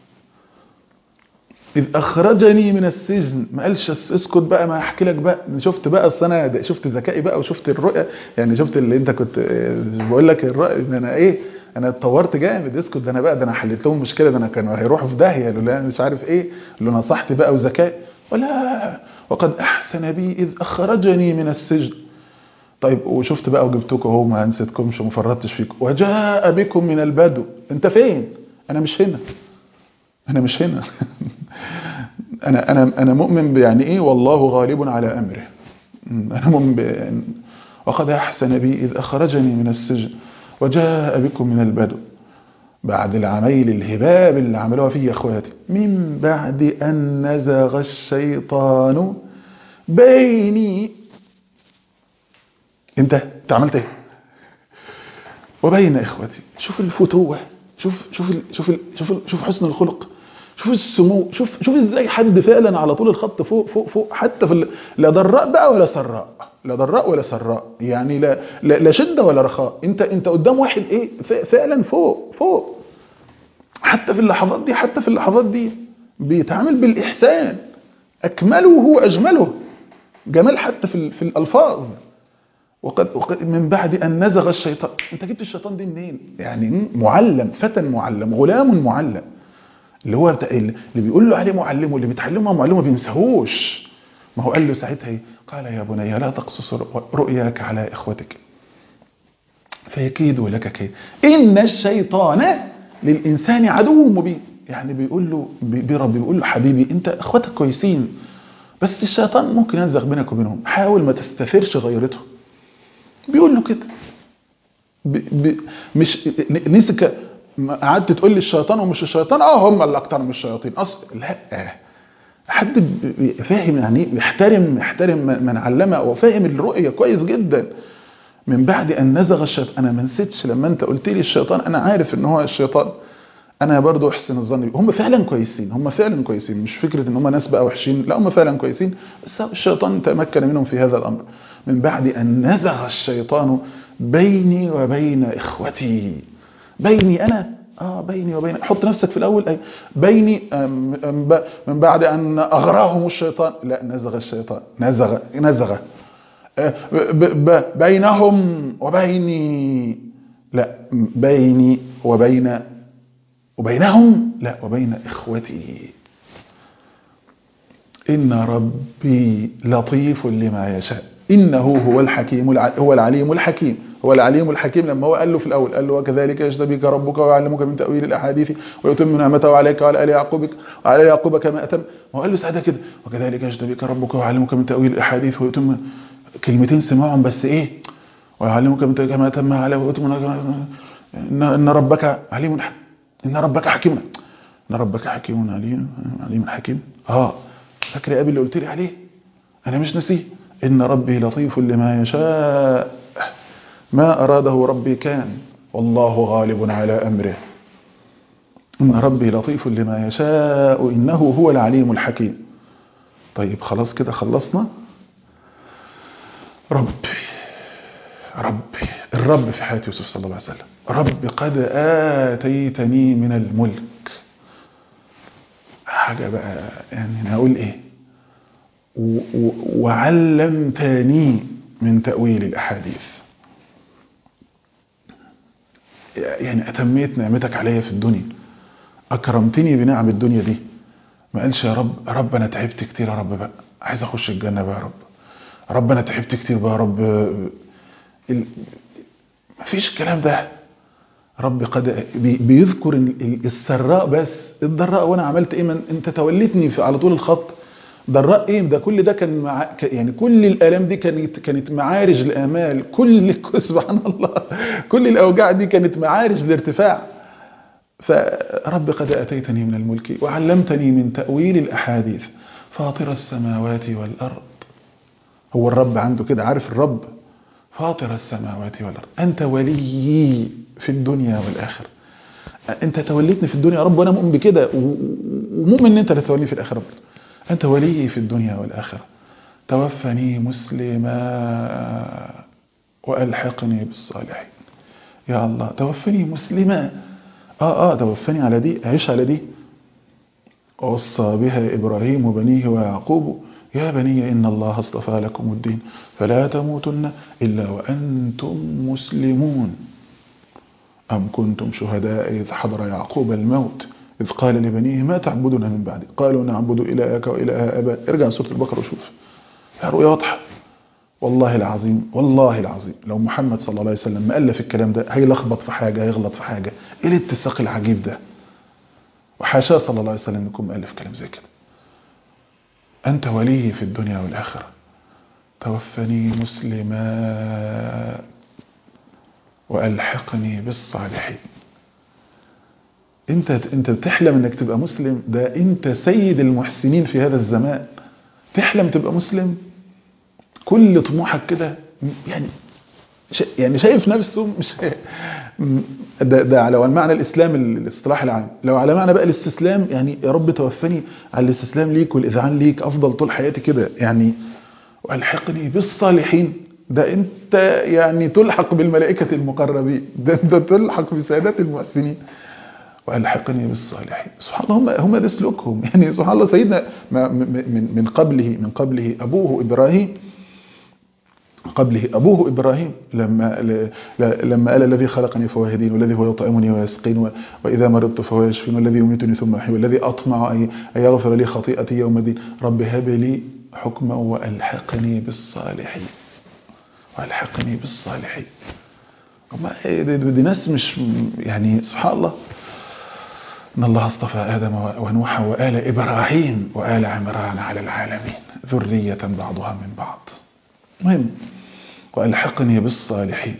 إذ أخرجني من السجن ما قالش اسكت بقى ما أحكي لك بقى شفت بقى السنة شفت ذكائي بقى وشفت الرؤية يعني شفت اللي أنت كنت بقول لك الرؤية إن أنا إيه انا اتطورت جامد اسكت ده انا بقى ده انا حليت لهم مشكله ده انا كانوا هيروحوا في داهيه لولا مش عارف ايه اللي نصحت بقى وذكاء ولا وقد احسن بي اذ اخرجني من السجن طيب وشفت بقى وجبتكم اهو ما نسيتكمش وما فرطتش فيكم وجاء بكم من البدو انت فين انا مش هنا انا مش هنا انا انا انا مؤمن يعني ايه والله غالب على امره انا مؤمن ب... وقد احسن بي اذ اخرجني من السجن وجاء بكم من البدو بعد العمايل الهباب اللي عملوها فيه يا اخواتي من بعد ان نزغ الشيطان بيني انت انت عملت ايه وبين اخوتي شوف الفتوه شوف شوف ال شوف ال شوف ال شوف حسن الخلق شوف السمو شوف شوف ازاي حد فعلا على طول الخط فوق فوق فوق حتى في ال- لا ضراء بقى ولا سراء لا ضراء ولا سراء يعني لا لا, لا شده ولا رخاء انت انت قدام واحد ايه ف- فعلا فوق فوق حتى في اللحظات دي حتى في اللحظات دي بيتعامل بالاحسان اكمله واجمله جمال حتى في ال- في الالفاظ وقد, وقد من بعد ان نزغ الشيطان انت جبت الشيطان دي منين يعني معلم فتى معلم غلام معلم اللي هو بتاع اللي بيقول له عليه معلمه اللي بيتعلمه معلمه ما بينساهوش ما هو قال له ساعتها ايه قال يا بني لا تقصص رؤياك على اخوتك فيكيدوا لك كيد ان الشيطان للانسان عدو مبين يعني بيقول له بي- برب بيقول له حبيبي انت اخواتك كويسين بس الشيطان ممكن ينزغ بينك وبينهم حاول ما تستثيرش غيرتهم بيقول له كده ب... ب... مش ن- نسك ما قعدت تقول لي الشيطان ومش الشيطان اه هم اللي اكتر من الشياطين اصلا لا حد ب- ب- فاهم يعني ايه يحترم يحترم من علمه وفاهم الرؤيه كويس جدا من بعد ان نزغ الشيطان انا ما نسيتش لما انت قلت لي الشيطان انا عارف ان هو الشيطان انا برضو احسن الظن بيه هم فعلا كويسين هم فعلا كويسين مش فكره ان هم ناس بقى وحشين لا هم فعلا كويسين بس الشيطان تمكن منهم في هذا الامر من بعد ان نزغ الشيطان بيني وبين اخوتي بيني انا اه بيني وبين حط نفسك في الاول أي بيني أم أم ب- من بعد ان اغراهم الشيطان لا نزغ الشيطان نزغ نزغ آه، ب- ب- بينهم وبيني لا بيني وبين وبينهم لا وبين إخوتي إن ربي لطيف لما يشاء إنه هو الحكيم الع... هو العليم الحكيم هو العليم الحكيم لما هو قال له في الأول قال له وكذلك يجتبيك ربك ويعلمك من تأويل الأحاديث ويتم نعمته عليك وعلى آل يعقوبك وعلى يعقوب كما أتم هو قال له ساعتها كده وكذلك يجتبيك ربك ويعلمك من تأويل الأحاديث ويتم كلمتين سمعهم بس إيه ويعلمك من كما أتم عليه ويتم إن إن ربك عليم حكيم إن ربك حكيم إن ربك حكيم عليم عليم حكيم آه فاكر يا أبي اللي قلت لي عليه أنا مش نسيه إن ربي لطيف لما يشاء ما أراده ربي كان والله غالب على أمره إن ربي لطيف لما يشاء إنه هو العليم الحكيم طيب خلاص كده خلصنا ربي ربي الرب في حياة يوسف صلى الله عليه وسلم رب قد آتيتني من الملك حاجة بقى يعني أنا أقول إيه و- و- وعلمتني من تأويل الأحاديث يعني أتميت نعمتك عليا في الدنيا أكرمتني بنعم الدنيا دي ما قالش يا رب يا رب أنا تعبت كتير يا رب بقى عايز أخش الجنة بقى يا رب رب أنا تعبت كتير بقى يا رب ال... مفيش الكلام ده رب قد بي- بيذكر ال- ال- السراء بس الضراء وانا عملت ايه من انت توليتني في على طول الخط ضراء ايه ده كل ده كان مع ك- يعني كل الالام دي كانت كانت معارج الامال كل سبحان الله كل الاوجاع دي كانت معارج الارتفاع فرب قد اتيتني من الملك وعلمتني من تاويل الاحاديث فاطر السماوات والارض هو الرب عنده كده عارف الرب فاطر السماوات والارض انت وليي في الدنيا والاخره انت توليتني في الدنيا يا رب وانا مؤمن بكده و- و- ومؤمن ان انت اللي توليني في الاخره برضه. انت وليي في الدنيا والاخره توفني مسلما والحقني بالصالحين يا الله توفني مسلما اه اه توفني على دي عيش على دي ووصى بها إبراهيم بنيه ويعقوب يا بني إن الله اصطفى لكم الدين فلا تموتن إلا وأنتم مسلمون أم كنتم شهداء إذ حضر يعقوب الموت إذ قال لبنيه ما تعبدون من بعدي قالوا نعبد إلهك وإله آبائك ارجع سورة البقرة وشوف رؤيا واضحة والله العظيم والله العظيم لو محمد صلى الله عليه وسلم ما ألف الكلام ده هيلخبط في حاجة هيغلط في حاجة إيه الاتساق العجيب ده وحاشاه صلى الله عليه وسلم يكون مؤلف كلام زي كده أنت ولي في الدنيا والآخرة توفني مسلما وألحقني بالصالحين انت انت بتحلم انك تبقى مسلم ده انت سيد المحسنين في هذا الزمان تحلم تبقى مسلم كل طموحك كده يعني يعني شايف نفسه مش ده, ده على المعنى الاسلام الاصطلاح العام لو على معنى بقى الاستسلام يعني يا رب توفني على الاستسلام ليك والاذعان ليك افضل طول حياتي كده يعني والحقني بالصالحين ده انت يعني تلحق بالملائكه المقربين ده انت تلحق بسادات المحسنين والحقني بالصالحين سبحان الله هم هم ده سلوكهم يعني سبحان الله سيدنا من من قبله من قبله ابوه ابراهيم قبله أبوه إبراهيم لما لما قال الذي خلقني فهو يهدين والذي هو يطعمني ويسقين وإذا مرضت فهو يشفين والذي يميتني ثم يحيي والذي أطمع أن يغفر لي خطيئتي يوم الدين رب هب لي حكما وألحقني بالصالحين وألحقني بالصالحين دي ناس مش يعني سبحان الله إن الله اصطفى آدم ونوح وآل إبراهيم وآل عمران على العالمين ذرية بعضها من بعض مهم والحقني بالصالحين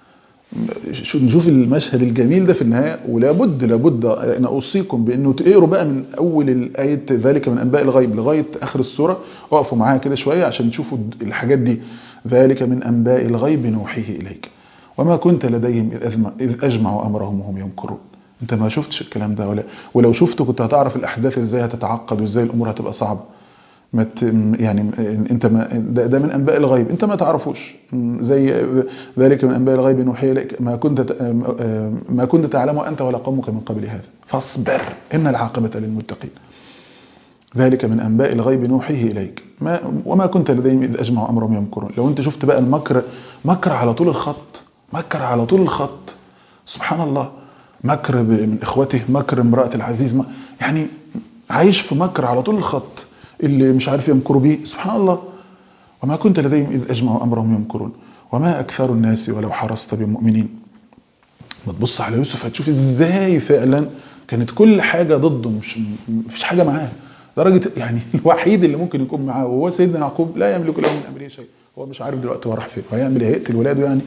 نشوف المشهد الجميل ده في النهايه ولابد لابد انا اوصيكم بانه تقروا بقى من اول الايه ذلك من انباء الغيب لغايه اخر السوره اقفوا معايا كده شويه عشان تشوفوا الحاجات دي ذلك من انباء الغيب نوحيه اليك وما كنت لديهم اذ اجمعوا امرهم وهم يمكرون انت ما شفتش الكلام ده ولا ولو شفته كنت هتعرف الاحداث ازاي هتتعقد وازاي الامور هتبقى صعبه ما يعني انت ما ده, ده من انباء الغيب انت ما تعرفوش زي ذلك من انباء الغيب نوحي اليك ما كنت ما كنت تعلمه انت ولا قومك من قبل هذا فاصبر ان العاقبه للمتقين ذلك من انباء الغيب نوحيه اليك ما وما كنت لديهم اذ اجمعوا امرهم يمكرون لو انت شفت بقى المكر مكر على طول الخط مكر على طول الخط سبحان الله مكر من اخوته مكر امراه العزيز يعني عايش في مكر على طول الخط اللي مش عارف يمكروا بيه سبحان الله وما كنت لديهم إذ أجمعوا أمرهم يمكرون وما أكثر الناس ولو حرصت بمؤمنين ما تبص على يوسف هتشوف إزاي فعلا كانت كل حاجة ضده مش مفيش حاجة معاه درجة يعني الوحيد اللي ممكن يكون معاه وهو سيدنا يعقوب لا يملك له من أمره شيء هو مش عارف دلوقتي هو راح فين هيعمل ايه هيقتل ولاده يعني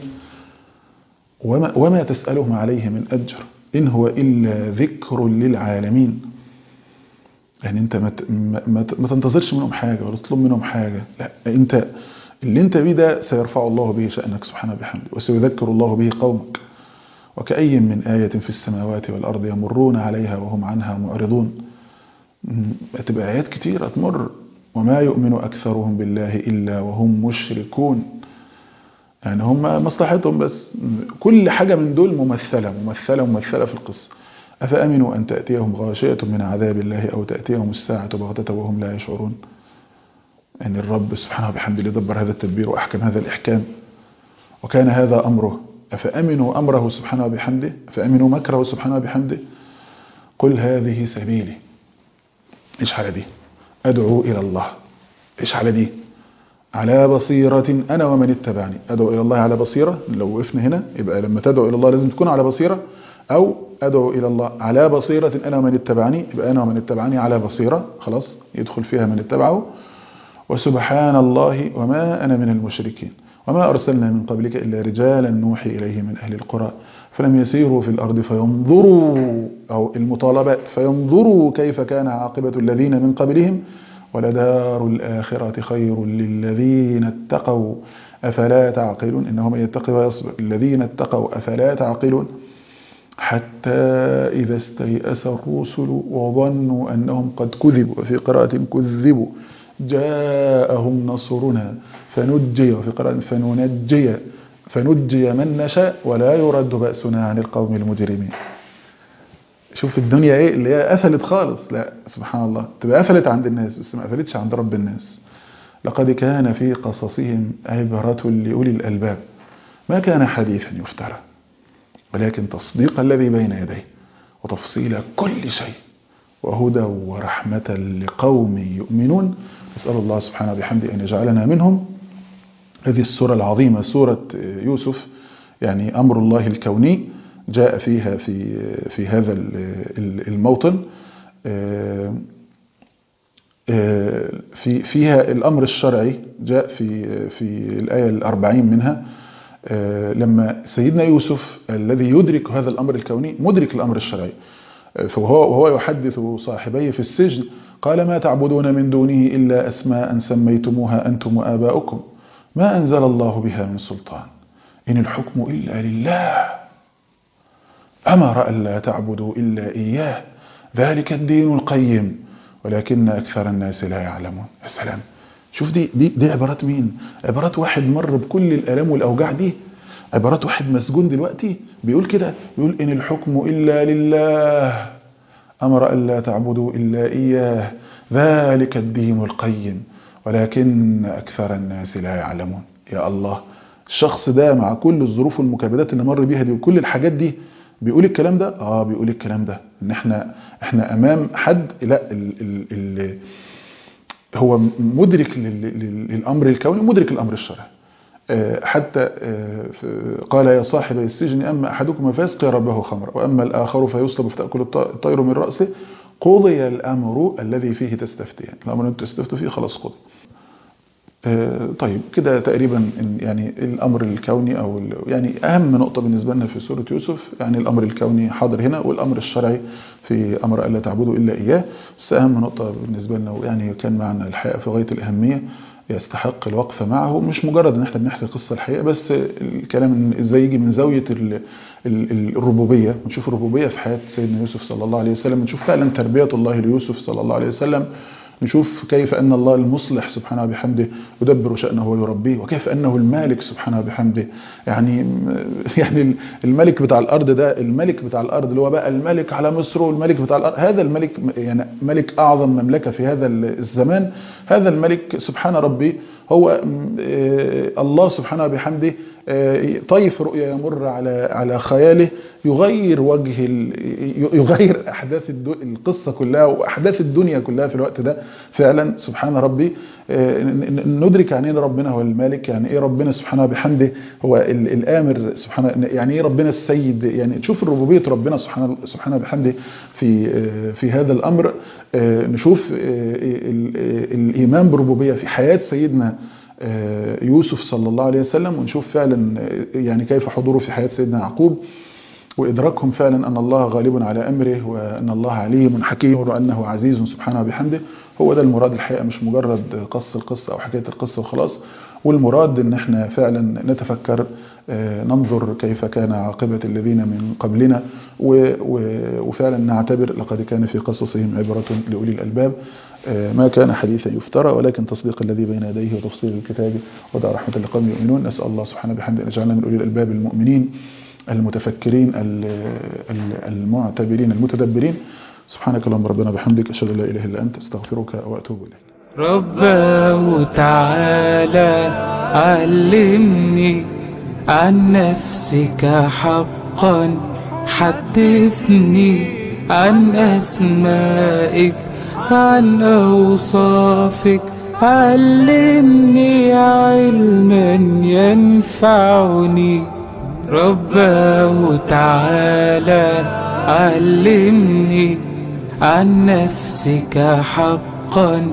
وما, وما تسألهم عليه من أجر إن هو إلا ذكر للعالمين يعني انت ما ما ما تنتظرش منهم حاجه ولا تطلب منهم حاجه لا انت اللي انت بيه ده سيرفع الله به شأنك سبحانه بحمده وسيذكر الله به قومك وكأي من آية في السماوات والأرض يمرون عليها وهم عنها معرضون هتبقى آيات كتيرة تمر وما يؤمن أكثرهم بالله إلا وهم مشركون يعني هم مصلحتهم بس كل حاجة من دول ممثلة ممثلة ممثلة في القصة أفأمنوا أن تأتيهم غاشية من عذاب الله أو تأتيهم الساعة بغتة وهم لا يشعرون أن يعني الرب سبحانه بحمده يدبر هذا التدبير وأحكم هذا الإحكام وكان هذا أمره أفأمنوا أمره سبحانه بحمده فأمنوا مكره سبحانه بحمده قل هذه سبيلي إيش على دي أدعو إلى الله إيش على دي على بصيرة أنا ومن اتبعني أدعو إلى الله على بصيرة لو وقفنا هنا يبقى لما تدعو إلى الله لازم تكون على بصيرة أو أدعو إلى الله على بصيرة أنا ومن اتبعني يبقى أنا ومن اتبعني على بصيرة خلاص يدخل فيها من اتبعه وسبحان الله وما أنا من المشركين وما أرسلنا من قبلك إلا رجالا نوحي إليه من أهل القرى فلم يسيروا في الأرض فينظروا أو المطالبات فينظروا كيف كان عاقبة الذين من قبلهم ولدار الآخرة خير للذين اتقوا أفلا تعقلون إنه من يتقي ويصبر الذين اتقوا أفلا تعقلون حتى إذا استيأس الرسل وظنوا أنهم قد كذبوا وفي قراءة كذبوا جاءهم نصرنا فنجي وفي قراءة فننجي فنجي من نشاء ولا يرد بأسنا عن القوم المجرمين شوف الدنيا ايه اللي هي قفلت خالص لا سبحان الله تبقى قفلت عند الناس بس ما قفلتش عند رب الناس لقد كان في قصصهم عبرة لأولي الألباب ما كان حديثا يفترى ولكن تصديق الذي بين يديه وتفصيل كل شيء وهدى ورحمة لقوم يؤمنون نسأل الله سبحانه بحمده أن يجعلنا منهم هذه السورة العظيمة سورة يوسف يعني أمر الله الكوني جاء فيها في في هذا الموطن في فيها الأمر الشرعي جاء في في الآية الأربعين منها لما سيدنا يوسف الذي يدرك هذا الأمر الكوني مدرك الأمر الشرعي فهو وهو يحدث صاحبيه في السجن قال ما تعبدون من دونه إلا أسماء سميتموها أنتم وآباؤكم ما أنزل الله بها من سلطان إن الحكم إلا لله أمر ألا تعبدوا إلا إياه ذلك الدين القيم ولكن أكثر الناس لا يعلمون السلام شوف دي, دي, دي عبارات مين عبارات واحد مر بكل الآلام والأوجاع دي عبارات واحد مسجون دلوقتي بيقول كده بيقول إن الحكم إلا لله أمر ألا تعبدوا إلا إياه ذلك الدين القيم ولكن أكثر الناس لا يعلمون يا الله الشخص ده مع كل الظروف والمكابدات اللي مر بيها دي وكل الحاجات دي بيقول الكلام ده اه بيقول الكلام ده ان احنا احنا امام حد لا ال ال ال هو مدرك للامر الكوني مدرك الامر الشرعي حتى قال يا صاحب السجن اما احدكما فيسقي ربه خمرا واما الاخر فيصلب فتاكل الطير من راسه قضي الامر الذي فيه تستفتيان الامر اللي تستفتوا فيه خلاص قضي طيب كده تقريبا يعني الامر الكوني او يعني اهم نقطه بالنسبه لنا في سوره يوسف يعني الامر الكوني حاضر هنا والامر الشرعي في امر الا تعبدوا الا اياه بس اهم نقطه بالنسبه لنا يعني كان معنا الحقيقه في غايه الاهميه يستحق الوقفه معه مش مجرد ان احنا بنحكي قصه الحقيقه بس الكلام ازاي يجي من زاويه الربوبيه ونشوف الربوبيه في حياه سيدنا يوسف صلى الله عليه وسلم نشوف فعلا تربيه الله ليوسف صلى الله عليه وسلم نشوف كيف أن الله المصلح سبحانه وبحمده يدبر شأنه ويربيه وكيف أنه المالك سبحانه وبحمده يعني يعني الملك بتاع الأرض ده الملك بتاع الأرض اللي هو بقى الملك على مصر والملك بتاع الأرض هذا الملك يعني ملك أعظم مملكة في هذا الزمان هذا الملك سبحان ربي هو الله سبحانه وبحمده طيف رؤيا يمر على على خياله يغير وجه يغير احداث القصه كلها واحداث الدنيا كلها في الوقت ده فعلا سبحان ربي ندرك يعني ايه ربنا هو المالك يعني ايه ربنا سبحانه وبحمده هو الامر سبحانه يعني ايه ربنا السيد يعني تشوف ربوبيه ربنا سبحانه سبحانه وبحمده في في هذا الامر نشوف الايمان بالربوبيه في حياه سيدنا يوسف صلى الله عليه وسلم ونشوف فعلا يعني كيف حضوره في حياة سيدنا يعقوب وإدراكهم فعلا أن الله غالب على أمره وأن الله عليم حكيم وأنه عزيز سبحانه وبحمده هو ده المراد الحقيقة مش مجرد قص القصة أو حكاية القصة وخلاص والمراد ان احنا فعلا نتفكر ننظر كيف كان عاقبة الذين من قبلنا وفعلا نعتبر لقد كان في قصصهم عبرة لأولي الألباب ما كان حديثا يفترى ولكن تصديق الذي بين يديه وتفصيل الكتاب ودع رحمة لقوم يؤمنون نسأل الله سبحانه بحمده أن يجعلنا من أولي الألباب المؤمنين المتفكرين المعتبرين المتدبرين سبحانك اللهم ربنا بحمدك أشهد أن لا إله إلا أنت استغفرك وأتوب إليك رباه تعالى علمني عن نفسك حقا حدثني عن أسمائك عن أوصافك علمني علما ينفعني رباه تعالى علمني عن نفسك حقا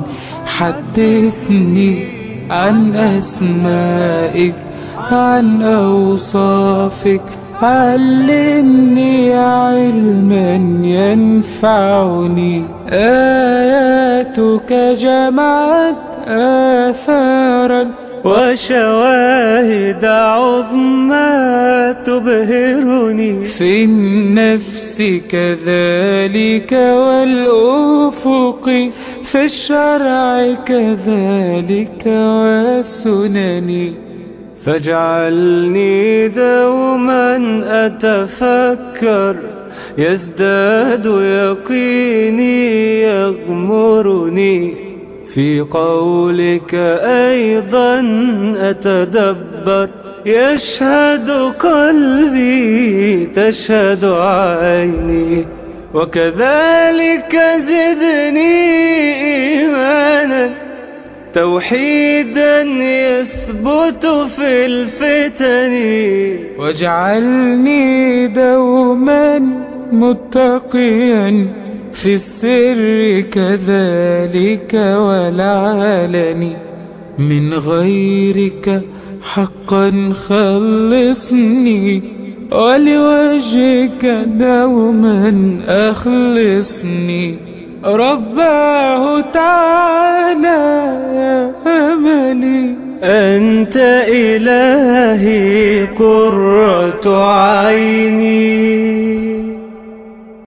حدثني عن أسمائك عن أوصافك علمني علما ينفعني آياتك جمعت آثارا وشواهد عظمى تبهرني في النفس كذلك والأفق في الشرع كذلك والسنن فاجعلني دوما أتفكر يزداد يقيني يغمرني في قولك أيضا أتدبر يشهد قلبي تشهد عيني وكذلك زدني إيمانا توحيدا يثبت في الفتن واجعلني دوما متقيا في السر كذلك والعلن من غيرك حقا خلصني ولوجهك دوما أخلصني رباه تعالى يا أملي أن أنت إلهي قرة عيني